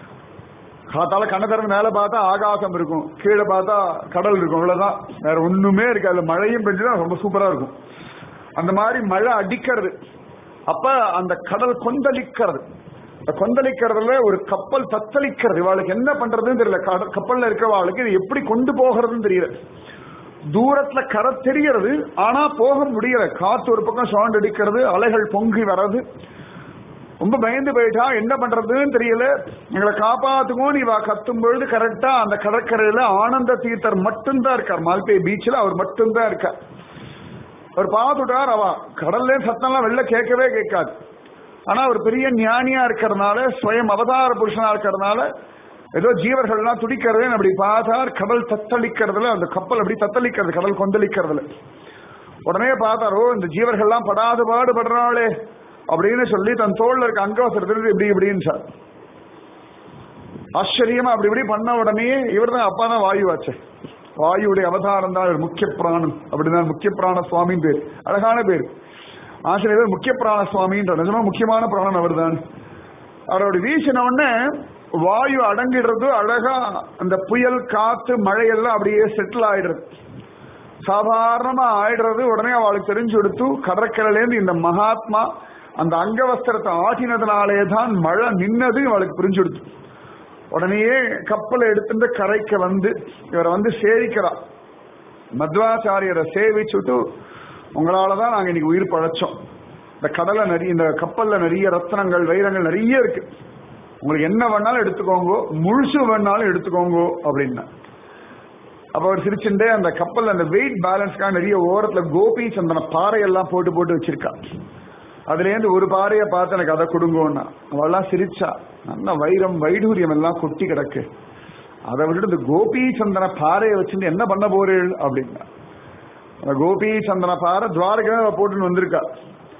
காத்தால கண்ண திறந்து மேல பார்த்தா ஆகாசம் இருக்கும் கீழே பார்த்தா கடல் இருக்கும் இவ்வளவுதான் வேற ஒண்ணுமே இருக்காது மழையும் பெஞ்சுனா ரொம்ப சூப்பரா இருக்கும் அந்த மாதிரி மழை அடிக்கிறது அப்ப அந்த கடல் கொந்தளிக்கிறது அந்த கொந்தளிக்கிறதுல ஒரு கப்பல் தத்தளிக்கிறது இவாளுக்கு என்ன பண்றதுன்னு தெரியல கடல் கப்பல்ல இருக்கிறவாளுக்கு இது எப்படி கொண்டு போகிறதுன்னு தெரியல தூரத்துல கரை தெரியறது ஆனா போக முடியல காத்து ஒரு பக்கம் சவுண்ட் அடிக்கிறது அலைகள் பொங்கி வர்றது ரொம்ப பயந்து போயிட்டா என்ன பண்றதுன்னு தெரியல எங்களை காப்பாத்துக்கும் இவா கத்தும் பொழுது கரெக்டா அந்த கடற்கரையில ஆனந்த தீர்த்தர் மட்டும்தான் இருக்கார் மால்பே பீச்சில் அவர் மட்டும்தான் இருக்கார் அவர் பார்த்துட்டார் அவ கடல்ல சத்தம்லாம் வெளில கேட்கவே கேட்காது ஆனா அவர் பெரிய ஞானியா இருக்கிறதுனால ஸ்வயம் அவதார புருஷனா இருக்கிறதுனால ஏதோ ஜீவர்கள்லாம் துடிக்கிறதுன்னு அப்படி பார்த்தார் கடல் தத்தளிக்கிறதுல அந்த கப்பல் அப்படி தத்தளிக்கிறது கடல் கொந்தளிக்கிறதுல உடனே பார்த்தாரோ இந்த ஜீவர்கள்லாம் படாத பாடுபடுறாளே அப்படின்னு சொல்லி தன் தோல்ல இருக்க அங்கவசரத்தில் இப்படி இப்படின்னு சார் ஆச்சரியமா அப்படி இப்படி பண்ண உடனே இவர் தான் அப்பா தான் வாயுவாச்சே வாயுடைய அவதாரம் தான் இவர் முக்கிய பிராணம் அப்படிதான் முக்கிய பிராண சுவாமின்னு பேர் அழகான பேர் ஆசிரியர் முக்கிய பிராண சுவாமின்ற நிஜமா முக்கியமான பிராணன் அவர் தான் அவரோட வீசின உடனே வாயு அடங்கிடுறது அழகா அந்த புயல் காத்து மழையெல்லாம் அப்படியே செட்டில் ஆயிடுறது சாதாரணமா ஆயிடுறது உடனே அவளுக்கு தெரிஞ்சு கொடுத்து கடற்கரையிலேருந்து இந்த மகாத்மா அந்த அங்கவஸ்திரத்தை ஆட்டினதுனாலே தான் மழை நின்னது அவளுக்கு புரிஞ்சு கொடுத்து உடனேயே கப்பலை எடுத்துட்டு கரைக்கு வந்து இவரை வந்து சேவிக்கிறா மத்வாச்சாரியரை சேவிச்சுட்டு உங்களால தான் நாங்க இன்னைக்கு உயிர் பழைச்சோம் இந்த கடலை நிறைய இந்த கப்பல்ல நிறைய ரத்னங்கள் வைரங்கள் நிறைய இருக்கு உங்களுக்கு என்ன வேணாலும் எடுத்துக்கோங்க முழுசு வேணாலும் எடுத்துக்கோங்க அப்படின்னா அப்ப அவர் சிரிச்சுட்டே அந்த கப்பல்ல அந்த வெயிட் பேலன்ஸ்க்காக நிறைய ஓரத்துல கோபி சந்தன பாறையெல்லாம் போட்டு போட்டு வச்சிருக்கா அதுல இருந்து ஒரு பாறையை பார்த்து எனக்கு அதை கொடுங்கோன்னா அவெல்லாம் சிரிச்சா நல்ல வைரம் வைடூரியம் எல்லாம் கொட்டி கிடக்கு அதை விட்டுட்டு இந்த கோபி சந்தன பாறையை வச்சுட்டு என்ன பண்ண போறீள் அப்படின்னா அந்த கோபி சந்தன பாறை துவாரகமே அவ போட்டுன்னு வந்திருக்கா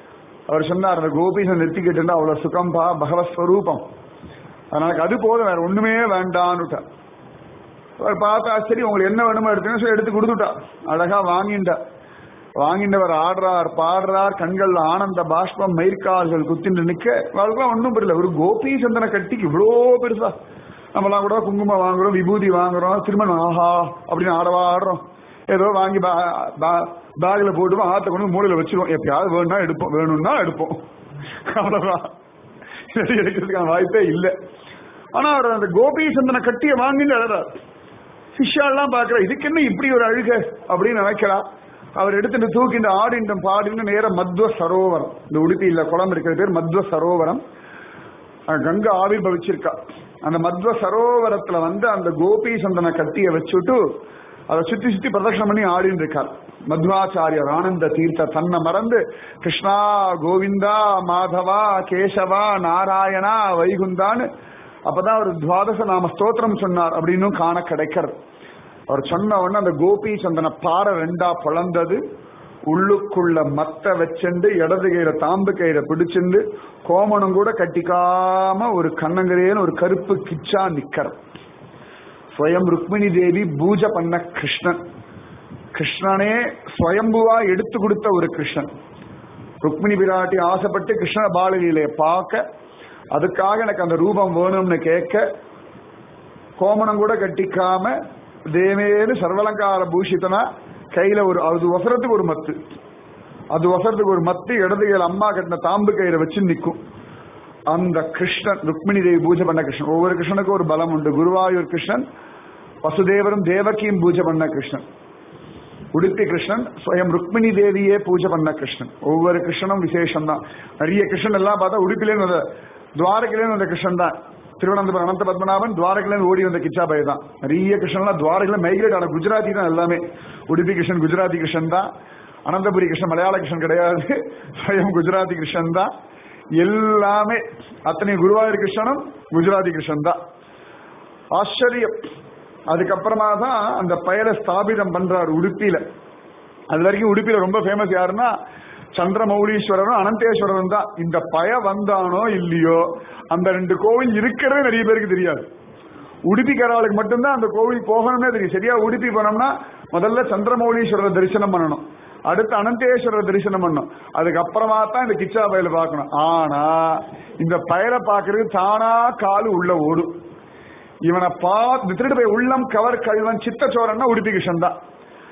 அவர் சொன்னார் அந்த கோபீசை நிறுத்திக்கிட்டு இருந்தா அவ்வளவு சுகம்பா பகவத் ஸ்வரூபம் அதனால அது போதும் வேற ஒண்ணுமே வேண்டான்னுட்டார் அவர் பார்த்தா சரி உங்களுக்கு என்ன வேணுமோ எடுத்துன்னு சொல்லி எடுத்து கொடுத்துட்டா அழகா வாங்கிண்டா வாங்கிண்டவர் ஆடுறார் பாடுறார் கண்கள்ல ஆனந்த பாஷ்பம் மயிர்கால்கள் குத்திட்டு நிக்க அவளுக்குலாம் ஒன்றும் புரியல ஒரு கோபி சந்தன கட்டிக்கு இவ்வளோ பெருசா நம்மலாம் கூட குங்குமம் வாங்குறோம் விபூதி வாங்குறோம் திருமணம் ஆஹா அப்படின்னு ஆடவா ஆடுறோம் ஏதோ வாங்கி பேக்ல போட்டு ஆத்த கொண்டு மூலையில வச்சிருவோம் எப்பயாவது வேணும்னா எடுப்போம் வேணும்னா எடுப்போம் அவ்வளவுதான் இல்லாட்டி எடுக்கிறதுக்கான வாய்ப்பே இல்லை ஆனா அவர் அந்த கோபி சந்தன கட்டிய வாங்கிட்டு அழறார் சிஷ்யாலாம் பாக்குற இதுக்கு என்ன இப்படி ஒரு அழுக அப்படின்னு நினைக்கிறா அவர் எடுத்துட்டு தூக்கிட்டு ஆடிண்டம் பாடின்னு நேர மத்வ சரோவரம் இந்த உடுப்பியில் குளம் இருக்கிற பேர் மத்வ சரோவரம் அஹ் கங்கா ஆவிர்பவிச்சிருக்கா அந்த மத்வ சரோவரத்துல வந்து அந்த கோபி சந்தன கட்டிய வச்சுட்டு அதை சுத்தி சுத்தி பிரதட்சணம் பண்ணி ஆடின்னு இருக்கார் மத்வாச்சாரியர் ஆனந்த தீர்த்த தன்னை மறந்து கிருஷ்ணா கோவிந்தா மாதவா கேசவா நாராயணா வைகுந்தான்னு அப்பதான் ஒரு துவாதச நாம ஸ்தோத்திரம் சொன்னார் அப்படின்னும் காண கிடைக்கிறது அவர் சொன்ன உடனே அந்த கோபி சந்தன பாறை ரெண்டா பிளந்தது உள்ளுக்குள்ள மத்த வச்சுண்டு இடது கையில தாம்பு கையில பிடிச்சிண்டு கோமணம் கூட கட்டிக்காம ஒரு கண்ணங்கரேன்னு ஒரு கருப்பு கிச்சா நிக்கிற ஸ்வயம் ருக்மிணி தேவி பூஜை பண்ண கிருஷ்ணன் கிருஷ்ணனே ஸ்வயம்புவா எடுத்து கொடுத்த ஒரு கிருஷ்ணன் ருக்மிணி பிராட்டி ஆசைப்பட்டு கிருஷ்ண பாலலீலைய பார்க்க அதுக்காக எனக்கு அந்த ரூபம் வேணும்னு கேட்க கோமணம் கூட கட்டிக்காம தேவேனு சர்வலங்கார பூஷித்தனா கையில ஒரு அது வசரத்துக்கு ஒரு மத்து அது வசரத்துக்கு ஒரு மத்து இடது கையில அம்மா கட்டின தாம்பு கையில வச்சு நிற்கும் அந்த கிருஷ்ணன் ருக்மிணி தேவி பூஜை பண்ண கிருஷ்ணன் ஒவ்வொரு கிருஷ்ணனுக்கும் ஒரு பலம் உண்டு குருவாயூர் கிருஷ்ணன் வசுதேவரும் தேவகியும் பூஜை பண்ண கிருஷ்ணன் உடுப்பி கிருஷ்ணன் ஸ்வயம் ருக்மிணி தேவியே பூஜை பண்ண கிருஷ்ணன் ஒவ்வொரு கிருஷ்ணனும் விசேஷம் தான் நிறைய கிருஷ்ணன் எல்லாம் பார்த்தா உடுப்பிலேன்னு வந்த துவாரகிலேன்னு வந்த கிருஷ்ணன் தான் திருவனந்தபுரம் அனந்த பத்மநாபன் துவாரகிலேருந்து ஓடி வந்த கிச்சாபாய் தான் நிறைய கிருஷ்ணன்லாம் துவாரகில மைக்ரேட் ஆன குஜராத்தி தான் எல்லாமே உடுப்பி கிருஷ்ணன் குஜராத்தி கிருஷ்ணன் தான் அனந்தபுரி கிருஷ்ணன் மலையாள கிருஷ்ணன் கிடையாது ஸ்வயம் குஜராத்தி கிருஷ்ணன் தான் எல்லாமே அத்தனை குருவாயூர் கிருஷ்ணனும் குஜராத்தி கிருஷ்ணன் தான் ஆச்சரியம் அதுக்கப்புறமா தான் அந்த பெயரை ஸ்தாபிதம் பண்றார் உடுப்பியில அது வரைக்கும் உடுப்பியில ரொம்ப ஃபேமஸ் யாருன்னா சந்திரமௌலீஸ்வரரும் அனந்தேஸ்வரரும் தான் இந்த பய வந்தானோ இல்லையோ அந்த ரெண்டு கோவில் இருக்கிறதே நிறைய பேருக்கு தெரியாது உடுப்பிக்காரர்களுக்கு மட்டும்தான் அந்த கோவில் போகணும்னே தெரியும் சரியா உடுப்பி போனோம்னா முதல்ல சந்திரமௌலீஸ்வரரை தரிசனம் பண்ணணும் அடுத்து அனந்தேஸ்வரர் தரிசனம் பண்ணணும் அதுக்கப்புறமா தான் இந்த கிச்சா பயல பார்க்கணும் ஆனா இந்த பயலை பார்க்கறது தானா காலு உள்ள ஓடும் இவனை பார்த்து திருட்டு போய் உள்ளம் கவர் கல்வன் சித்தச்சோரன்னா உடுப்பி கிருஷ்ணன் தான்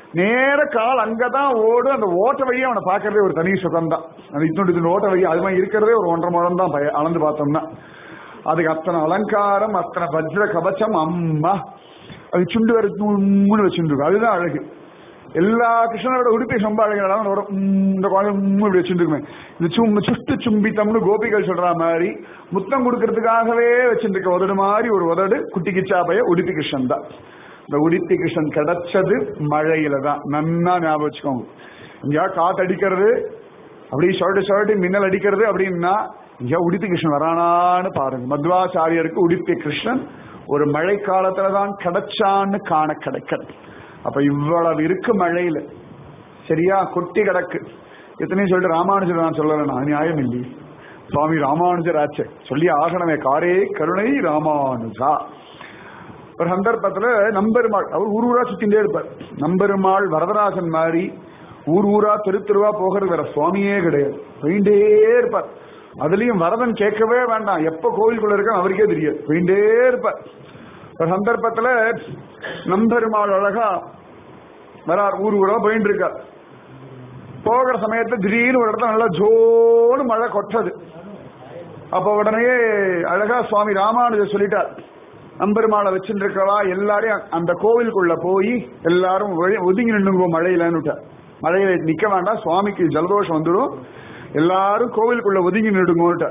நேர கால் அங்கதான் ஓடும் அந்த ஓட்ட வழியை அவனை பார்க்கறதே ஒரு தனி சுகம் தான் அந்த இன்னொரு ஓட்ட வழி அது மாதிரி இருக்கிறதே ஒரு ஒன்றரை முழம் தான் பய அளந்து பார்த்தோம்னா அதுக்கு அத்தனை அலங்காரம் அத்தனை வஜ்ர கவச்சம் அம்மா அது சுண்டு வர மூணு வச்சுருக்கு அதுதான் அழகு எல்லா கிருஷ்ணனோட உடுப்பை ரொம்ப அழகான இந்த குழந்தை இப்படி வச்சுருக்குமே இந்த சும் சுஷ்டு சும்பித்தம்னு கோபிகள் சொல்ற மாதிரி முத்தம் கொடுக்கறதுக்காகவே வச்சுருக்க உதடு மாதிரி ஒரு உதடு குட்டி கிச்சாப்பைய உடுப்பி கிருஷ்ணன் தான் இந்த உடுப்பி கிருஷ்ணன் கிடைச்சது மழையில தான் நன்னா ஞாபகம் வச்சுக்கோங்க இங்கேயா காத்து அடிக்கிறது அப்படி சொரட்டு சொரட்டு மின்னல் அடிக்கிறது அப்படின்னா இங்க உடுப்பி கிருஷ்ணன் வரானான்னு பாருங்க மத்வாச்சாரியருக்கு உடுப்பி கிருஷ்ணன் ஒரு மழை காலத்துல தான் கிடைச்சான்னு காண கிடைக்கிறது அப்ப இவ்வளவு இருக்கு மழையில சரியா கொட்டி கிடக்கு எத்தனையும் சொல்லிட்டு ராமானுஜர் நான் சொல்லல நான் நியாயம் இல்லை சுவாமி ராமானுஜர் ஆச்சு சொல்லி ஆகணமே காரே கருணை ராமானுஜா ஒரு சந்தர்ப்பத்துல நம்பெருமாள் அவர் ஊர் ஊரா சுத்திண்டே இருப்பார் நம்பெருமாள் வரதராஜன் மாதிரி ஊர் ஊரா தெரு தெருவா போகிறது வேற சுவாமியே கிடையாது போயிட்டே இருப்பார் அதுலயும் வரதன் கேட்கவே வேண்டாம் எப்ப கோவிலுக்குள்ள இருக்க அவருக்கே தெரியாது போயிட்டே இருப்பார் ஒரு சந்தர்ப்பத்துல நம்பெருமாள் அழகா வரார் ஊர் ஊரா போயிட்டு இருக்கார் போகிற சமயத்துல திடீர்னு ஒரு இடத்துல நல்லா ஜோனு மழை கொட்டது அப்ப உடனே அழகா சுவாமி ராமானுஜர் சொல்லிட்டார் நம்பெருமாளை வச்சுட்டு இருக்கவா எல்லாரையும் அந்த கோவிலுக்குள்ள போய் எல்லாரும் ஒதுங்கி நின்னுங்கோ மழையிலன்னு மழையில நிக்க வேண்டாம் சுவாமிக்கு ஜலதோஷம் வந்துடும் எல்லாரும் கோவிலுக்குள்ள ஒதுங்கி நிடுங்கோன்ட்டார்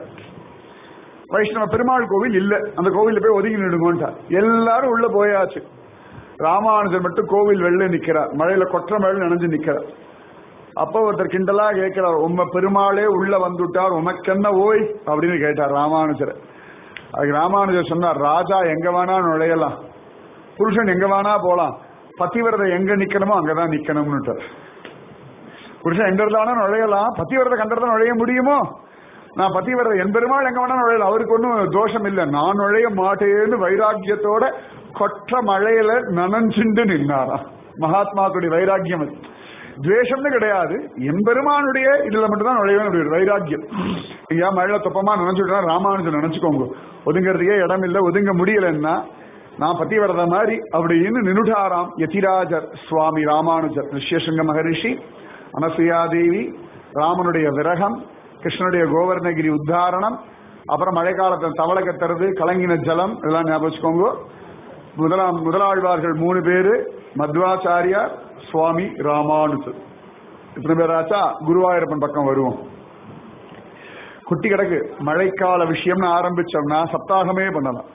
வைஷ்ணவ பெருமாள் கோவில் இல்ல அந்த கோவில்ல போய் ஒதுங்கி நிடுங்கோன்ட்டார் எல்லாரும் உள்ள போயாச்சு ராமானுஜர் மட்டும் கோவில் வெளில நிக்கிறார் மழையில கொற்ற மழையில நனைஞ்சு நிக்கிறார் அப்ப ஒருத்தர் கிண்டலா கேட்கிறார் உம்ம பெருமாளே உள்ள வந்துட்டார் உமக்கென்ன ஓய் அப்படின்னு கேட்டார் ராமானுஜர் அதுக்கு ராமானுஜர் சொன்னார் ராஜா எங்க வேணா நுழையலாம் புருஷன் எங்க வேணா போலாம் பத்திவிரதை எங்க நிக்கணுமோ அங்கதான் நிக்கணும்னுட்டார் புருஷன் எங்க இருந்தாலும் நுழையலாம் பத்திவரத கண்டறத நுழைய முடியுமோ நான் பத்திவரத என் பெருமாள் எங்க வேணா நுழையலாம் அவருக்கு ஒன்றும் தோஷம் இல்லை நான் நுழைய மாட்டேன்னு வைராக்கியத்தோட கொற்ற மழையில நனஞ்சுண்டு நின்னாராம் மகாத்மாக்களுடைய வைராக்கியம் அது துவேஷம்னு கிடையாது எம்பெருமானுடைய இதுல மட்டும்தான் நுழையவே முடியும் வைராக்கியம் ஐயா மழையில தொப்பமா நினைச்சுட்டா ராமானுஜன் நினைச்சுக்கோங்க ஒதுங்கிறதுக்கே இடம் இல்லை ஒதுங்க முடியலன்னா நான் பத்தி வரத மாதிரி அப்படின்னு நினுடாராம் யதிராஜர் சுவாமி ராமானுஜர் ரிஷ்யசிங்க மகரிஷி அனசுயாதேவி ராமனுடைய விரகம் கிருஷ்ணனுடைய கோவர்ணகிரி உத்தாரணம் அப்புறம் மழை காலத்தில் தவளை கத்துறது கலங்கின ஜலம் இதெல்லாம் ஞாபகம் வச்சுக்கோங்க முதலாம் முதலாழ்வார்கள் மூணு பேரு மத்வாச்சாரியார் சுவாமி ராமானுஜர் இத்தனை பேராச்சா குருவாயூரப்பன் பக்கம் வருவோம் குட்டி கிடக்கு மழைக்கால விஷயம்னு ஆரம்பிச்சோம்னா சப்தாகமே பண்ணலாம்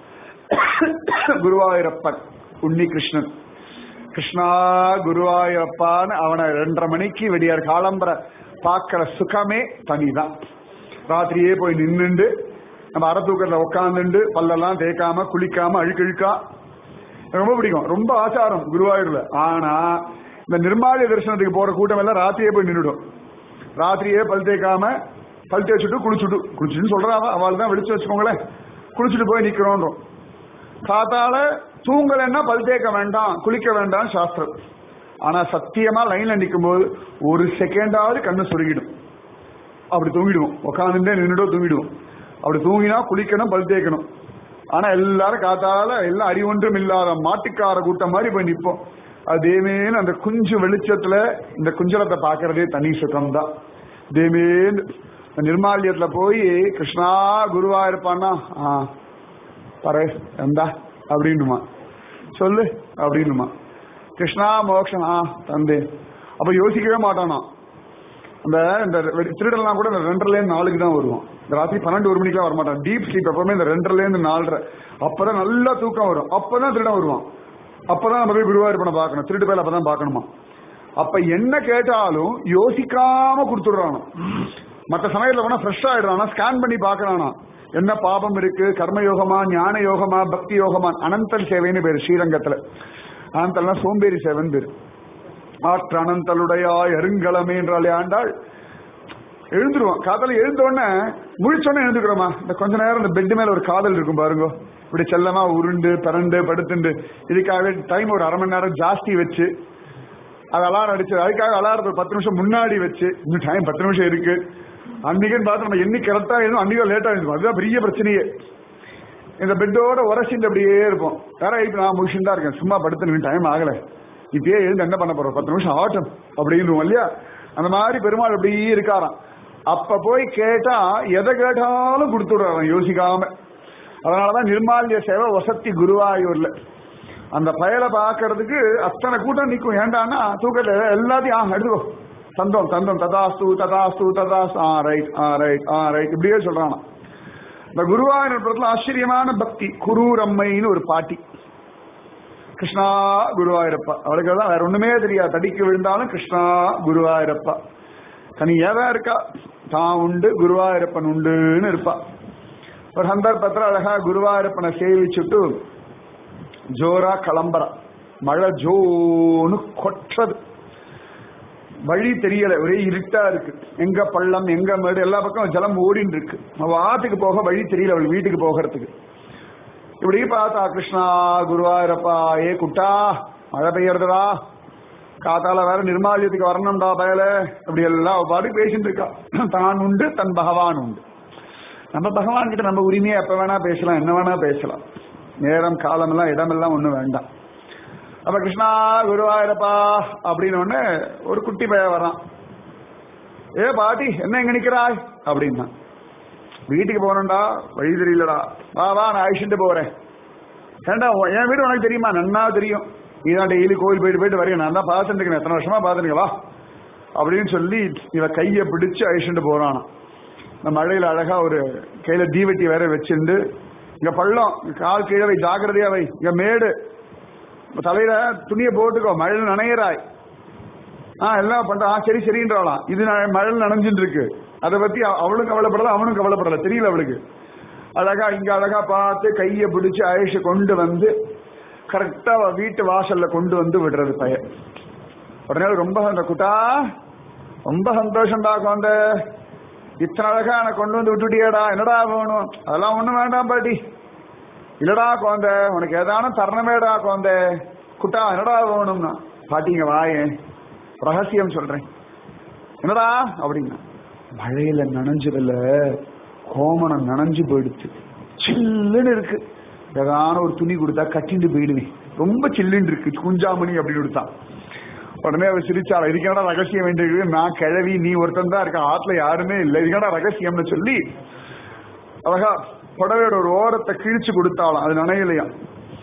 குருவாயூரப்பன் உன்னி கிருஷ்ணன் கிருஷ்ணா குருவாயூரப்பான்னு அவனை ரெண்டரை மணிக்கு வெடியார் காலம்பர பார்க்கிற சுகமே தனிதான் ராத்திரியே போய் நின்னுண்டு நம்ம அறத்தூக்கத்தில் உட்காந்துண்டு பல்லெல்லாம் தேய்க்காம குளிக்காம அழுக்கழுக்கா ரொம்ப பிடிக்கும் ரொம்ப ஆச்சாரம் குருவாயூர்ல ஆனா இந்த நிர்மாலய தரிசனத்துக்கு போற கூட்டம் எல்லாம் ராத்திரியே போய் நின்றுடும் ராத்திரியே பல் தேய்க்காம பல் தேய்ச்சிட்டு குளிச்சுட்டு குளிச்சுட்டு சொல்றாங்க அவள் தான் விழிச்சு வச்சுக்கோங்களேன் குளிச்சுட்டு போய் நிக்கிறோன்றோம் காத்தால தூங்கலைன்னா பல் தேய்க்க வேண்டாம் குளிக்க வேண்டாம் சாஸ்திரம் ஆனா சத்தியமா லைன்ல நிற்கும் போது ஒரு செகண்டாவது கண்ணு சுருகிடும் அப்படி தூங்கிடுவோம் உட்காந்துட்டே நின்றுடோ தூங்கிடுவோம் அப்படி தூங்கினா குளிக்கணும் பல் தேய்க்கணும் ஆனா எல்லாரும் காத்தால எல்லாம் அறிவொன்றும் இல்லாத மாட்டுக்கார கூட்டம் மாதிரி போய் நிற்போம் அதேமேன்னு அந்த குஞ்சு வெளிச்சத்துல இந்த குஞ்சலத்தை பாக்குறதே தனி சுகம் தான் தேமேன்னு நிர்மாலியத்துல போய் கிருஷ்ணா குருவா இருப்பான்னா ஆ பரே எந்தா அப்படின்னுமா சொல்லு அப்படின்னுமா கிருஷ்ணா மோக்ஷன் ஆ தந்தே அப்ப யோசிக்கவே மாட்டானா அந்த இந்த திருடெல்லாம் கூட இந்த ரெண்டரைல இருந்து நாலுக்கு தான் வருவான் இந்த ராத்திரி பன்னெண்டு ஒரு மணிக்கெல்லாம் வரமாட்டான் டீப் ஸ்லீப் எப்பவுமே இந்த ரெண்டரைல இருந்து நாலரை அப்பதான் நல்லா தூக்கம் வரும் அப்பதான் திருடன் வருவான் அப்பதான் நம்ம போய் குருவாயூர் பார்க்கணும் திருட்டு பேர் அப்பதான் பார்க்கணுமா அப்ப என்ன கேட்டாலும் யோசிக்காம கொடுத்துடுறானோ மற்ற சமயத்துல வேணா ஃப்ரெஷ் ஆயிடுறானா ஸ்கேன் பண்ணி பாக்குறானா என்ன பாபம் இருக்கு கர்ம யோகமா ஞான யோகமா பக்தி யோகமா அனந்தல் சேவைன்னு பேரு ஸ்ரீரங்கத்துல அனந்தல்னா சோம்பேறி சேவன் பேரு ஆற்று அனந்தலுடையாய் அருங்கலமே என்றாலே ஆண்டாள் எழுந்துருவான் காதல எழுந்தோடனே முழிச்சோடனே எழுந்துக்கிறோமா இந்த கொஞ்ச நேரம் இந்த பெட் மேல ஒரு காதல் இருக்கும் பாருங்க இப்படி செல்லமா உருண்டு பரண்டு படுத்துண்டு இதுக்காகவே டைம் ஒரு அரை மணி நேரம் ஜாஸ்தி வச்சு அது அலாரம் அடிச்சு அதுக்காக அலாரத்தை ஒரு பத்து நிமிஷம் முன்னாடி வச்சு இன்னும் டைம் பத்து நிமிஷம் இருக்கு அன்னைக்குன்னு பார்த்து நம்ம என்னைக்கு கரெக்டா எழுதும் அன்னைக்கு லேட்டா எழுதும் அதுதான் பெரிய பிரச்சனையே இந்த பெட்டோட உரசிட்டு அப்படியே இருப்போம் வேற இப்ப நான் முடிச்சுட்டு தான் இருக்கேன் சும்மா படுத்து டைம் ஆகல இப்பயே எழுந்து என்ன பண்ண போறோம் பத்து நிமிஷம் ஆட்டும் அப்படின்னு இல்லையா அந்த மாதிரி பெருமாள் அப்படியே இருக்காராம் அப்ப போய் கேட்டா எதை கேட்டாலும் கொடுத்துடுறாராம் யோசிக்காம அதனாலதான் நிர்மால்ய சேவை வசத்தி குருவாயூர்ல அந்த பயலை பாக்குறதுக்கு அத்தனை கூட்டம் நிற்கும் ஏண்டான்னா தூக்கல எல்லாத்தையும் ஆ எடுத்துக்கோ தந்தோம் தந்தோம் ததாஸ்து ததாஸ்து ததாஸ் ஆ ரைட் ஆ ரைட் ஆ ரைட் இப்படியே சொல்றானா இந்த குருவாயூர் படத்துல ஆச்சரியமான பக்தி குரூர் அம்மைன்னு ஒரு பாட்டி கிருஷ்ணா குருவாயூரப்பா அவளுக்கு தான் வேற ஒண்ணுமே தெரியாது தடிக்கு விழுந்தாலும் கிருஷ்ணா குருவாயூரப்பா தனியா தான் இருக்கா தான் உண்டு குருவாயூரப்பன் உண்டுன்னு இருப்பா ஒரு சந்தர்ப்பத்தில் அழகா குருவாயூரப்பனை சேவிச்சுட்டு ஜோரா கிளம்புறா மழை ஜோன்னு கொட்டுறது வழி தெரியல ஒரே இருட்டா இருக்கு எங்க பள்ளம் எங்க மேடு எல்லா பக்கம் ஜலம் ஓடின்னு இருக்கு அவ ஆத்துக்கு போக வழி தெரியல அவள் வீட்டுக்கு போகிறதுக்கு இப்படி பார்த்தா கிருஷ்ணா குருவாயூரப்பா ஏ குட்டா மழை பெய்யறதுடா காத்தால வேற நிர்மாலயத்துக்கு வரணும்டா பயல இப்படி எல்லாம் அவ பாட்டு பேசிட்டு இருக்கா தான் உண்டு தன் பகவான் உண்டு நம்ம பகவான் கிட்ட நம்ம உரிமையா எப்ப வேணா பேசலாம் என்ன வேணா பேசலாம் நேரம் காலம் எல்லாம் இடமெல்லாம் ஒண்ணும் வேண்டாம் அப்ப கிருஷ்ணா குருவாயிரப்பா அப்படின்னு ஒண்ணு ஒரு குட்டி பைய வரான் ஏ பாட்டி என்ன எங்க நிக்கிறாய் அப்படின்னா வீட்டுக்கு போனோம்டா வழி தெரியலடா வா வா நான் அழிச்சுட்டு போறேன் ஏண்டா உன் என் வீடு உனக்கு தெரியுமா நன்னா தெரியும் நீதான் டெய்லி கோவில் போயிட்டு போயிட்டு வரீங்க நான் தான் பார்த்துட்டு இருக்கேன் எத்தனை வருஷமா பார்த்துருக்கேன் வா அப்படின்னு சொல்லி இவ கையை பிடிச்சு அழிச்சுட்டு போறானா இந்த மழையில அழகா ஒரு கையில தீவெட்டி வேற வச்சிருந்து இங்க பள்ளம் கால் கீழே வை ஜாக்கிரதையா வை இங்க மேடு தலையில துணியை போட்டுக்கோ மழையில் நனையிறாய் ஆ எல்லாம் பண்றான் ஆ, சரி சரின்றாளாம் இது ந- மழையில் நனைஞ்சுட்டு இருக்கு அதை பத்தி அவ- அவளும் கவலைப்படல அவனும் கவலைப்படல தெரியல அவளுக்கு அழகா இங்க அழகா பார்த்து கையை பிடிச்சு அழிச்சு கொண்டு வந்து கரெக்டா அவ வீட்டு வாசல்ல கொண்டு வந்து விடுறது பையன் உடனே அவள் ரொம்ப அந்த குட்டா ரொம்ப சந்தோஷம்டா குழந்தை இத்தனை அழகா எனக்கு கொண்டு வந்து விட்டுட்டியேடா என்னடா வேணும் அதெல்லாம் ஒண்ணும் வேண்டாம் பாட்டி இல்லடா குழந்தை உனக்கு ஏதானும் தரணுமேடா குழந்தை குட்டா என்னடா வேணும்னா பாட்டிங்க வாயேன் ரகசியம் சொல்றேன் என்னடா அப்படின்னா மழையில நனைஞ்சதுல கோமணம் நனைஞ்சு போயிடுச்சு சில்லுன்னு இருக்கு ஏதான ஒரு துணி கொடுத்தா கட்டிட்டு போயிடுவேன் ரொம்ப சில்லுன்னு இருக்கு குஞ்சாமணி அப்படின்னு கொடுத்தான் உடனே அவர் சிரிச்சாள் இதுக்கடா ரகசியம் வேண்டியது நான் கிழவி நீ ஒருத்தன் தான் இருக்க ஆத்துல யாருமே இல்லை இதுக்கடா ரகசியம்னு சொல்லி அழகா புடவையோட ஒரு ஓரத்தை கிழிச்சு கொடுத்தாலும் அது நனையலையாம்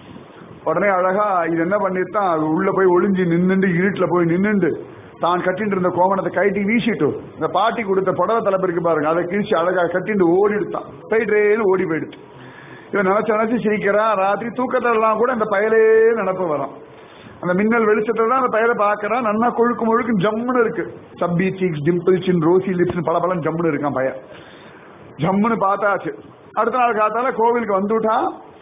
உடனே அழகா இது என்ன பண்ணிருத்தான் அது உள்ள போய் ஒளிஞ்சு நின்னுண்டு இருட்டுல போய் நின்னுண்டு தான் கட்டிட்டு இருந்த கோமணத்தை கைட்டி வீசிட்டு இந்த பாட்டி கொடுத்த புடவை தலைப்பு இருக்கு பாருங்க அதை கிழிச்சு அழகா கட்டிட்டு ஓடிடுத்தான் போயிட்டேன்னு ஓடி போயிடுச்சு இவன் நினைச்சு நினைச்சு சிரிக்கிறான் ராத்திரி தூக்கத்துல எல்லாம் கூட இந்த பயலே நினப்பு வரும் அந்த மின்னல் வெளிச்சத்துல தான் அந்த பயலை பாக்குறான் நன்னா கொழுக்கு முழுக்கு ஜம்முன்னு இருக்கு chubby cheeks dimple chin rosy lips பல பலம் ஜம்முன்னு இருக்கான் பையன் ஜம்முன்னு பார்த்தாச்சு அடுத்த நாள் காத்தால கோவிலுக்கு வந்துட்டா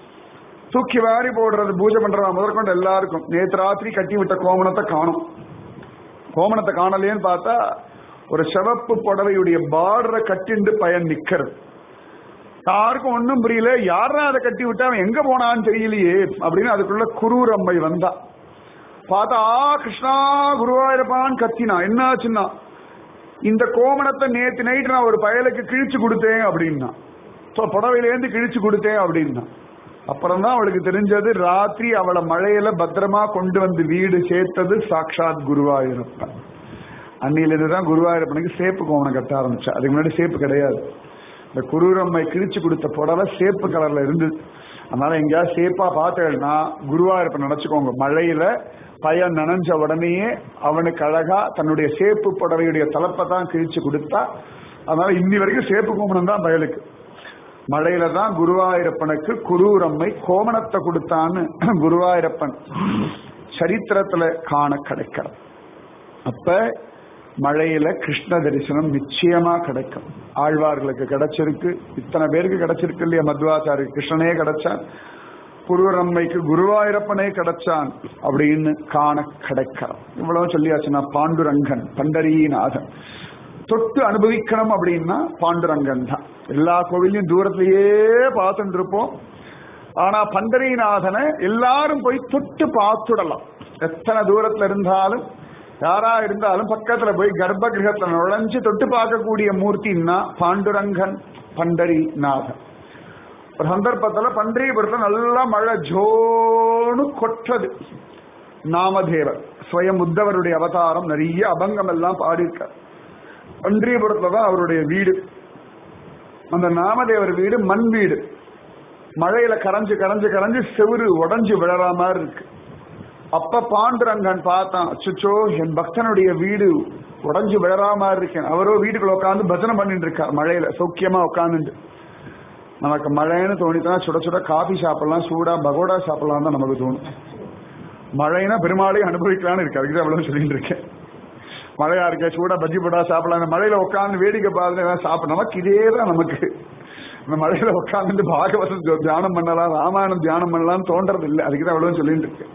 தூக்கி வாரி போடுறது பூஜை பண்றவா முதற்கொண்டு எல்லாருக்கும் நேத்து ராத்திரி கட்டி விட்ட கோமணத்தை காணும் கோமணத்தை காணலையேன்னு பார்த்தா ஒரு சிவப்பு புடவையுடைய பார்டரை கட்டிண்டு பயன் நிக்கிறது யாருக்கும் ஒன்றும் புரியல யாரா அதை கட்டி விட்டா அவன் எங்க போனான்னு தெரியலையே அப்படின்னு அதுக்குள்ள குரூர் அம்மை வந்தா பார்த்தா ஆ கிருஷ்ணா குருவாயிருப்பான்னு கத்தினா என்னாச்சுன்னா இந்த கோமணத்தை நேத்து நைட்டு நான் ஒரு பயலுக்கு கிழிச்சு கொடுத்தேன் அப்படின்னா So, புடவையிலேருந்து கிழிச்சு கொடுத்தேன் அப்படின்னா அப்புறம் தான் அவளுக்கு தெரிஞ்சது ராத்திரி அவளை மழையில பத்திரமா கொண்டு வந்து வீடு சேர்த்தது சாக்ஷாத் குருவாயூரப்பன் அன்னிலிருந்து தான் குருவாயூரப்பனுக்கு சேப்பு கோமணம் கட்ட ஆரம்பிச்சா அதுக்கு முன்னாடி சேப்பு கிடையாது இந்த குரூரம்மை கிழிச்சு கொடுத்த புடவை சேப்பு கலர்ல இருந்தது அதனால எங்கேயாவது சேப்பா பார்த்தேன்னா குருவாயூரப்பன் நினைச்சுக்கோங்க மழையில பையன் நனைஞ்ச உடனேயே அவனுக்கு அழகா தன்னுடைய சேப்பு புடவையுடைய தலப்பை தான் கிழிச்சு கொடுத்தா அதனால இன்னி வரைக்கும் சேப்பு கோமணம் தான் பயலுக்கு மழையில தான் குருவாயூரப்பனுக்கு குரூரம்மை கோமணத்தை கொடுத்தான்னு குருவாயூரப்பன் சரித்திரத்துல காண கிடைக்கிறது அப்ப மழையில கிருஷ்ண தரிசனம் நிச்சயமா கிடைக்கும் ஆழ்வார்களுக்கு கிடைச்சிருக்கு இத்தனை பேருக்கு கிடைச்சிருக்கு இல்லையா மத்வாச்சாரி கிருஷ்ணனே கிடைச்சான் குருவரம்மைக்கு குருவாயூரப்பனே கிடைச்சான் அப்படின்னு காண கிடைக்கிறான் இவ்வளவு சொல்லியாச்சுன்னா பாண்டுரங்கன் பண்டரீநாதன் தொட்டு அனுபவிக்கணும் அப்படின்னா பாண்டுரங்கன் தான் எல்லா கோவிலையும் தூரத்திலேயே பார்த்துட்டு இருப்போம் ஆனா பண்டரீநாதனை எல்லாரும் போய் தொட்டு பார்த்துடலாம் எத்தனை தூரத்துல இருந்தாலும் யாரா இருந்தாலும் பக்கத்துல போய் கர்ப்ப கிரகத்துல நுழைஞ்சு தொட்டு பார்க்கக்கூடிய மூர்த்தின்னா பாண்டுரங்கன் பண்டரிநாதன் ஒரு சந்தர்ப்பத்துல பண்டரிபுரத்துல நல்லா மழை ஜோனு கொட்டது நாமதேவர் ஸ்வயம் உத்தவருடைய அவதாரம் நிறைய அபங்கம் எல்லாம் பாடியிருக்கார் பன்றியபுரத்துல தான் அவருடைய வீடு அந்த நாமதேவர் வீடு மண் வீடு மழையில கரைஞ்சு கரைஞ்சு கரைஞ்சு செவுரு உடஞ்சு விழற மாதிரி இருக்கு அப்ப பாண்டுரங்கன் பார்த்தான் அச்சோ என் பக்தனுடைய வீடு உடஞ்சு விழற மாதிரி இருக்கேன் அவரோ வீட்டுக்குள்ள உட்காந்து பஜனை பண்ணிட்டு இருக்கார் மழையில சௌக்கியமா உட்காந்துட்டு நமக்கு மழைன்னு தோணித்தா சுட சுட காபி சாப்பிடலாம் சூடா பகோடா சாப்பிடலாம் தான் நமக்கு தோணும் மழைனா பெருமாளையும் அனுபவிக்கலாம்னு இருக்கு அதுக்கு அவ்வளவு சொல்லிட்டு இருக்கேன் மழையா இருக்க சூடா பஜ்ஜி போடா சாப்பிடலாம் இந்த மழையில உட்காந்து வேடிக்கை பார்த்து சாப்பிட நமக்கு இதே தான் நமக்கு இந்த மழையில உட்காந்து பாகவதம் தியானம் பண்ணலாம் ராமாயணம் தியானம் பண்ணலாம் தோன்றது இல்லை அதுக்கு தான் அவ்வளவு சொல்லிட்டு இருக்கேன்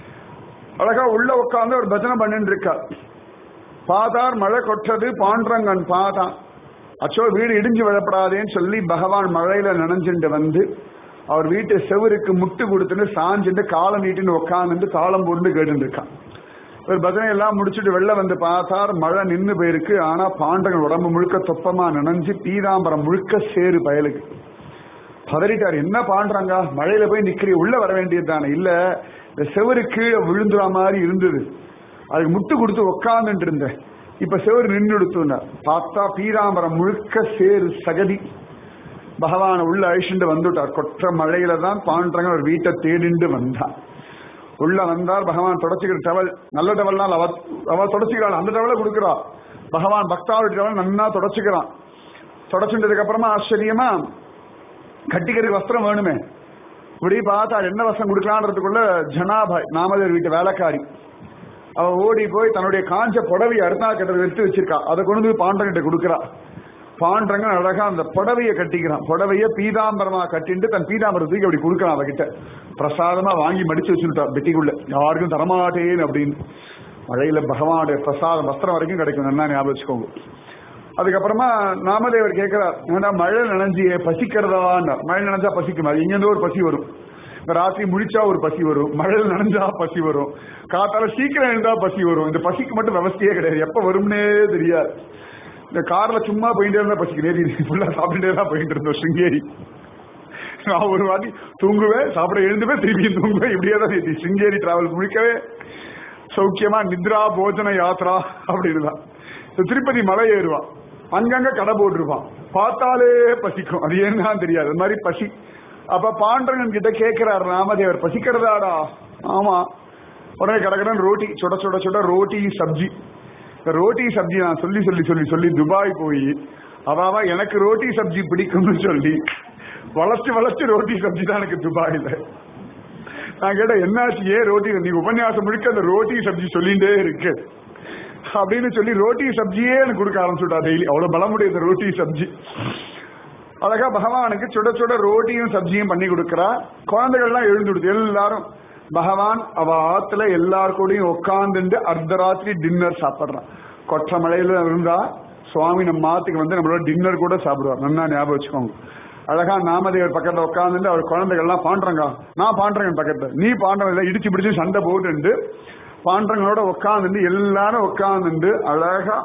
அழகா உள்ள உட்காந்து ஒரு பஜனை பண்ணிட்டு இருக்கா பாதார் மழை கொட்டது பாண்டரங்கன் பாதான் அச்சோ வீடு இடிஞ்சு விழப்படாதேன்னு சொல்லி பகவான் மழையில நனைஞ்சுட்டு வந்து அவர் வீட்டு செவருக்கு முட்டு கொடுத்துட்டு சாஞ்சுட்டு காலம் நீட்டின்னு உட்காந்துட்டு தாளம் போட்டு கேட்டு இருக்கான் ஒரு பஜனை எல்லாம் முடிச்சுட்டு வெளில வந்து பார்த்தார் மழை நின்னு போயிருக்கு ஆனா பாண்டகன் உடம்பு முழுக்க தொப்பமா நனைஞ்சு பீதாம்பரம் முழுக்க சேரு பயலுக்கு பதறிட்டார் என்ன பாண்டுறாங்க மழையில போய் நிக்கிறீ உள்ள வர வேண்டியது தானே இல்ல இந்த செவரு கீழே விழுந்துற மாதிரி இருந்தது அதுக்கு முட்டு கொடுத்து உக்காந்துட்டு இருந்தேன் இப்ப செவரு நின்று எடுத்துனார் பார்த்தா பீதாம்பரம் முழுக்க சேரு சகதி பகவான உள்ள அழிச்சுட்டு வந்துட்டார் கொற்ற மழையில தான் பாண்டங்க ஒரு வீட்டை தேடிண்டு வந்தான் உள்ள வந்தார் பகவான் தொடச்சுக்கிற டவல் நல்ல டவல்னால் அவ அவ தொடச்சுக்கிறாள் அந்த டவலை கொடுக்குறா பகவான் பக்தாவுடைய டவல் நன்னா தொடச்சுக்கிறான் தொடச்சுட்டதுக்கு அப்புறமா ஆச்சரியமா கட்டிக்கிறதுக்கு வஸ்திரம் வேணுமே இப்படி பார்த்தா என்ன வஸ்திரம் கொடுக்கலான்றதுக்குள்ள ஜனாபாய் நாமதேவர் வீட்டு வேலைக்காரி அவ ஓடி போய் தன்னுடைய காஞ்ச புடவையை அருணா கட்டத்தை எடுத்து வச்சிருக்கா அதை கொண்டு போய் பாண்டங்கிட்ட கொடுக்குறா பாண்டங்க அழகா அந்த புடவைய கட்டிக்கிறான் புடவைய பீதாம்பரமா கட்டிட்டு தன் பீதாம்பரத்துக்கு அப்படி கொடுக்கறான் அவகிட்ட பிரசாதமா வாங்கி மடிச்சு வச்சுட்டா பெட்டிக்குள்ள யாருக்கும் தரமாட்டேன் அப்படின்னு மழையில பகவானுடைய பிரசாதம் வஸ்திரம் வரைக்கும் கிடைக்கும் நல்லா ஞாபகம் வச்சுக்கோங்க அதுக்கப்புறமா நாமதேவர் கேட்கிறார் ஏன்னா மழை நனைஞ்சியே பசிக்கிறதான்னு மழை நனைஞ்சா பசிக்குமா அது இங்கிருந்து ஒரு பசி வரும் இந்த ராத்திரி முழிச்சா ஒரு பசி வரும் மழையில் நனைஞ்சா பசி வரும் காத்தால சீக்கிரம் எழுந்தா பசி வரும் இந்த பசிக்கு மட்டும் விவஸ்தையே கிடையாது எப்ப வரும்னே தெரியாது இந்த கார்ல சும்மா போயிட்டே இருந்தா பசிக்கு நேரி ஃபுல்லா சாப்பிட்டுட்டே தான் போயிட்டு இருந்தோம் சிங்கேரி நான் ஒரு வாட்டி தூங்குவேன் சாப்பிட எழுந்துவேன் திரும்பியும் தூங்குவேன் இப்படியே தான் நேத்தி சிங்கேரி டிராவல் முழிக்கவே சௌக்கியமா நித்ரா போஜன யாத்ரா அப்படின்னு தான் இந்த திருப்பதி மலை ஏறுவான் அங்கங்க கடை போட்டிருப்பான் பார்த்தாலே பசிக்கும் அது என்னன்னு தெரியாது அது மாதிரி பசி அப்ப பாண்டரங்கன் கிட்ட கேட்கிறார் ராமதேவர் பசிக்கிறதாடா ஆமா உடனே கடகடன் ரோட்டி சுட சுட சுட ரோட்டி சப்ஜி இந்த ரோட்டி சப்ஜி நான் சொல்லி சொல்லி சொல்லி சொல்லி துபாய் போய் அவாவா எனக்கு ரோட்டி சப்ஜி பிடிக்கும்னு சொல்லி வளர்ச்சி வளர்ச்சி ரோட்டி சப்ஜி தான் எனக்கு துபாயில நான் கேட்டேன் என்னாச்சு ஏன் ரோட்டி நீ உபன்யாசம் முழுக்க அந்த ரோட்டி சப்ஜி சொல்லிட்டே இருக்கு அப்படின்னு சொல்லி ரோட்டி சப்ஜியே எனக்கு கொடுக்க ஆரம்பிச்சுட்டா டெய்லி அவ்வளவு பலமுடைய இந்த ரோட்டி சப்ஜி அழகா பகவானுக்கு சுட சுட ரோட்டியும் சப்ஜியும் பண்ணி கொடுக்கறா குழந்தைகள்லாம் எழுந்துடுது எல்லாரும் பகவான் அவ ஆத்துல எல்லார் கூடயும் உட்காந்துட்டு அர்த்தராத்திரி டின்னர் சாப்பிடுறான் கொற்ற மலையில இருந்தா சுவாமி நம்ம ஆத்துக்கு வந்து நம்மளோட டின்னர் கூட சாப்பிடுவார் நல்லா ஞாபகம் வச்சுக்கோங்க அழகா நாமதேவர் பக்கத்துல உட்காந்துட்டு அவர் குழந்தைகள்லாம் பாண்டுறங்க நான் பாண்டுறேன் பக்கத்துல நீ பாண்டுறல இடிச்சு பிடிச்சு சண்டை போட்டுண்டு பாண்டங்களோட உட்காந்துட்டு எல்லாரும் உட்காந்துட்டு அழகா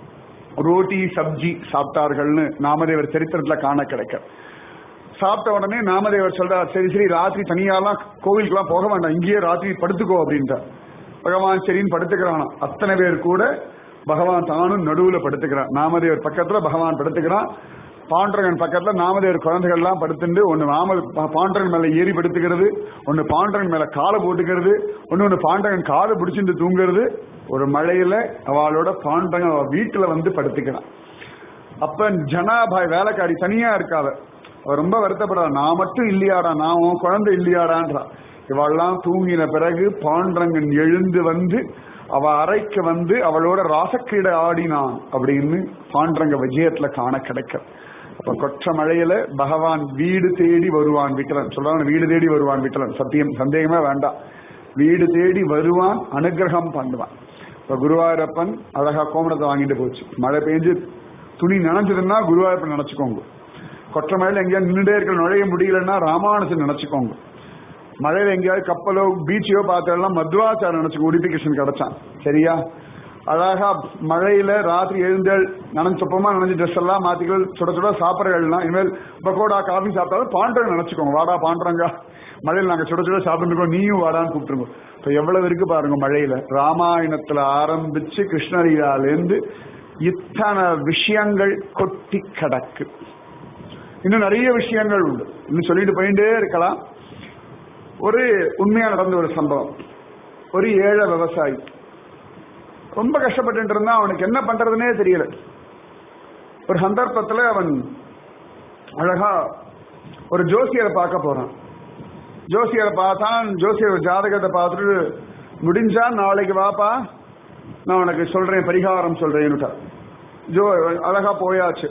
ரோட்டி சப்ஜி சாப்பிட்டார்கள்னு நாமதேவர் சரித்திரத்துல காண கிடைக்க சாப்பிட்ட உடனே நாமதேவர் சொல்றார் சரி சரி ராத்திரி தனியாலாம் கோவிலுக்குலாம் போக வேண்டாம் இங்கேயே ராத்திரி படுத்துக்கோ அப்படின்ட்டார் பகவான் சரின்னு படுத்துக்கிறான் அத்தனை பேர் கூட பகவான் தானும் நடுவுல படுத்துக்கிறான் நாமதேவர் பக்கத்துல பகவான் படுத்துக்கிறான் பாண்டரங்கன் பக்கத்துல நாமதேவர் குழந்தைகள்லாம் படுத்துட்டு ஒன்னு நாம பாண்டரன் மேல ஏறி படுத்துக்கிறது ஒன்னு பாண்டரன் மேல காலை போட்டுக்கிறது ஒன்னு ஒன்னு பாண்டரன் காலை பிடிச்சிட்டு தூங்குறது ஒரு மழையில அவளோட பாண்டரங்க அவ வீட்டுல வந்து படுத்துக்கிறான் அப்ப ஜனாபாய் வேலைக்காரி தனியா இருக்காவ அவ ரொம்ப வருத்தப்படுறா நான் மட்டும் இல்லையாடா நான் உன் குழந்தை இல்லையாடான்றா இவெல்லாம் தூங்கின பிறகு பாண்டரங்கன் எழுந்து வந்து அவ அறைக்கு வந்து அவளோட ராசக்கிரீட ஆடினான் அப்படின்னு பாண்டரங்க விஜயத்துல காண கிடைக்க அப்ப கொற்ற மழையில பகவான் வீடு தேடி வருவான் விட்டலன் சொல்றாங்க வீடு தேடி வருவான் விட்டலன் சத்தியம் சந்தேகமே வேண்டாம் வீடு தேடி வருவான் அனுகிரகம் பண்ணுவான் இப்ப குருவாயூரப்பன் அழகா கோமணத்தை வாங்கிட்டு போச்சு மழை பெஞ்சு துணி நினைஞ்சதுன்னா குருவாயூரப்பன் நினைச்சுக்கோங்க கொற்ற மழையில எங்கேயாவது நின்றுட்டே இருக்க நுழைய முடியலன்னா ராமானுஜன் நினைச்சுக்கோங்க மழையில எங்கேயாவது கப்பலோ பீச்சையோ பார்த்தெல்லாம் மத்வாச்சாரம் நினைச்சு உடுப்பி கிருஷ்ணன் கிடைச்சான் சரியா அழகா மழையில ராத்திரி எழுந்தல் நனைஞ்சு சொப்பமா நனைஞ்சு ட்ரெஸ் எல்லாம் மாத்திக்கள் சுட சுட சாப்பிட்றலாம் இனிமேல் பக்கோடா காஃபி சாப்பிட்டாலும் பாண்டவங்க நினைச்சுக்கோங்க வாடா பாண்டவங்க மழையில் நாங்க சுட சுட சாப்பிட்டுருக்கோம் நீயும் வாடான்னு கூப்பிட்டுருங்க இப்ப எவ்வளவு இருக்கு பாருங்க மழையில ராமாயணத்துல ஆரம்பிச்சு கிருஷ்ணலீலாலேருந்து இத்தனை விஷயங்கள் கொட்டி கிடக்கு இன்னும் நிறைய விஷயங்கள் உண்டு இன்னும் சொல்லிட்டு போயிட்டே இருக்கலாம் ஒரு உண்மையா நடந்த ஒரு சம்பவம் ஒரு ஏழை விவசாயி ரொம்ப கஷ்டப்பட்டு இருந்தா அவனுக்கு என்ன பண்றதுனே தெரியல ஒரு சந்தர்ப்பத்துல அவன் அழகா ஒரு ஜோசியரை பார்க்க போறான் ஜோசியரை பார்த்தான் ஜோசியர் ஜாதகத்தை பார்த்துட்டு முடிஞ்சா நாளைக்கு வாப்பா நான் உனக்கு சொல்றேன் பரிகாரம் சொல்றேன்னுட்டா ஜோ அழகா போயாச்சு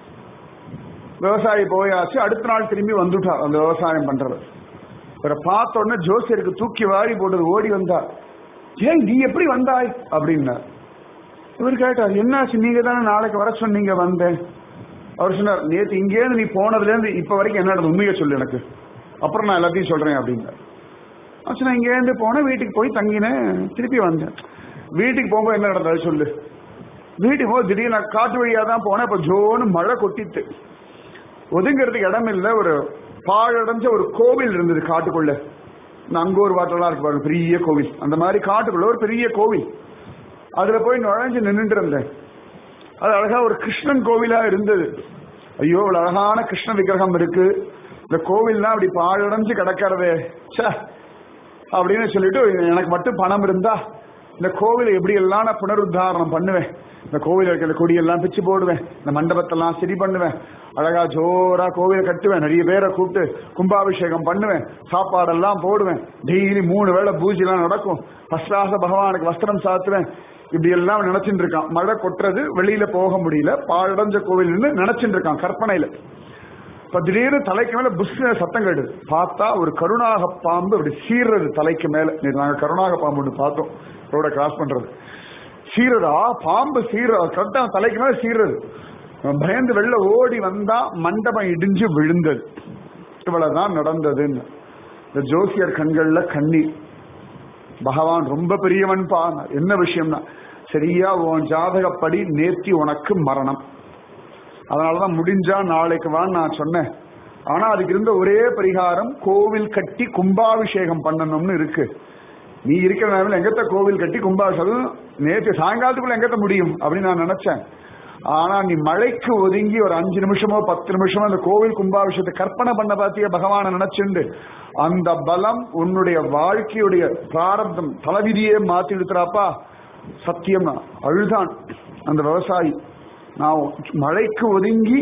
விவசாயி போயாச்சு அடுத்த நாள் திரும்பி வந்துட்டார் அந்த விவசாயம் பண்றது இவரை பார்த்த உடனே ஜோசியருக்கு தூக்கி வாரி போட்டது ஓடி வந்தார் ஏன் நீ எப்படி வந்தாய் அப்படின்னார் இவர் கேட்டார் என்னாச்சு நீங்க தானே நாளைக்கு வர சொன்னீங்க வந்தேன் அவர் சொன்னார் நேத்து இங்கேருந்து நீ போனதுல இருந்து இப்ப வரைக்கும் என்ன நடந்தது உண்மையை சொல்லு எனக்கு அப்புறம் நான் எல்லாத்தையும் சொல்றேன் அப்படின்னார் ஆச்சு நான் இங்கேருந்து போனேன் வீட்டுக்கு போய் தங்கினேன் திருப்பி வந்தேன் வீட்டுக்கு போகும்போது என்ன நடந்தது சொல்லு வீட்டுக்கு போய் திடீர்னு நான் காட்டு வழியா தான் போனேன் இப்ப ஜோன்னு மழை கொட்டிட்டு ஒதுங்கிறதுக்கு இடம் இல்லை ஒரு பாழடைஞ்ச ஒரு கோவில் இருந்தது காட்டுக்குள்ள இந்த அங்கோர் வாட்டெல்லாம் இருக்கு பாருங்க பெரிய கோவில் அந்த மாதிரி காட்டுக்குள்ள ஒரு பெரிய கோவில் அதுல போய் நுழைஞ்சு நின்றுட்டு இருந்தேன் அது அழகா ஒரு கிருஷ்ணன் கோவிலா இருந்தது ஐயோ இவ்வளவு அழகான கிருஷ்ண விக்கிரகம் இருக்கு இந்த கோவில்லாம் அப்படி பாழடைஞ்சு கிடக்கிறதே ச்சே அப்படின்னு சொல்லிட்டு எனக்கு மட்டும் பணம் இருந்தா இந்த கோவிலை எப்படி எல்லாம் நான் புனருத்தாரணம் பண்ணுவேன் இந்த கோவில் இருக்கிற கொடியெல்லாம் பிச்சு போடுவேன் இந்த மண்டபத்தெல்லாம் சரி பண்ணுவேன் அழகா ஜோரா கோவிலை கட்டுவேன் நிறைய பேரை கூப்பிட்டு கும்பாபிஷேகம் பண்ணுவேன் சாப்பாடெல்லாம் போடுவேன் டெய்லி மூணு வேளை பூஜைலாம் நடக்கும் பஸ்ராச பகவானுக்கு வஸ்திரம் சாத்துவேன் இப்படி எல்லாம் நினைச்சிட்டு இருக்கான் மழை கொட்டுறது வெளியில போக முடியல பாழடைஞ்ச கோவில் நினைச்சிட்டு இருக்கான் கற்பனையில இப்ப திடீர்னு தலைக்கு மேல புஷ் சத்தம் கேடுது பார்த்தா ஒரு கருணாக பாம்பு அப்படி சீர்றது தலைக்கு மேல நேத்து நாங்க கருணாக பாம்பு ஒன்று பார்த்தோம் ரோட கிராஸ் பண்றது சீரதா பாம்பு சீர கரெக்டா தலைக்கு மேல சீர்றது அவன் பயந்து வெளில ஓடி வந்தா மண்டபம் இடிஞ்சு விழுந்தது இவ்வளவுதான் நடந்ததுன்னு இந்த ஜோசியர் கண்கள்ல கண்ணீர் பகவான் ரொம்ப பெரியவன் பா என்ன விஷயம்னா சரியா உன் ஜாதகப்படி நேத்தி உனக்கு மரணம் அதனாலதான் முடிஞ்சா நாளைக்கு வான்னு நான் சொன்னேன் ஆனா அதுக்கு இருந்த ஒரே பரிகாரம் கோவில் கட்டி கும்பாபிஷேகம் பண்ணணும்னு இருக்கு நீ இருக்கிற நேரத்தில் எங்கத்த கோவில் கட்டி கும்பாபிஷேகம் நேற்று சாயங்காலத்துக்குள்ள எங்கத்த முடியும் அப்படின்னு நான் நினைச்சேன் ஆனா நீ மழைக்கு ஒதுங்கி ஒரு அஞ்சு நிமிஷமோ பத்து நிமிஷமோ அந்த கோவில் கும்பாபிஷேகத்தை கற்பனை பண்ண பார்த்திய பகவானை நினைச்சுண்டு அந்த பலம் உன்னுடைய வாழ்க்கையுடைய பிராரப்தம் தலைவிதியே மாத்தி எடுத்துறாப்பா சத்தியம் தான் அழுதான் அந்த விவசாயி நான் மழைக்கு ஒதுங்கி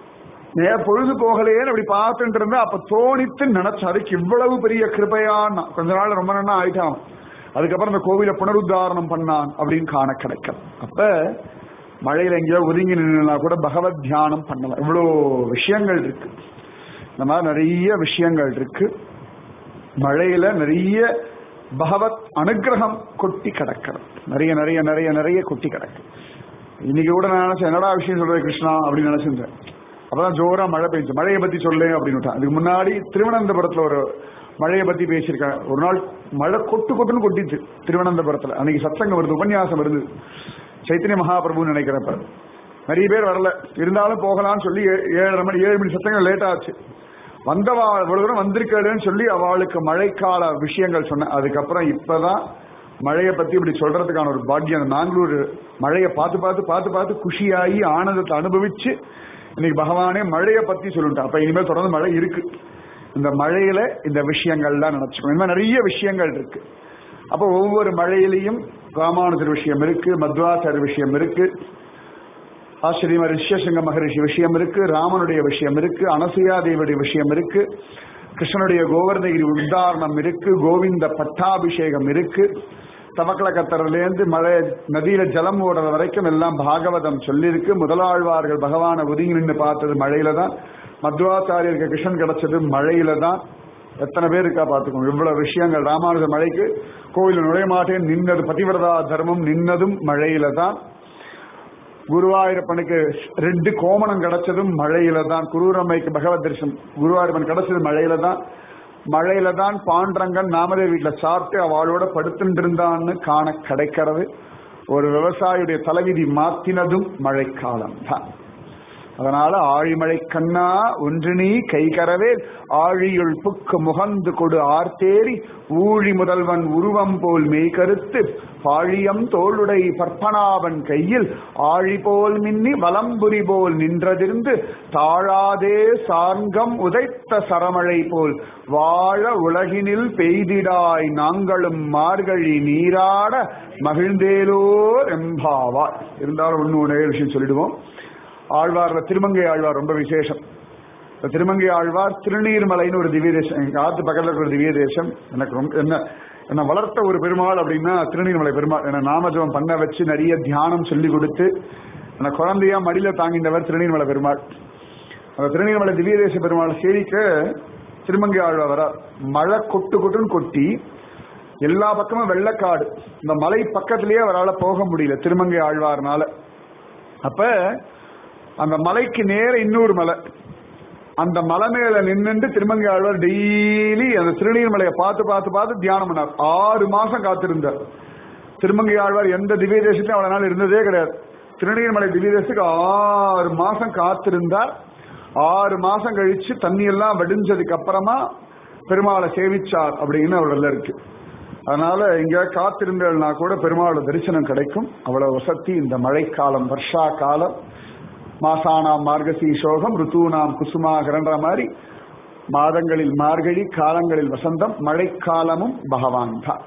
நே பொழுது போகலையேன்னு அப்படி பார்த்துட்டு இருந்தா அப்ப தோணித்து நினைச்ச அதுக்கு இவ்வளவு பெரிய கிருபையான் கொஞ்ச நாள் ரொம்ப நாள் ஆயிட்டான் அதுக்கப்புறம் இந்த கோவிலை புனருத்தாரணம் பண்ணான் அப்படின்னு காண கிடைக்கும் அப்ப மழையில எங்கேயோ ஒதுங்கி நின்னா கூட பகவத் தியானம் பண்ணலாம் இவ்வளோ விஷயங்கள் இருக்கு இந்த மாதிரி நிறைய விஷயங்கள் இருக்கு மழையில நிறைய பகவத் அனுகிரகம் கொட்டி கிடக்கிறது நிறைய நிறைய நிறைய நிறைய கொட்டி கிடக்கு இன்னைக்கு கூட நான் நினைச்சேன் என்னடா விஷயம் சொல்றது கிருஷ்ணா அப்படின்னு நினைச்சிருந்தேன் அப்பதான் ஜோரா மழை பெஞ்சு மழையை பத்தி சொல்லு அப்படின்னு விட்டான் அதுக்கு முன்னாடி திருவனந்தபுரத்துல ஒரு மழையை பத்தி பேசியிருக்காங்க ஒரு நாள் மழை கொட்டு கொட்டுன்னு கொட்டிச்சு திருவனந்தபுரத்துல அன்னைக்கு சத்சங்கம் வருது உபன்யாசம் வருது சைத்தன்ய மகாபிரபுன்னு நினைக்கிறப்ப நிறைய பேர் வரல இருந்தாலும் போகலாம்னு சொல்லி ஏ- ஏழரை மணி ஏழு மணி சத்தங்கள் லேட் ஆச்சு வந்தவா இவ்வளவு தூரம் வந்திருக்காளுன்னு சொல்லி அவளுக்கு மழைக்கால விஷயங்கள் சொன்னேன் அதுக்கப்புறம் இப்பதான் மழையை பத்தி இப்படி சொல்றதுக்கான ஒரு பாக்கியம் அந்த மேங்களூர் மழையை பார்த்து பார்த்து பார்த்து பார்த்து குஷியாகி ஆனந்தத்தை அனுபவிச்சு இன்னைக்கு பகவானே மழையை பத்தி சொல்லிட்டான் அப்ப இனிமேல் தொடர்ந்து மழை இருக்கு இந்த மழையில இந்த விஷயங்கள்லாம் நினைச்சுக்கணும் இந்த மாதிரி நிறைய விஷயங்கள் இருக்கு அப்போ ஒவ்வொரு மழையிலையும் ராமானுஜர் விஷயம் இருக்கு மத்வாச்சாரிய விஷயம் இருக்கு ஆச்சரியமா ரிஷ்யசிங்க மகரிஷி விஷயம் இருக்கு ராமனுடைய விஷயம் இருக்கு அனசூயா தேவியுடைய விஷயம் இருக்கு கிருஷ்ணனுடைய கோவர்ணகிரி உத்தாரணம் இருக்கு கோவிந்த பட்டாபிஷேகம் இருக்கு தவக்கல கத்தரிலேருந்து மழை நதியில ஜலம் ஓடுற வரைக்கும் எல்லாம் பாகவதம் சொல்லியிருக்கு முதலாழ்வார்கள் பகவானை ஒதுங்கி நின்று பார்த்தது மழையில தான் மத்வாச்சாரியருக்கு கிருஷ்ணன் கிடைச்சது மழையில தான் எத்தனை பேர் இருக்கா பார்த்துக்கோங்க இவ்வளவு விஷயங்கள் ராமானுஜ மழைக்கு கோவில் நுழைய மாட்டேன் நின்னது பதிவிரதா தர்மம் நின்னதும் மழையில தான் குருவாயூரப்பனுக்கு ரெண்டு கோமணம் கிடைச்சதும் மழையில தான் குரூரம்மைக்கு பகவத் தரிசனம் குருவாயூரப்பன் கிடைச்சது மழையில தான் மழையில தான் பாண்டரங்கன் நாமதேவி வீட்டுல சாப்பிட்டு அவளோட படுத்துட்டு இருந்தான்னு காண கிடைக்கிறது ஒரு விவசாயியுடைய தலைவிதி மாத்தினதும் மழைக்காலம் தான் அதனால ஆழிமழை கண்ணா ஒன்று நீ கைகரவேல் ஆழியுள் புக்கு முகந்து கொடு ஆர்த்தேரி ஊழி முதல்வன் உருவம் போல் மெய்கருத்து பாழியம் தோளுடை பற்பனாவன் கையில் ஆழி போல் மின்னி வலம்புரி போல் நின்றதிருந்து தாழாதே சார்கம் உதைத்த சரமழை போல் வாழ உலகினில் பெய்திடாய் நாங்களும் மார்கழி நீராட மகிழ்ந்தேலோர் எம்பாவார் இருந்தாலும் ஒன்று ஒரே விஷயம் சொல்லிடுவோம் ஆழ்வார்ல திருமங்கை ஆழ்வார் ரொம்ப விசேஷம் இந்த திருமங்கை ஆழ்வார் திருநீர்மலைன்னு ஒரு திவ்ய தேசம் எங்க ஆத்து பக்கத்துல இருக்கிற ஒரு திவ்ய தேசம் எனக்கு ரொம்ப என்ன என்ன வளர்த்த ஒரு பெருமாள் அப்படின்னா திருநீர்மலை பெருமாள் என்ன நாமஜபம் பண்ண வச்சு நிறைய தியானம் சொல்லி கொடுத்து என்ன குழந்தையா மடியில தாங்கினவர் திருநீர்மலை பெருமாள் அந்த திருநீர்மலை திவ்ய தேச பெருமாள் சேரிக்க திருமங்கை ஆழ்வார் வர மழை கொட்டு கொட்டுன்னு கொட்டி எல்லா பக்கமும் வெள்ளக்காடு இந்த மலை பக்கத்திலேயே அவரால் போக முடியல திருமங்கை ஆழ்வார்னால அப்ப அந்த மலைக்கு நேர இன்னொரு மலை அந்த மலை மேல நின்னுட்டு திருமங்கை ஆழ்வார் டெய்லி அந்த திருநீர்மலையை பார்த்து பார்த்து பார்த்து தியானம் பண்ணார் ஆறு மாசம் காத்திருந்தார் திருமங்கை ஆழ்வார் எந்த திவ்ய தேசத்திலும் அவ்வளவு நாள் இருந்ததே கிடையாது திருநீர்மலை திவ்ய தேசத்துக்கு ஆறு மாசம் காத்திருந்தார் ஆறு மாசம் கழிச்சு தண்ணி எல்லாம் வடிஞ்சதுக்கு அப்புறமா பெருமாளை சேவிச்சார் அப்படின்னு அவரில் இருக்கு அதனால இங்க காத்திருந்தா கூட பெருமாளோட தரிசனம் கிடைக்கும் அவ்வளவு வசதி இந்த மழைக்காலம் வருஷா காலம் மாசானாம் மார்கசி சோகம் ருத்தூனாம் குசுமாகரன்ற மாதிரி மாதங்களில் மார்கழி காலங்களில் வசந்தம் மழைக்காலமும் பகவான் தான்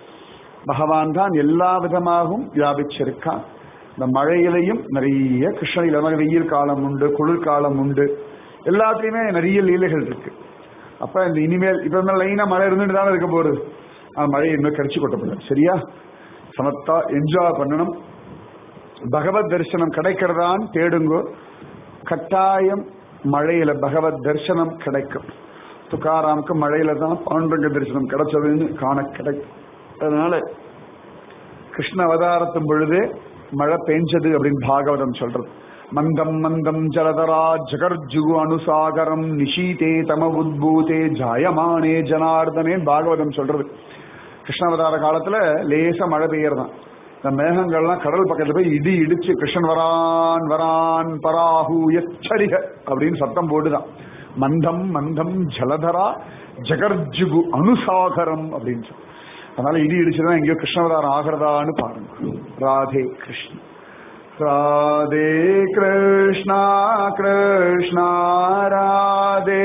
பகவான் தான் எல்லா விதமாகவும் வியாபிச்சிருக்கான் இந்த மழையிலையும் நிறைய கிருஷ்ணனில் வந்து வெயில் காலம் உண்டு குளிர்காலம் உண்டு எல்லாத்துலயுமே நிறைய லீலைகள் இருக்கு அப்ப இந்த இனிமேல் இப்ப இந்த லைனா மழை இருந்துட்டு தானே இருக்க போகுது அந்த மழையை இன்னும் கடிச்சு கொட்டப்படல சரியா சமத்தா என்ஜாய் பண்ணணும் பகவத் தரிசனம் கிடைக்கிறதான்னு தேடுங்கோ கட்டாயம் மழையில பகவத் தரிசனம் கிடைக்கும் துக்காராமுக்கு மழையில தான் பாண்டுரங்க தரிசனம் கிடைச்சதுன்னு காண கிடைக்கும் அதனால கிருஷ்ண அவதாரத்தின் பொழுது மழை பெஞ்சது அப்படின்னு பாகவதம் சொல்றது மந்தம் மந்தம் ஜலதரா ஜகர்ஜுகு அனுசாகரம் நிஷீதே தம உத்பூதே ஜாயமானே ஜனார்தனே பாகவதம் சொல்றது கிருஷ்ணாவதார காலத்துல லேசா மழை பெய்யறதான் இந்த மேகங்கள்லாம் கடல் பக்கத்துல போய் இடி இடிச்சு கிருஷ்ணன் வரான் வரான் பராஹு எச்சரிக அப்படின்னு சத்தம் போட்டுதான் மந்தம் மந்தம் ஜலதரா ஜகர்ஜுகு அனுசாகரம் அப்படின்னு சொல்லி அதனால இடி இடிச்சுதான் எங்கேயோ கிருஷ்ணவதாரம் ஆகிறதான்னு பாருங்க ராதே கிருஷ்ண ராதே கிருஷ்ணா கிருஷ்ணா ராதே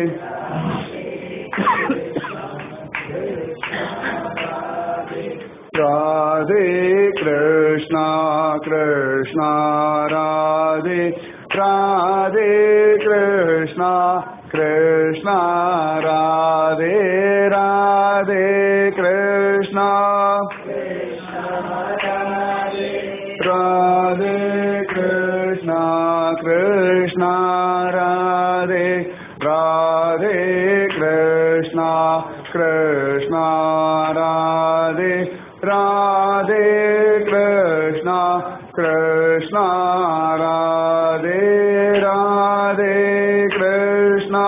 ராதே கிருஷ்ணா கிருஷ்ணா ராதே ராதே கிருஷ்ணா கிருஷ்ணா ராதே ராதே கிருஷ்ணா ராதே கிருஷ்ணா கிருஷ்ணா ராதே ராதே கிருஷ்ணா கிருஷ்ணா ராதே ராதே கிருஷ்ணா கிருஷ்ணா ராதே ராதே கிருஷ்ணா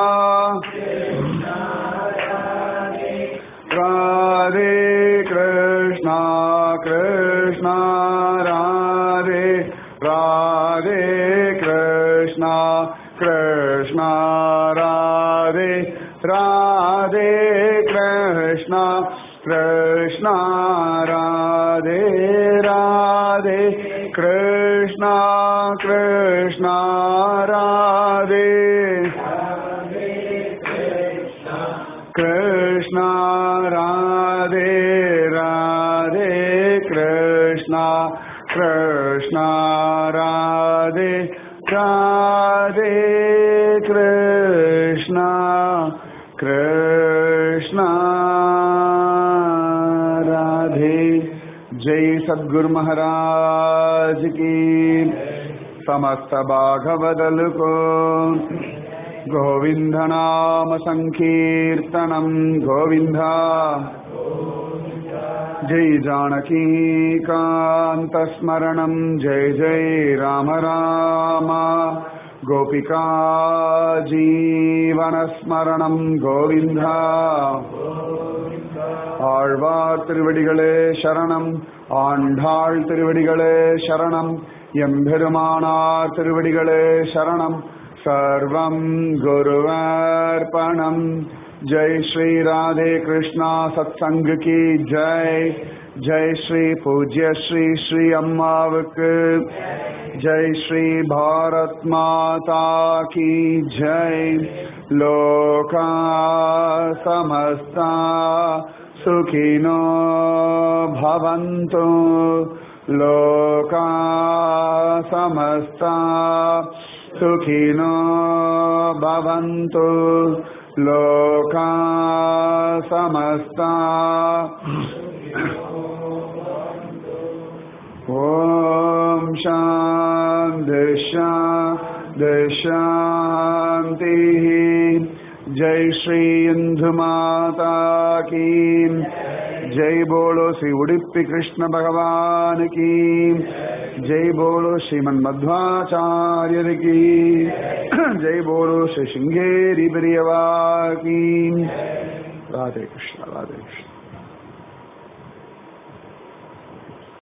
ராதே கிருஷ்ணா கிருஷ்ணா ராதே ராதே கிருஷ்ணா கிருஷ்ணா ராதே ராதே கிருஷ்ணா கிருஷ்ணா ராதே ராதே கிருஷ்ணா கிருஷ்ணா ராதே கிருஷ்ணா ராதே ராதே கிருஷ்ணா கிருஷ்ணா ராதே ராதே கிருஷ்ணா கிருஷ்ணா राधे जय सद्गुरु महाराज की समस्त बाघवदल को गोविंद नाम संकीर्तनम गोविंद जय जानकी कांत स्मरणम जय जय राम राम गोपिका जीवन स्मरणम गोविंद ஆழ்வார் திருவடிகளே சரணம் ஆண்டாள் திருவடிகளே சரணம் எம்பெருமானார் திருவடிகளே சரணம் சர்வம் குருவர்ப்பணம் ஜெய் ஸ்ரீ ராதே கிருஷ்ணா சத்சங்கு கி ஜெய் ஜெய் ஸ்ரீ பூஜ்ய ஸ்ரீ ஸ்ரீ அம்மாவுக்கு ஜெய் ஸ்ரீ பாரத் மாதா கி ஜெய் லோகா சமஸ்தா सुखिनो भवन्तु लोका समस्ता सुखिनो भवन्तु लोका समस्ता ॐ शान्ति शान्ति शान्तिः जय श्री इंदु माता की जय बोलो श्री उड़िपी कृष्ण भगवान की जय बोलो श्रीमन मध्वाचार्य की जय बोलो श्री सिंगेरी प्रियवा की राधे कृष्ण राधे कृष्ण